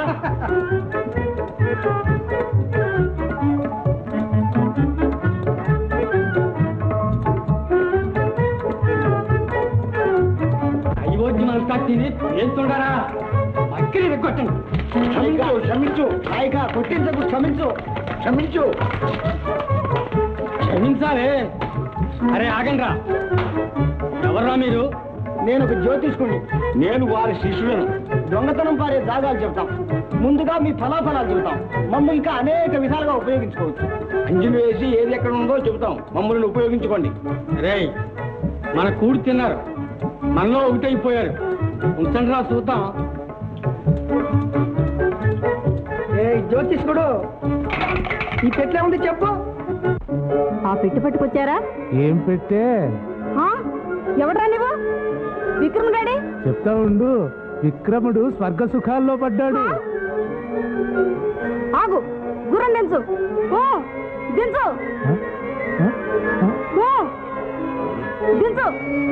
అయోధ్య మనసు తిని ఏం చూడరా అక్కడి కొట్టండి క్షమించు క్షమించు నాయక కొట్టించకు క్షమించు క్షమించు క్షమించాలే అరే ఆగండ్రా ఎవర్రా మీరు నేను ఒక జ్యోతిష్కుని నేను వారి శిష్యులను దొంగతనం పారే జాగాలు చెప్తాం ముందుగా మీ ఫలాఫలాలు చెబుతాం మమ్మల్ని ఇంకా అనేక విధాలుగా ఉపయోగించుకోవచ్చు అంజులు వేసి ఏది ఎక్కడ ఉందో చెబుతాం మమ్మల్ని ఉపయోగించుకోండి రే మన కూడి తిన్నారు మనలో ఒకటైపోయారు ఉంచండి రా చూద్దాం ఏ జ్యోతిష్కుడు ఈ పెట్లే ఉంది చెప్పు ఆ పెట్టి పట్టుకొచ్చారా ఏం పెట్టే ఎవడ్రా నువ్వు విక్రమ్ డాడీ చెప్తా ఉండు విక్రముడు స్వర్గ సుఖాల్లో పడ్డాడు ఆగు గుర్రం దించు ఓ దించు ఓ దించు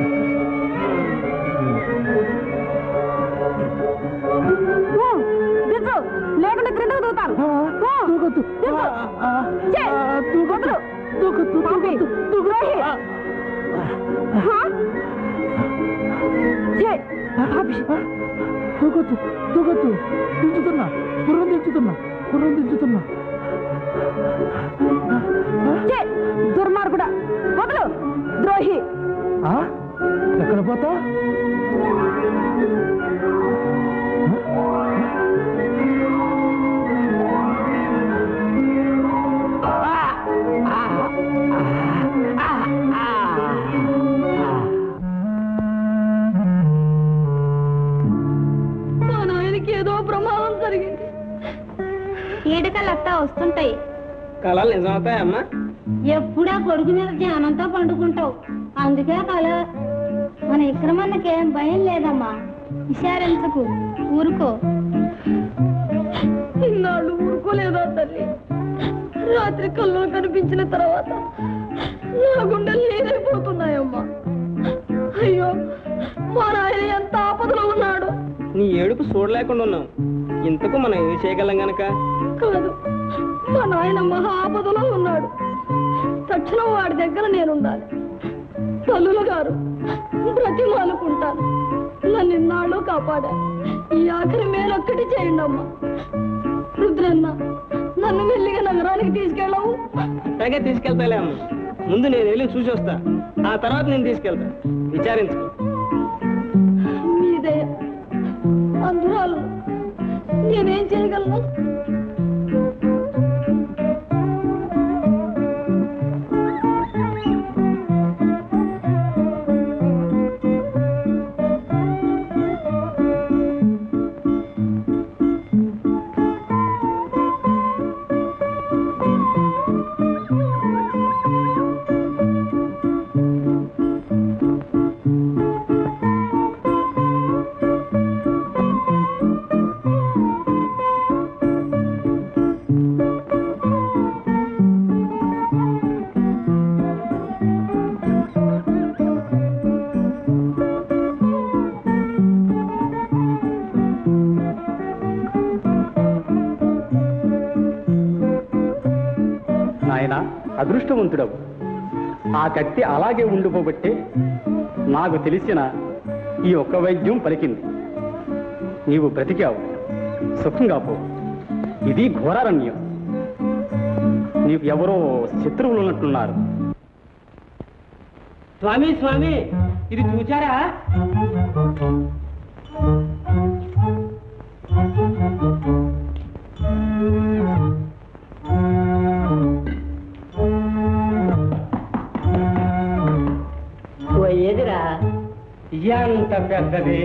ఓ దించు లేకుండా క్రిందకు దూతాను ఓ దించు ఛే, వదలు. పంపి. ద్రోహి. హా? ఛే, ఆపి. తూగొద్దు తూగొద్దు దించుతున్నా గుర్రం దించుతున్నా గుర్రం దించుతున్నా ఛే, దుర్మార్గుడా వదలు ద్రోహి ఆ? ఎక్కడ పోతా మా నాయనకి ఏదో ప్రమాదం జరిగింది ఈడకలత్తా వస్తుంటాయి కళలు నిజమవుతాయమ్మా ఎప్పుడా కొడుకు మీద ధ్యానంతో పండుకుంటావు అందుకే కల మన విక్రమన్నకేం భయం లేదమ్మా విచారించకు ఊరుకో ఇన్నాళ్ళు ఊరుకోలేదా తల్లి రాత్రి కల్లో కనిపించిన తర్వాత నా గుండెలు నీరైపోతున్నాయమ్మా అయ్యో మా నాయన ఎంత ఆపదలో ఉన్నాడు నీ ఏడుపు చూడలేకుండా ఉన్నాం ఇంతకు మనం ఏం చేయగలం గనక కాదు మా నాయన మహా ఆపదలో ఉన్నాడు తక్షణం వాడి దగ్గర నేనుండాలి తల్లుల గారు బ్రతిమాలుకుంటాను నన్ను ఇన్నాళ్ళు కాపాడా ఈ ఆఖరి మేలొక్కటి చేయండి అమ్మా రుద్రన్న నన్ను మెల్లిగా నగరానికి తీసుకెళ్ళవు అట్టాగే తీసుకెళ్తాలే అమ్మ ముందు నేను వెళ్ళి చూసి వస్తా ఆ తర్వాత నేను తీసుకెళ్తా విచారించుకో మీదే అందురాలు నేనేం చేయగలను నాయన అదృష్టవంతుడవు ఆ కత్తి అలాగే ఉండిపోబట్టే నాకు తెలిసిన ఈ ఒక్క వైద్యం పలికింది నీవు బ్రతికావు సుఖంగా పో ఇది ఘోరారణ్యం నీకు ఎవరో శత్రువులు ఉన్నట్టున్నారు స్వామి స్వామి ఇది చూచారా ఏదిరా ఎంత పెద్దది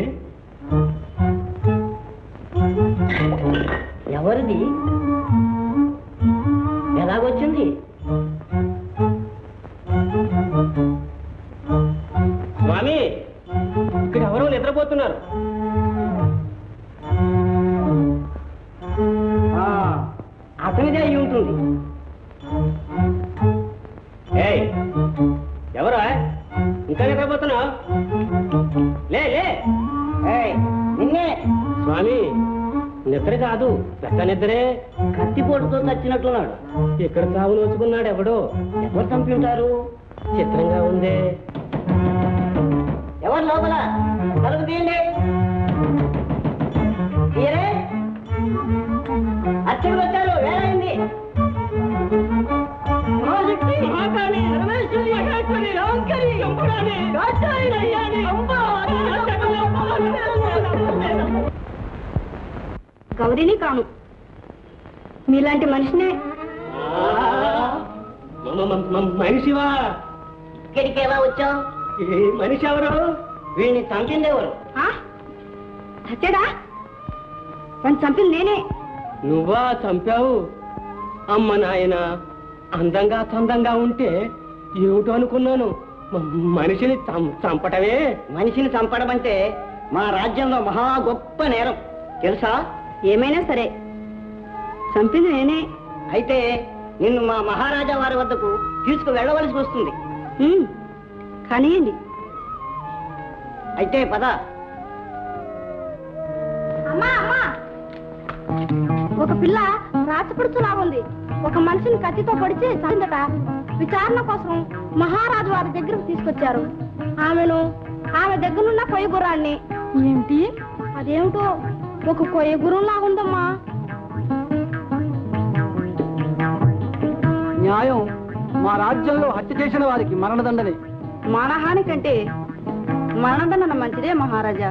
ఎవరిది ఎలాగొచ్చింది స్వామి ఇక్కడ ఎవరో నిద్రపోతున్నారు ఆ, అతనిదే అయి ఉంటుంది ఏయ్ ఎవరా ఇంకా నిద్రపోతున్నావు లే లే ఏయ్ నిన్నే స్వామి నిద్ర కాదు పెద్ద నిద్రే కత్తిపోటుతో చచ్చినట్లున్నాడు ఇక్కడ చావు నోచుకున్నాడు ఎవడో ఎవరు చంపి ఉంటారు చిత్రంగా ఉందే ఎవరు లోపల తలుపు తీయండి తీయరే అర్చకులు వచ్చారు వేరైంది మహాశక్తి, మహాకాళి, పరమేశ్వరి, మహేశ్వరి, రాంకరి, కంపురాణి, కాచాయి, నయ్యాని, అంబ, గౌరీని కాను మీలాంటి మనిషినే మనిషివా ఇక్కడికి ఎలా వచ్చావు మనిషి ఎవరు వీడిని చంపింది ఎవరు ఆ? సత్యడా వాడిని చంపింది నేనే నువ్వా చంపావు అమ్మ నాయన అందంగా చందంగా ఉంటే ఏమిటో అనుకున్నాను మ- మనిషిని చం- చంపటమే మనిషిని చంపడం అంటే మా రాజ్యంలో మహా గొప్ప నేరం తెలుసా ఏమైనా సరే చంపింది నేనే అయితే నిన్ను మా మహారాజా వారి వద్దకు తీసుకు వెళ్ళవలసి వస్తుంది ఉమ్, కానియండి అయితే పద అమ్మా అమ్మా ఒక పిల్ల రాచపడుచులా ఉంది ఒక మనిషిని కత్తితో పొడిచి చందట విచారణ కోసం మహారాజు వారి దగ్గరకు తీసుకొచ్చారు ఆమెను ఆమె దగ్గరున్న కొయ్య గుర్రాన్ని ఏమిటి అదేమిటో ఒక కొయ్య గుర్రంలా ఉందమ్మా న్యాయం మా రాజ్యంలో హత్య చేసిన వారికి మరణదండనే మానహాని కంటే మరణదండన మంచిదే మహారాజా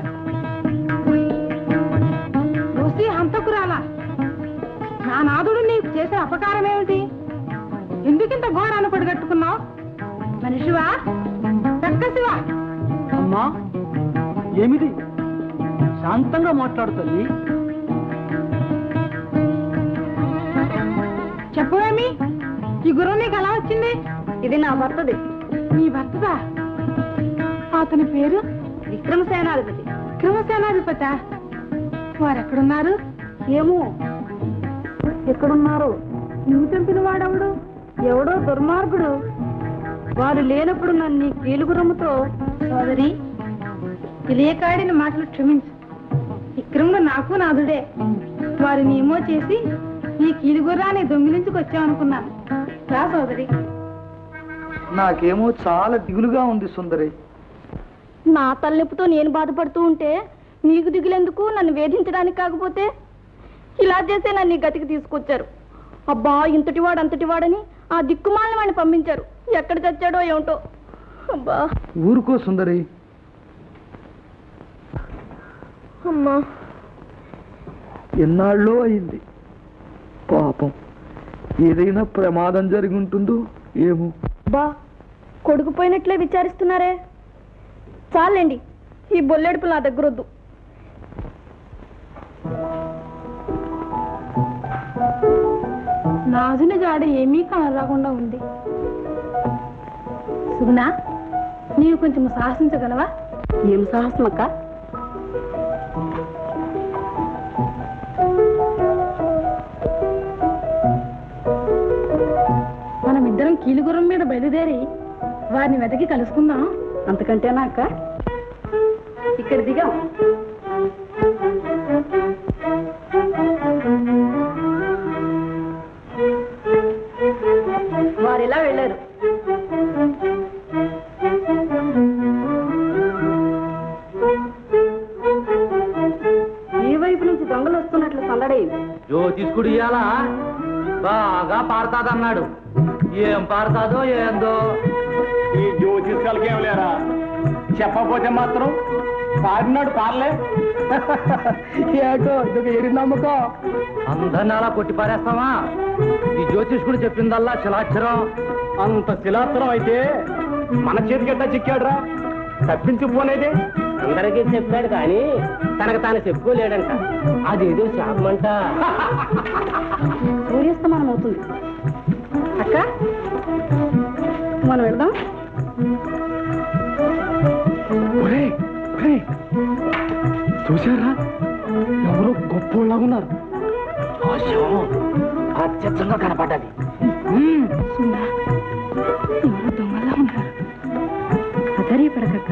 ఋషి హంతకురాలా నా నాదుడు నీకు చేసిన అపకారం ఏమిటి ఎందుకింత ఘోరాన్ని పడిగట్టుకున్నావు మనిషివా చక్కసివా అమ్మా ఏమిటి శాంతంగా మాట్లాడుతుంది చెప్పవేమి ఈ గుర్రం నీకు ఎలా వచ్చింది ఇది నా భర్తది నీ భర్తదా అతని పేరు విక్రమసేనాధిపతి విక్రమసేనాధిపత వారెక్కడున్నారు ఏమో ఎక్కడున్నారు నువ్వు చంపిన వాడెవడు ఎవడో దుర్మార్గుడు వారు లేనప్పుడు నన్ను ఈ కీలుగురముతో సోదరి తెలియకాడిన మాటలు క్షమించు విక్రముడు నాకు నాదుడే వారిని ఏమో చేసి ఈ కీలుగుర్రాన్ని దొంగిలించుకొచ్చామనుకున్నాను రా సోదరి నాకేమో చాలా దిగులుగా ఉంది సుందరి నా తలనొప్పితో నేను బాధపడుతూ ఉంటే మీకు దిగులెందుకు నన్ను వేధించడానికి కాకపోతే ఇలా చేసే నన్ను ఈ గతికి తీసుకొచ్చారు అబ్బా ఇంతటి వాడు అంతటి వాడని ఆ దిక్కుమాలిన వాడిని పంపించారు ఎక్కడ చచ్చాడో ఏమిటో అబ్బా ఊరుకో సుందరి అమ్మా ఎన్నాళ్ళో అయింది పాపం ఏదైనా ప్రమాదం జరిగి ఉంటుందో ఏమో బా కొడుకుపోయినట్లే విచారిస్తున్నారే చాలండి ఈ బొల్లెడుపులు నా దగ్గర వద్దు నాజుని జాడ ఏమీ కనరాకుండా ఉంది సుగుణ నీవు కొంచెం సాహసించగలవా ఏం సాహసం అక్క మనమిద్దరం కీలుగుర్రం మీద బయలుదేరి వారిని వెతకి కలుసుకుందాం అంతకంటేనా అక్క ఇక్కడ దిగాం వారు ఇలా వెళ్ళారు ఈ వైపు నుంచి దొంగలు వస్తున్నట్లు సందడైంది జో తీసుకుడు ఇయ్యాలా బాగా పాడతాదన్నాడు ఏం పాడతాదో ఏందో ఈ జ్యోతిష్యాలకి ఏం లేరా చెప్పకపోతే మాత్రం పాడినాడు పాడలే ఏటో ఇదొక ఎరి నమ్మకం అందరిని అలా కొట్టి పారేస్తావా ఈ జ్యోతిష్కుడు చెప్పిందల్లా శిలాక్షరం అంత శిలాత్రం అయితే మన చేతికెట్టా చిక్కాడురా తప్పించుకుపోనేదే అందరికీ చెప్పాడు కానీ తనకు తాను చెప్పుకోలేడంట అదేదో శాపమంట సూర్యాస్తమానం అవుతుంది అక్క మనం వెళ్దాం ఒరే ఒరే చూసారా ఎవరో గొప్పోళ్ళగా ఉన్నారు ప్రత్యక్షంగా కనపడ్డది సుందా ఎవరో దొంగలా ఉన్నారు అదరీ పడకక్క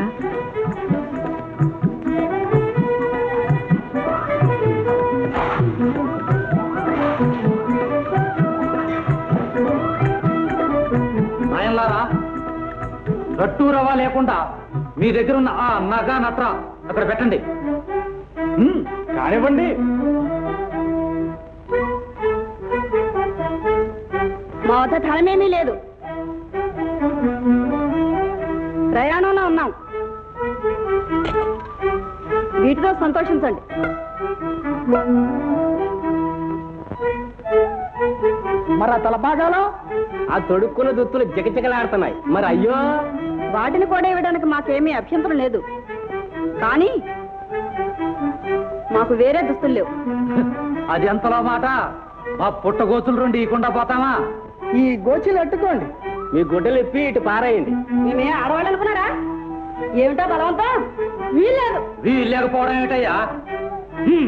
నాయన్లారా రట్టు రవా లేకుండా మీ దగ్గర ఉన్న ఆ నగ నట్ర అక్కడ పెట్టండి హ్మ్, కానివ్వండి మా వద్ద ధనమేమీ లేదు ప్రయాణంలో ఉన్నాం వీటితో సంతోషించండి మరి ఆ తలపాగాలో ఆ తొడుక్కున్న దుత్తులు జిగజిగలాడుతున్నాయి మరి అయ్యో వాటిని కూడా ఇవ్వడానికి మాకేమీ అభ్యంతరం లేదు కానీ మాకు వేరే దుస్తులు లేవు అది ఎంతలో మాట మా పుట్టగోతులు రెండు ఇకుండా పోతామా ఈ గోచీలు అట్టుకోండి మీ గుడ్డలు ఇప్పి ఇటు పారేయండి మేమే ఆడవాళ్ళు అనుకున్నారా ఏమిటో బలవంతం వీల్లేదు వీలు లేకపోవడం ఏమిటయ్యా హ్మ్.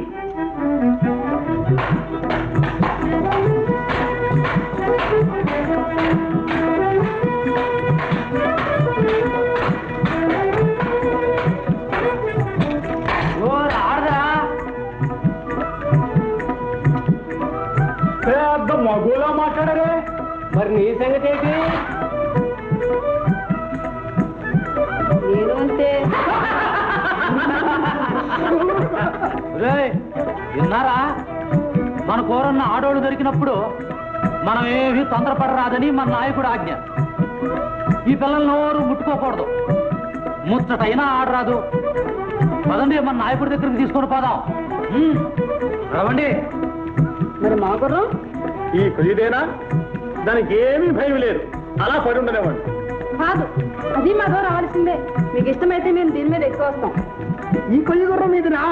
ఓ రాడదా పెద్ద మగులా మాట్లాడరే మరి నీ సంగతి ఏంటి నేను అంతే ఒరేయ్, విన్నారా మన కూరన్న ఆడోళ్ళు దొరికినప్పుడు మనం ఏమీ తొందరపడరాదని మన నాయకుడు ఆజ్ఞ ఈ పిల్లల్ని నోరు ముట్టుకోకూడదు ముచ్చటైనా ఆడరాదు పదండి మన నాయకుడి దగ్గరికి తీసుకొని పోదాం ఉమ్, రవండి మరి మా గుర్రం ఈ ఖరీదేనా దానికి ఏమీ భయం లేదు అలా పడి ఉండనివ్వండి కాదు అది మాతో రావాల్సిందే మీకు ఇష్టమైతే మేము దీని మీద ఎక్కువ వస్తాం ఈ కొయ్య గుర్రం మీదనా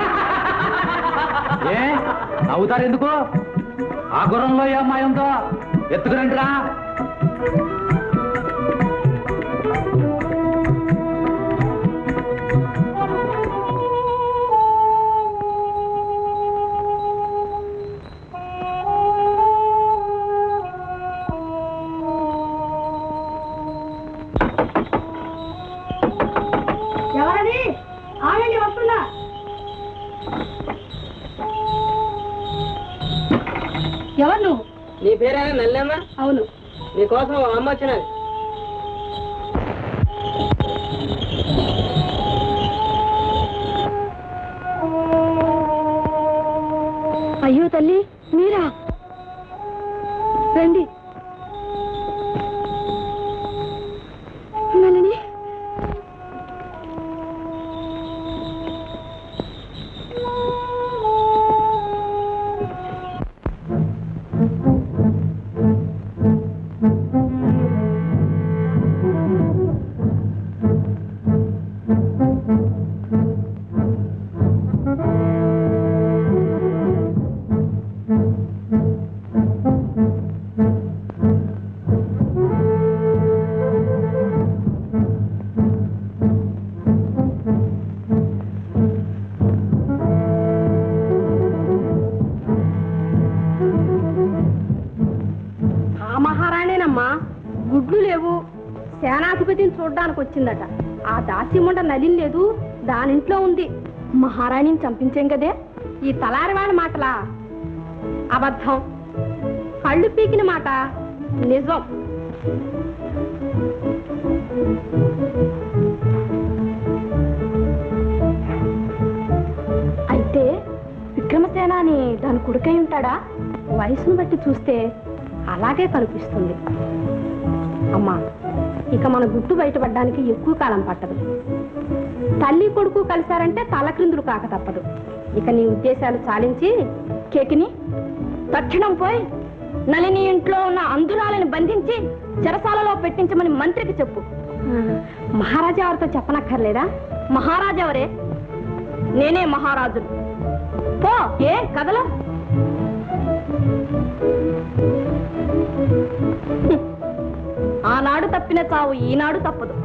ఏ నవ్వుతారు ఎందుకు ఆ గుర్రంలో ఏ అమ్మాయి ఉందో ఎత్తుకురండిరా ఎవరది ఆగండి వస్తుందా ఎవరు నువ్వు నీ పేరేనా నల్లమ్మ అవును నీకోసం ఓ అమ్మ వచ్చినది అయ్యో తల్లి మీరా రండి నళిని ఆ మహారాణేనమ్మా గుడ్లు లేవు సేనాధిపతిని చూడడానికి వచ్చిందట ఆ దాస్యముండ నలిని లేదు దానింట్లో ఉంది మహారాణిని చంపించాం కదే ఈ తలారివాడి మాటలా అబద్ధం కళ్ళు పీకిన మాట నిజం అయితే విక్రమసేన అని దాని కొడుకై ఉంటాడా వయసును బట్టి చూస్తే అలాగే కనిపిస్తుంది అమ్మా ఇక మన గుట్టు బయటపడడానికి ఎక్కువ కాలం పట్టదు తల్లి కొడుకు కలిశారంటే తలక్రిందులు కాక తప్పదు ఇక నీ ఉద్దేశాలు చాలించి కేకిని తక్షణం పోయి నలిని ఇంట్లో ఉన్న అంధురాలను బంధించి చెరసాలలో పెట్టించమని మంత్రికి చెప్పు మహారాజా వారితో చెప్పనక్కర్లేదా మహారాజెవరే నేనే మహారాజును పో ఏ కదలో హ్మ్. ఆనాడు తప్పిన చావు ఈనాడు తప్పదు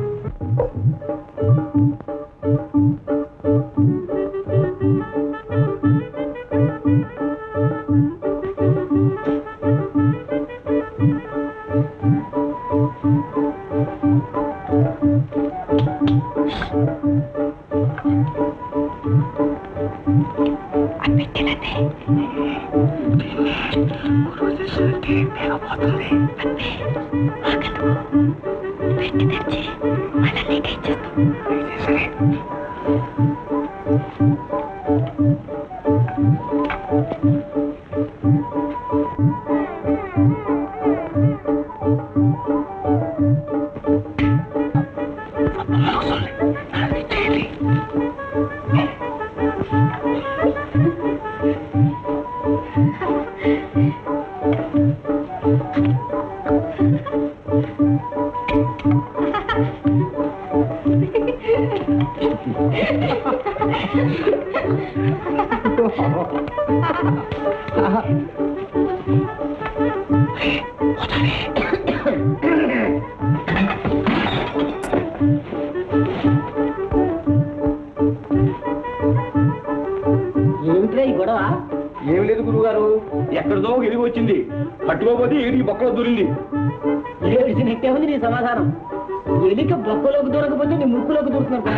ఏమిట్రా ఈ గొడవ ఏం లేదు గురువు గారు ఎక్కడిదో ఎదిగి వచ్చింది పట్టుకోపోతే ఏడికి బొక్కలో దూరింది ఏడిచినట్టే ఉంది నీ సమాధానం ఎలిక బొక్కలోకి దూరకపోతే నీ ముక్కులోకి దూరుతున్నారు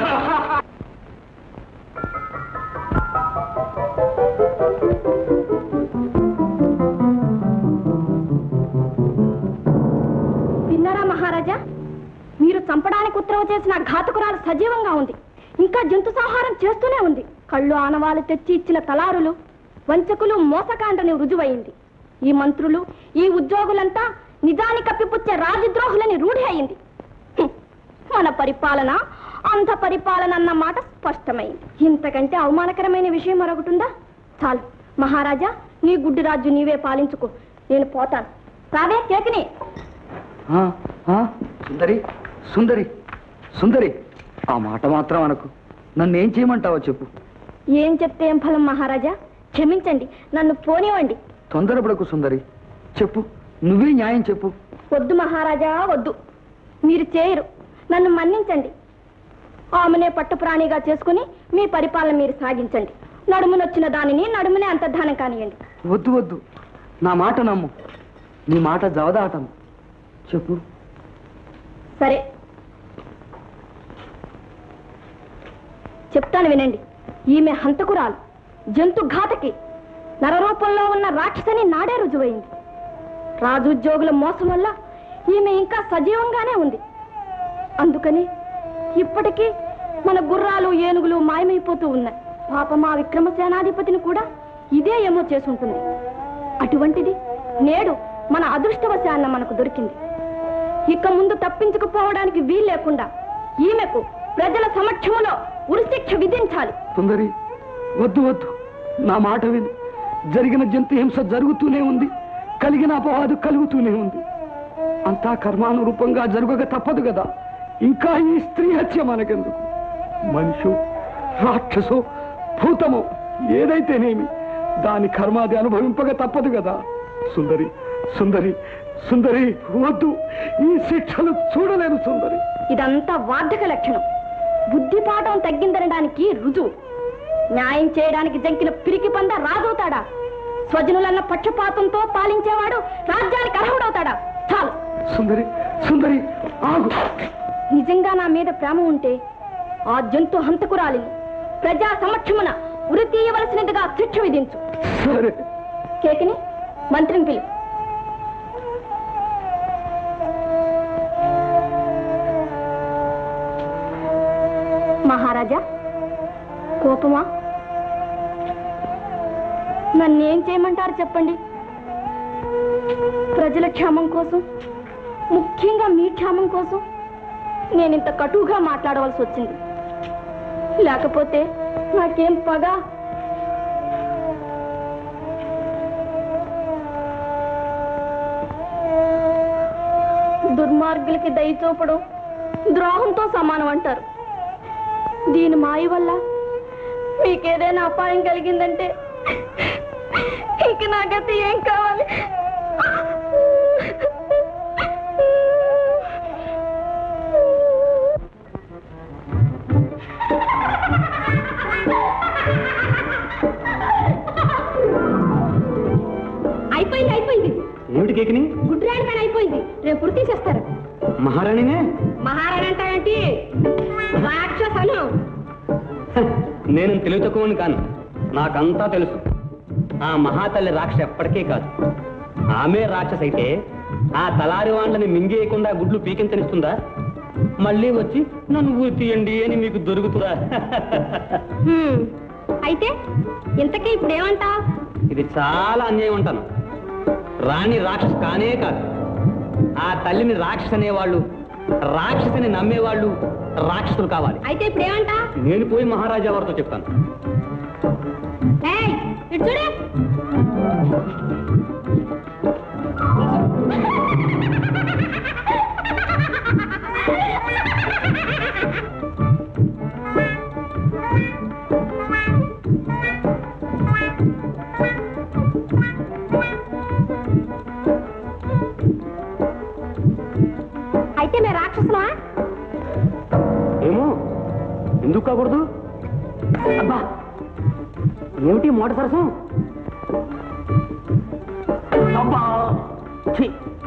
విన్నారా మహారాజా మీరు చంపడానికి ఉత్తరవు చేసిన ఘాతకురాలు సజీవంగా ఉంది ఇంకా జంతు సంహారం చేస్తూనే ఉంది కళ్ళు ఆనవాలు తెచ్చి ఇచ్చిన తలారులు వంచకులు మోసకాండని రుజువైంది ఈ మంత్రులు ఈ ఉద్యోగులంతా నిజాన్ని కప్పిపుచ్చే రాజద్రోహులని రూఢి అయింది హ్మ్. మన పరిపాలన అంధ పరిపాలన అన్న మాట స్పష్టమైంది ఇంతకంటే అవమానకరమైన విషయం మరొకటుందా చాలు మహారాజా నీ గుడ్డి రాజు నీవే పాలించుకో నేను పోతాను రావే కేకిని ఆ, ఆ, సుందరి సుందరి సుందరి ఆ మాట మాత్రం అనకు నన్ను ఏం చేయమంటావో చెప్పు ఏం చెప్తే ఏం ఫలం మహారాజా క్షమించండి నన్ను పోనివ్వండి తొందరపడకు సుందరి చెప్పు నువ్వే న్యాయం చెప్పు వద్దు మహారాజా వద్దు మీరు చేయరు నన్ను మన్నించండి ఆమెనే పట్టుప్రాణిగా చేసుకుని మీ పరిపాలన మీరు సాగించండి నడుమునొచ్చిన దానిని నడుమునే అంతర్ధానం కానియండి వద్దు వద్దు నా మాట నమ్ము నీ మాట జవదాటం చెప్పు సరే చెప్తాను వినండి ఈమె హంతకురాలు జంతు ఘాతకి నరరూపంలో ఉన్న రాక్షసని నాడే రుజువైంది రాజు ఉద్యోగుల మోసం వల్ల ఈమె ఇంకా సజీవంగానే ఉంది అందుకని ఇప్పటికీ మన గుర్రాలు ఏనుగులు మాయమైపోతూ ఉన్నాయి పాపం ఆ విక్రమసేనాధిపతిని కూడా ఇదే ఏమో చేసుంటుంది అటువంటిది నేడు మన అదృష్టవశాన్న మనకు దొరికింది ఇక ముందు తప్పించుకుపోవడానికి వీలు లేకుండా ఈమెకు ప్రజల సమక్షంలో ఉరిశిక్ష విధించాలి సుందరి వద్దు వద్దు నా మాట విను జరిగిన జంతు హింస జరుగుతూనే ఉంది కలిగిన అపవాదు కలుగుతూనే ఉంది అంతా కర్మానురూపంగా జరగక తప్పదు కదా ఇంకా ఈ స్త్రీ హత్య మనకెందుకు మనిషి రాక్షసు భూతము ఏదైతేనేమి దాని కర్మాది అనుభవింపక తప్పదు కదా సుందరి సుందరి సుందరి వద్దు ఈ శిక్షలు చూడలేను సుందరి ఇదంతా వార్ధక లక్షణం బుద్ధి పాఠం తగ్గిందనడానికి రుజువు న్యాయం చేయడానికి జంకిన పిరికి పంద రాజవుతాడా స్వజనులన్న పక్షపాతంతో పాలించేవాడు రాజ్యానికి అర్హుడవుతాడా చాలు సుందరి సుందరి ఆగు నిజంగా నా మీద ప్రేమ ఉంటే ఆ జంతు హంతకురాలిని ప్రజా సమక్షమున ఉరి తీయవలసినదిగా శిక్ష విధించు సరే కేకిని మంత్రిని పిలు మహారాజా కోపమా నన్నేం చేయమంటారు చెప్పండి ప్రజల క్షేమం కోసం ముఖ్యంగా మీ క్షేమం కోసం నేను ఇంత కటువుగా మాట్లాడవలసి వచ్చింది లేకపోతే నాకేం పగ దుర్మార్గులకి దయ చూపడం ద్రోహంతో సమానం అంటారు దీని మాయ వల్ల మీకేదైనా అపాయం కలిగిందంటే ఇంక నా గతి ఏం కావాలి అయిపోయింది అయిపోయింది ఏమిటి కేకిని గుడ్రాడి పని అయిపోయింది రేపు పుడి తీసేస్తారు మహారాణినే మహారాణి అంటావేంటి రాక్షసను నేను తెలివి తక్కువని కాను నాకంతా తెలుసు ఆ మహాతల్లి రాక్షస ఎప్పటికీ కాదు ఆమె రాక్షస అయితే ఆ తలారి వాళ్ళని మింగేయకుండా గుడ్లు పీకించనిస్తుందా మళ్ళీ వచ్చి నన్ను ఊరి తీయండి అని మీకు దొరుకుతుందా హ్మ్. అయితే ఇంతకీ ఇప్పుడు ఏమంటా ఇది చాలా అన్యాయం అంటాను రాణి రాక్షసు కానే కాదు ఆ తల్లిని రాక్షసు అనేవాళ్ళు రాక్షసుని నమ్మేవాళ్ళు రాక్షసులు కావాలి అయితే ఇప్పుడు ఏమంటా నేను పోయి మహారాజా వారితో చెప్తాను ఏయ్, ఇటు చూడు అయితే మేము రాక్షసులా ఏమో ఎందుకు కాకూడదు అబ్బా ఏమిటి మోట సరసం అబ్బా ఛీ!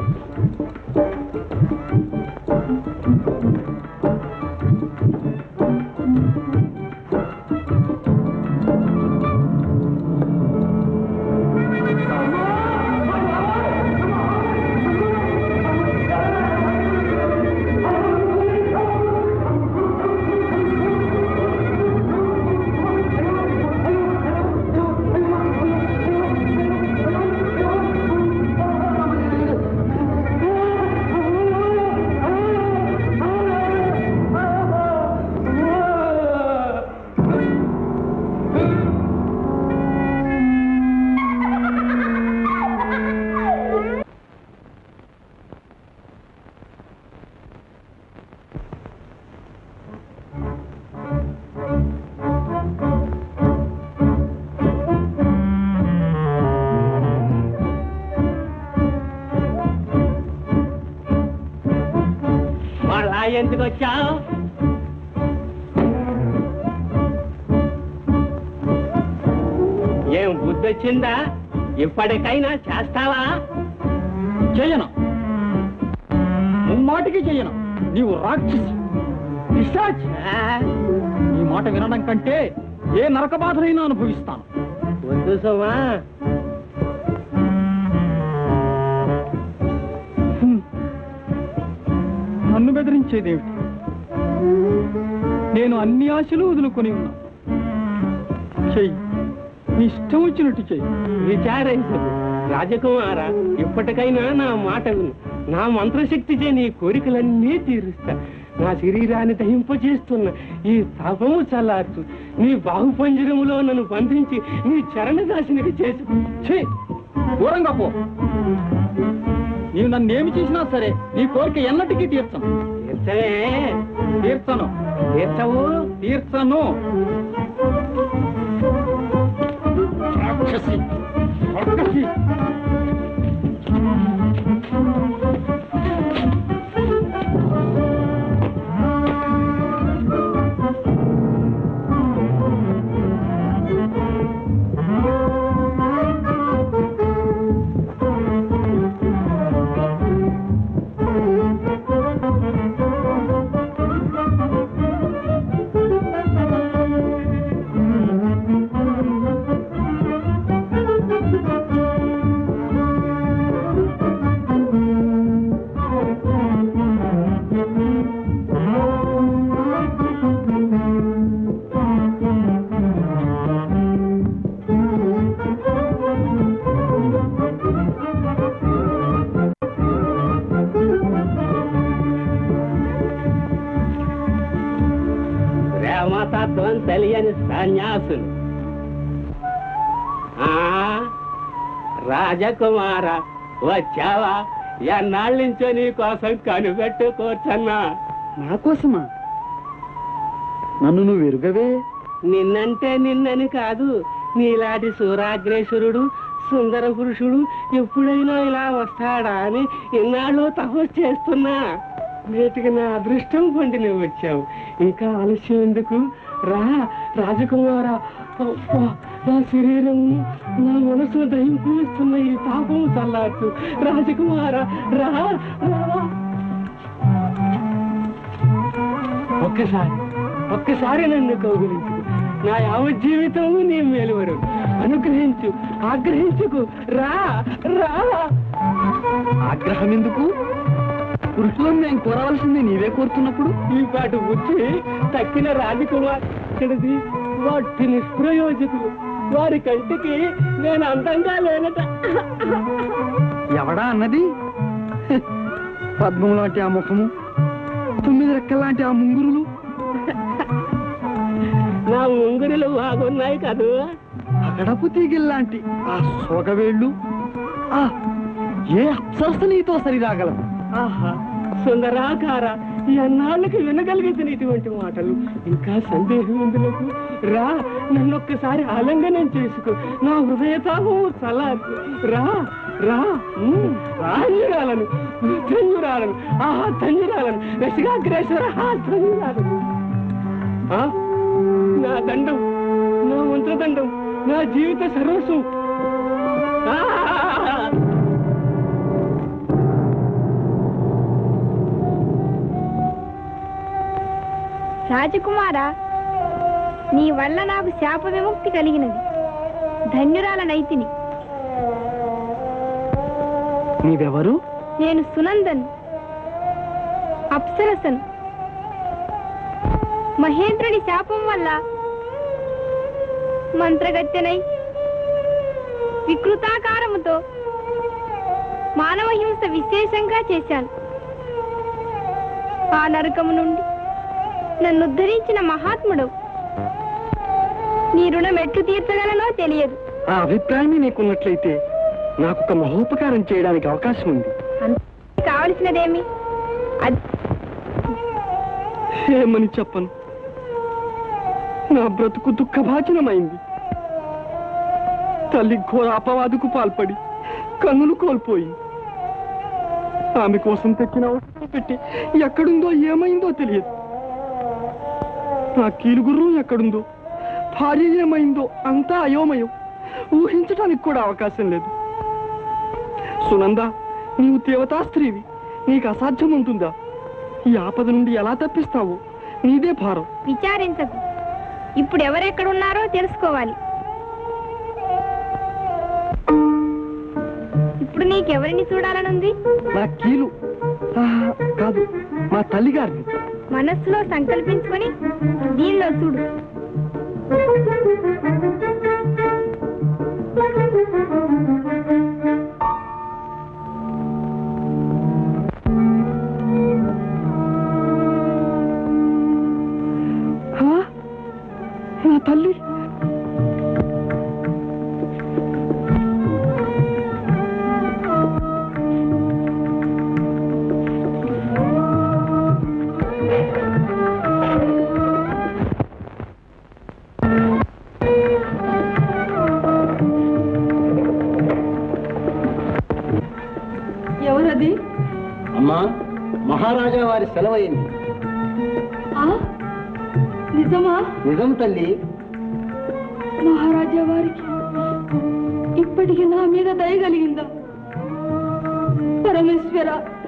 మళ్ళా ఎందుకు వచ్చావు ఏం బుద్ధి వచ్చిందా ఇప్పటికైనా చేస్తావా చెయ్యను ముమ్మాటికి చెయ్యను నీవు రాక్షసి పిశాచి. నీ మాట వినడం కంటే ఏ నరక బాధనైనా అనుభవిస్తాను వద్దు సుమా నన్ను బెదిరించేదేమిటి నేను అన్ని ఆశలు వదులుకొని ఉన్నా చెయ్యి నీ ఇష్టం వచ్చినట్టు చెయ్యి విచారించదు రాజకుమార ఇప్పటికైనా నా మాట విను నా మంత్రశక్తి చే నీ కోరికలన్నీ తీరుస్తా నా శరీరాన్ని దహింపజేస్తున్న ఈ తాపము చల్లార్చు నీ బాహుపంజరములో నన్ను బంధించి నీ చరణదాసినిగా చేసుకో ఛీ! దూరంగా పో నీవు నన్ను ఏమి చేసినా సరే నీ కోరిక ఎన్నటికీ తీర్చను తీర్చవే తీర్చను తీర్చవు తీర్చను రాక్షసి రాక్షసి సమతత్వం తెలియని సన్యాసులు ఆ రాజకుమార వచ్చావా ఎన్నాళ్ళ నుంచో నీ కోసం కనిపెట్టు కూర్చున్నా నా కోసమా నన్ను నువ్వు ఎరుగవే నిన్నంటే నిన్నని కాదు నీలాంటి సూరాగ్రేశ్వరుడు సుందర పురుషుడు ఎప్పుడైనా ఇలా వస్తాడా అని ఇన్నాళ్ళు తపస్సు చేస్తున్నా నేటికి నా అదృష్టం పండి నువ్వు వచ్చావు ఇంకా ఆలస్యం ఎందుకు రా రాజకుమార అబ్బా, నా శరీరం నా మనసు దహింపేస్తున్న ఈ తాపం చల్లార్చు రాజకుమార రా రా ఒక్కసారి ఒక్కసారి నన్ను కౌగులించు నా యావత్ జీవితం నీ మేలువరు అనుగ్రహించు ఆగ్రహించుకు రా రా ఆగ్రహం ఎందుకు పురుషులను నేను కోరవలసింది నీవే కోరుతున్నప్పుడు ఈ పాటు బుద్ధి తక్కిన రాజకుమార్ ఇక్కడిది వాటి నిష్ప్రయోజకులు వారి కంటికి నేను అందంగా లేనట ఎవడా అన్నది హె, పద్మం లాంటి ఆ ముఖము తొమ్మిది రెక్కల లాంటి ఆ ముంగురులు నా ముంగురులు బాగున్నాయి కదూ అగడపు తీగిల్లాంటి ఆ సోగవేళ్ళు ఆ ఏ అప్సరస నీతో సరిరాగలదు ఆహా సుందరాకార ఎన్నాళ్ళకి వినగలిగిన ఇటువంటి మాటలు ఇంకా సందేహం ఎందులకు రా నన్నొక్కసారి ఆలింగనం చేసుకో నా హృదయతాపం చల్లార్చు రా రా ఉమ్, ధన్యురాలను ధన్యురాలను ఆహా ధన్యురాలను రసికాగ్రేశ్వర ఆ ధన్యురాలను ఆ? నా దండం నా మంత్రదండం నా జీవిత సర్వస్వం ఆ! రాజకుమార నీ వల్ల నాకు శాప విముక్తి కలిగినది ధన్యురాల నైతిని నీవెవరు నేను సునందన్ అప్సరసన్ మహేంద్రుని శాపం వల్ల మంత్రగత్తెనై వికృతాకారముతో మానవ హింస విశేషంగా చేశాను ఆ నరకము నుండి నన్ను ఉద్ధరించిన మహాత్ముడు నీ రుణం ఎట్లు తీర్చగలనో తెలియదు ఆ అభిప్రాయమే నీకున్నట్లయితే నాకు ఒక మహోపకారం చేయడానికి అవకాశం ఉంది అంత కావలసినదేమి అది ఏమని చెప్పను నా బ్రతుకు దుఃఖభాజనమైంది తల్లి ఘోర అపవాదుకు పాల్పడి కన్నులు కోల్పోయి ఆమె కోసం తెచ్చిన ఔషధం పెట్టి ఎక్కడుందో ఏమైందో తెలియదు నా కీలుగుర్రం ఎక్కడుందో భార్య ఏమైందో అంతా అయోమయం ఊహించడానికి కూడా అవకాశం లేదు సునంద నీవు దేవతా స్త్రీవి నీకు అసాధ్యం ఉంటుందా ఈ ఆపద నుండి ఎలా తప్పిస్తావు నీదే భారం విచారించకు ఇప్పుడు ఎవరెక్కడున్నారో తెలుసుకోవాలి ఇప్పుడు నీకెవరిని చూడాలనుంది నా కీలు ఆ, కాదు మా తల్లిగారిని మనస్సులో సంకల్పించుకొని దీనిలో చూడు ఆ? నా తల్లి ఎవరది అమ్మా మహారాజా వారి సెలవైంది ఆ? నిజమా నిజం తల్లి మహారాజా వారికి ఇప్పటికి నా మీద దయ కలిగిందా పరమేశ్వర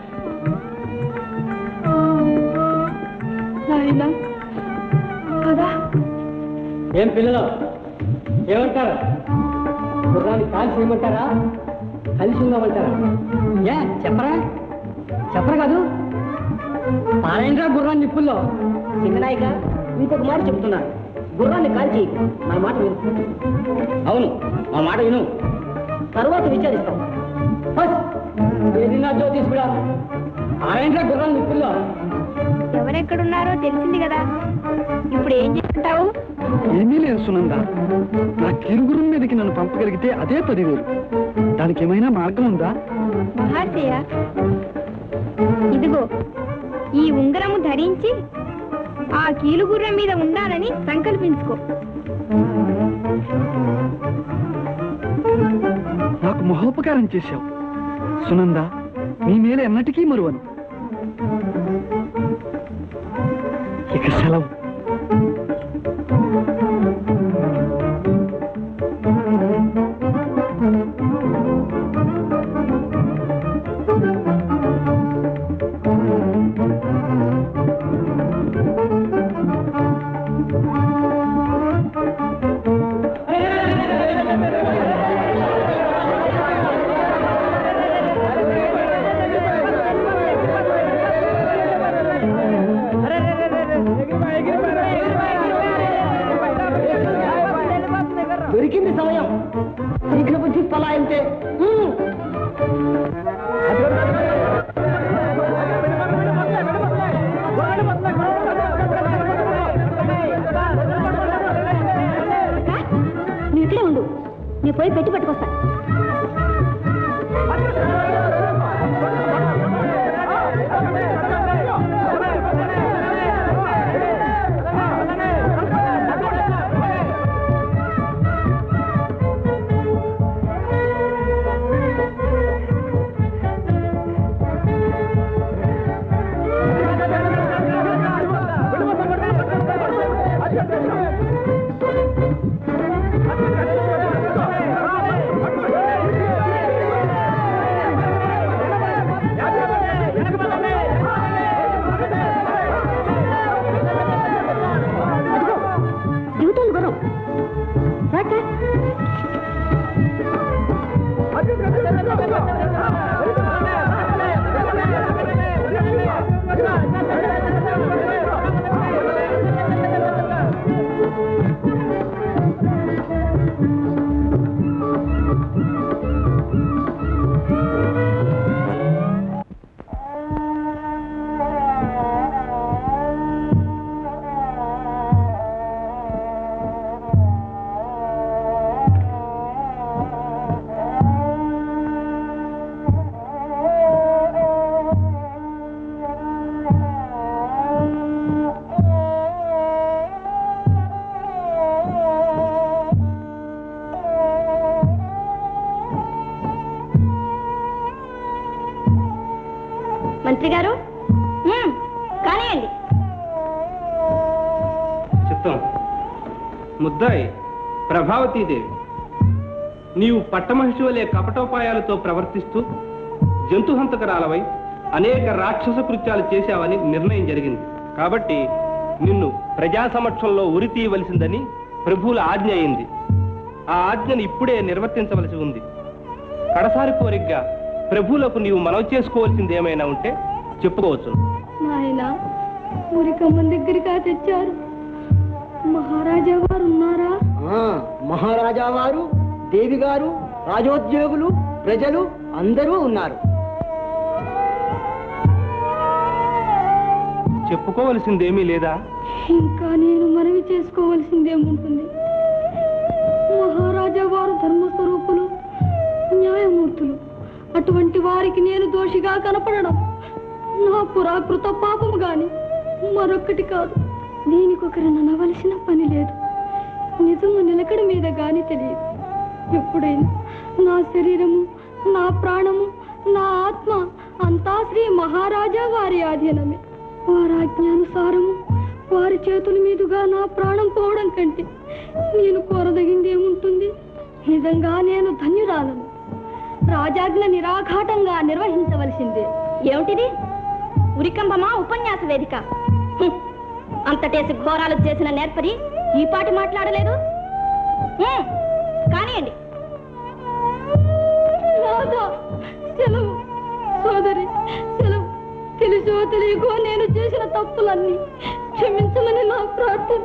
నాయనా కదా ఏం పిల్లలు ఏమంటారు గుర్రాన్ని కాల్ చేయమంటారా కలిసి ఉండమంటారా ఏ చెప్పరా చెప్పరు కాదు పారాయణరా గుర్రాన్ని నిప్పుల్లో సింగనాయిక ఇంకొక మాట చెప్తున్నా గుర్రాన్ని కాల్చి నా మాట విను అవును మా మాట విను తర్వాత విచారిస్తాం ఫస్ట్ ఏది నా జ్యోతిష్కుడా పారాయణరా గుర్రాన్ని నిప్పుల్లో ఎవరెక్కడున్నారో తెలిసింది కదా ఇప్పుడు ఏం చేసుకుంటావు ఏమీ లేదు సునంద నా కిరుగురం మీదకి నన్ను పంపగలిగితే అదే పదివేలు దానికి ఏమైనా మార్గం ఉందా మహాశయ ఇదిగో ఈ ఉంగరము ధరించి ఆ కీలుగుర్రం మీద ఉండాలని సంకల్పించుకో నాకు మహోపకారం చేశావు సునంద నీ మీద ఎన్నటికీ మరువను ఇక సెలవు దొరికింది సమయం శీఘ్ర బుద్ధి పలాయంతే ఉమ్. నువ్వు ఇక్కడే ఉండు నేను పోయి పెట్టి పట్టుకొస్తా దిగుతుంది గుర్రం రాక మంత్రి గారు మ్మ్, కానివ్వండి చిత్తం ముద్దాయి ప్రభావతీదేవి నీవు పట్టమహిషి వలె కపటోపాయాలతో ప్రవర్తిస్తూ జంతుహంతకరాలవై అనేక రాక్షస కృత్యాలు చేశావని నిర్ణయం జరిగింది కాబట్టి నిన్ను ప్రజా సమక్షంలో ఉరి తీయవలసిందని ప్రభువుల ఆజ్ఞ అయింది ఆ ఆజ్ఞను ఇప్పుడే నిర్వర్తించవలసి ఉంది కడసారి కోరికగా ప్రభువులకు నీవు మనవి చేసుకోవాల్సింది ఏమైనా ఉంటే చెప్పుకోవచ్చు నాయన ఊరికమ్మన్ దగ్గరికి తెచ్చారు మహారాజా వారు ఉన్నారా ఆ, మహారాజా వారు దేవి గారు రాజోద్యోగులు ప్రజలు అందరూ ఉన్నారు చెప్పుకోవలసిందేమీ లేదా ఇంకా నేను మనవి చేసుకోవలసిందేముంటుంది మహారాజా వారు ధర్మస్వరూపులు న్యాయమూర్తులు అటువంటి వారికి నేను దోషిగా కనపడడం నా పురాకృత పాపము గాని మరొక్కటి కాదు దీనికొకరు ననవలసిన పని లేదు నిజము నిలకడ మీద గాని తెలియదు ఎప్పుడైనా నా శరీరము నా ప్రాణము నా ఆత్మ అంతా శ్రీ మహారాజా వారి ఆధీనమే వారి ఆజ్ఞానుసారము వారి చేతుల మీదుగా నా ప్రాణం పోవడం కంటే నేను కోరదగింది ఏముంటుంది నిజంగా నేను ధన్యురాలను రాజాజ్ఞ నిరాఘాటంగా నిర్వహించవలసిందే ఏమిటిది ఉరికంబమా ఉపన్యాస వేదిక హ్మ్. అంతటేసి ఘోరాలు చేసిన నేర్పరి ఈ పాటి మాట్లాడలేదు హ్మ్. కానియండి రాధా, సెలవు సోదరి సెలవు తెలుసో తెలియకో నేను చేసిన తప్పులన్నీ క్షమించమని నా ప్రార్థన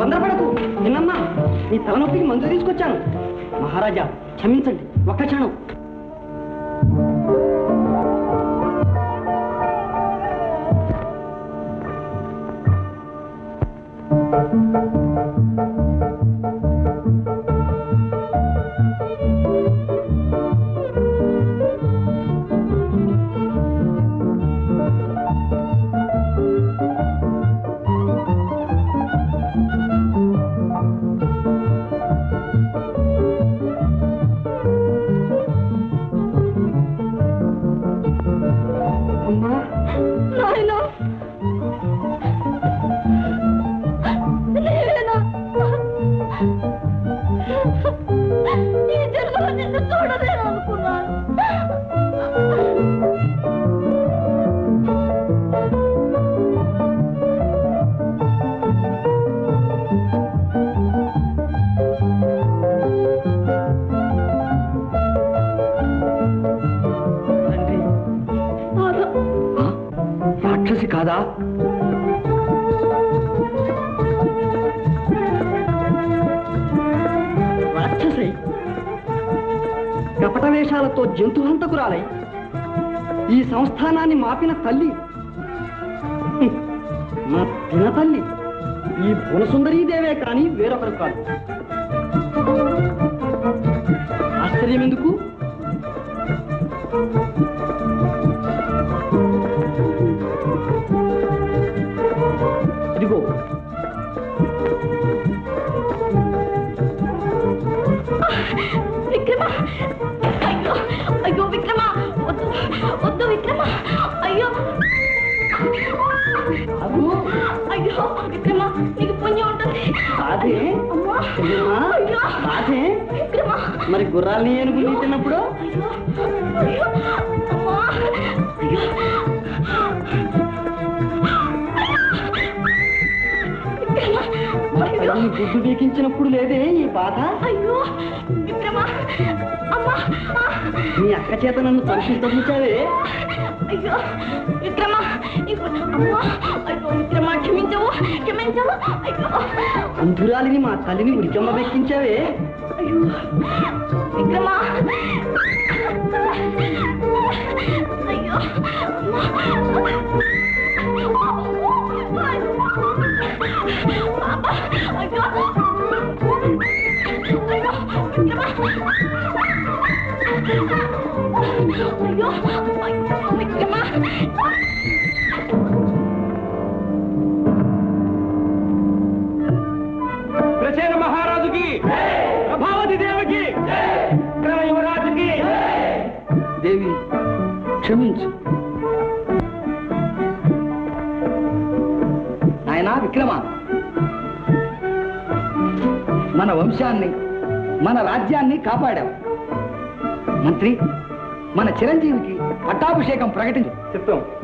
తొందరపడకు నిన్నమ్మా నీ తలనొప్పికి మందు తీసుకొచ్చాను మహారాజా క్షమించండి ఒక్క క్షణం అమ్మా నాయనా నేనేనా ఈ జన్మలో నిన్ను చూడలేను అనుకున్నాను రాక్షసి కాదా రాక్షసి కపట వేషాలతో జంతుహంతకురాలై ఈ సంస్థానాన్ని మాపిన తల్లి హ్మ్. నా తిన తల్లి ఈ భువనసుందరీదేవే కానీ వేరొకరు కాదు ఆశ్చర్యం ఎందుకు ఇదిగో విక్రమ అయ్యో అయ్యో విక్రమ వద్దు వద్దు విక్రమ అయ్యో అయ్యో విక్రమ నీకు పుణ్యం ఉంటుంది అదే అమ్మా ఏమ్మా? అయ్యో అదే విక్రమ మరి గుర్రాల్ని ఏనుగుని తిన్నప్పుడు అయ్యో అమ్మా మా తల్లిని గుడ్డు బీకించినప్పుడు లేదే ఈ బాధ అయ్యో విక్రమ అమ్మా నీ అక్క చేత నన్ను తలపించావే అయ్యో విక్రమ ఇప్పుడు అమ్మా అయ్యో విక్రమ క్షమించవు క్షమించవు అయ్యో అంధురాలిని మా తల్లిని ఉరికమ్మ బెక్కించావే అయ్యో విక్రమ అయ్యో పాప అయ్యో అయ్యో అయ్యో విక్రమ ప్రసేన మహారాజుకి ప్రభావతి దేవికి విక్రమ యువరాజుకి దేవి క్షమించు నాయనా విక్రమ మన వంశాన్ని మన రాజ్యాన్ని కాపాడావు మంత్రి మన చిరంజీవికి పట్టాభిషేకం ప్రకటించు చెప్తాం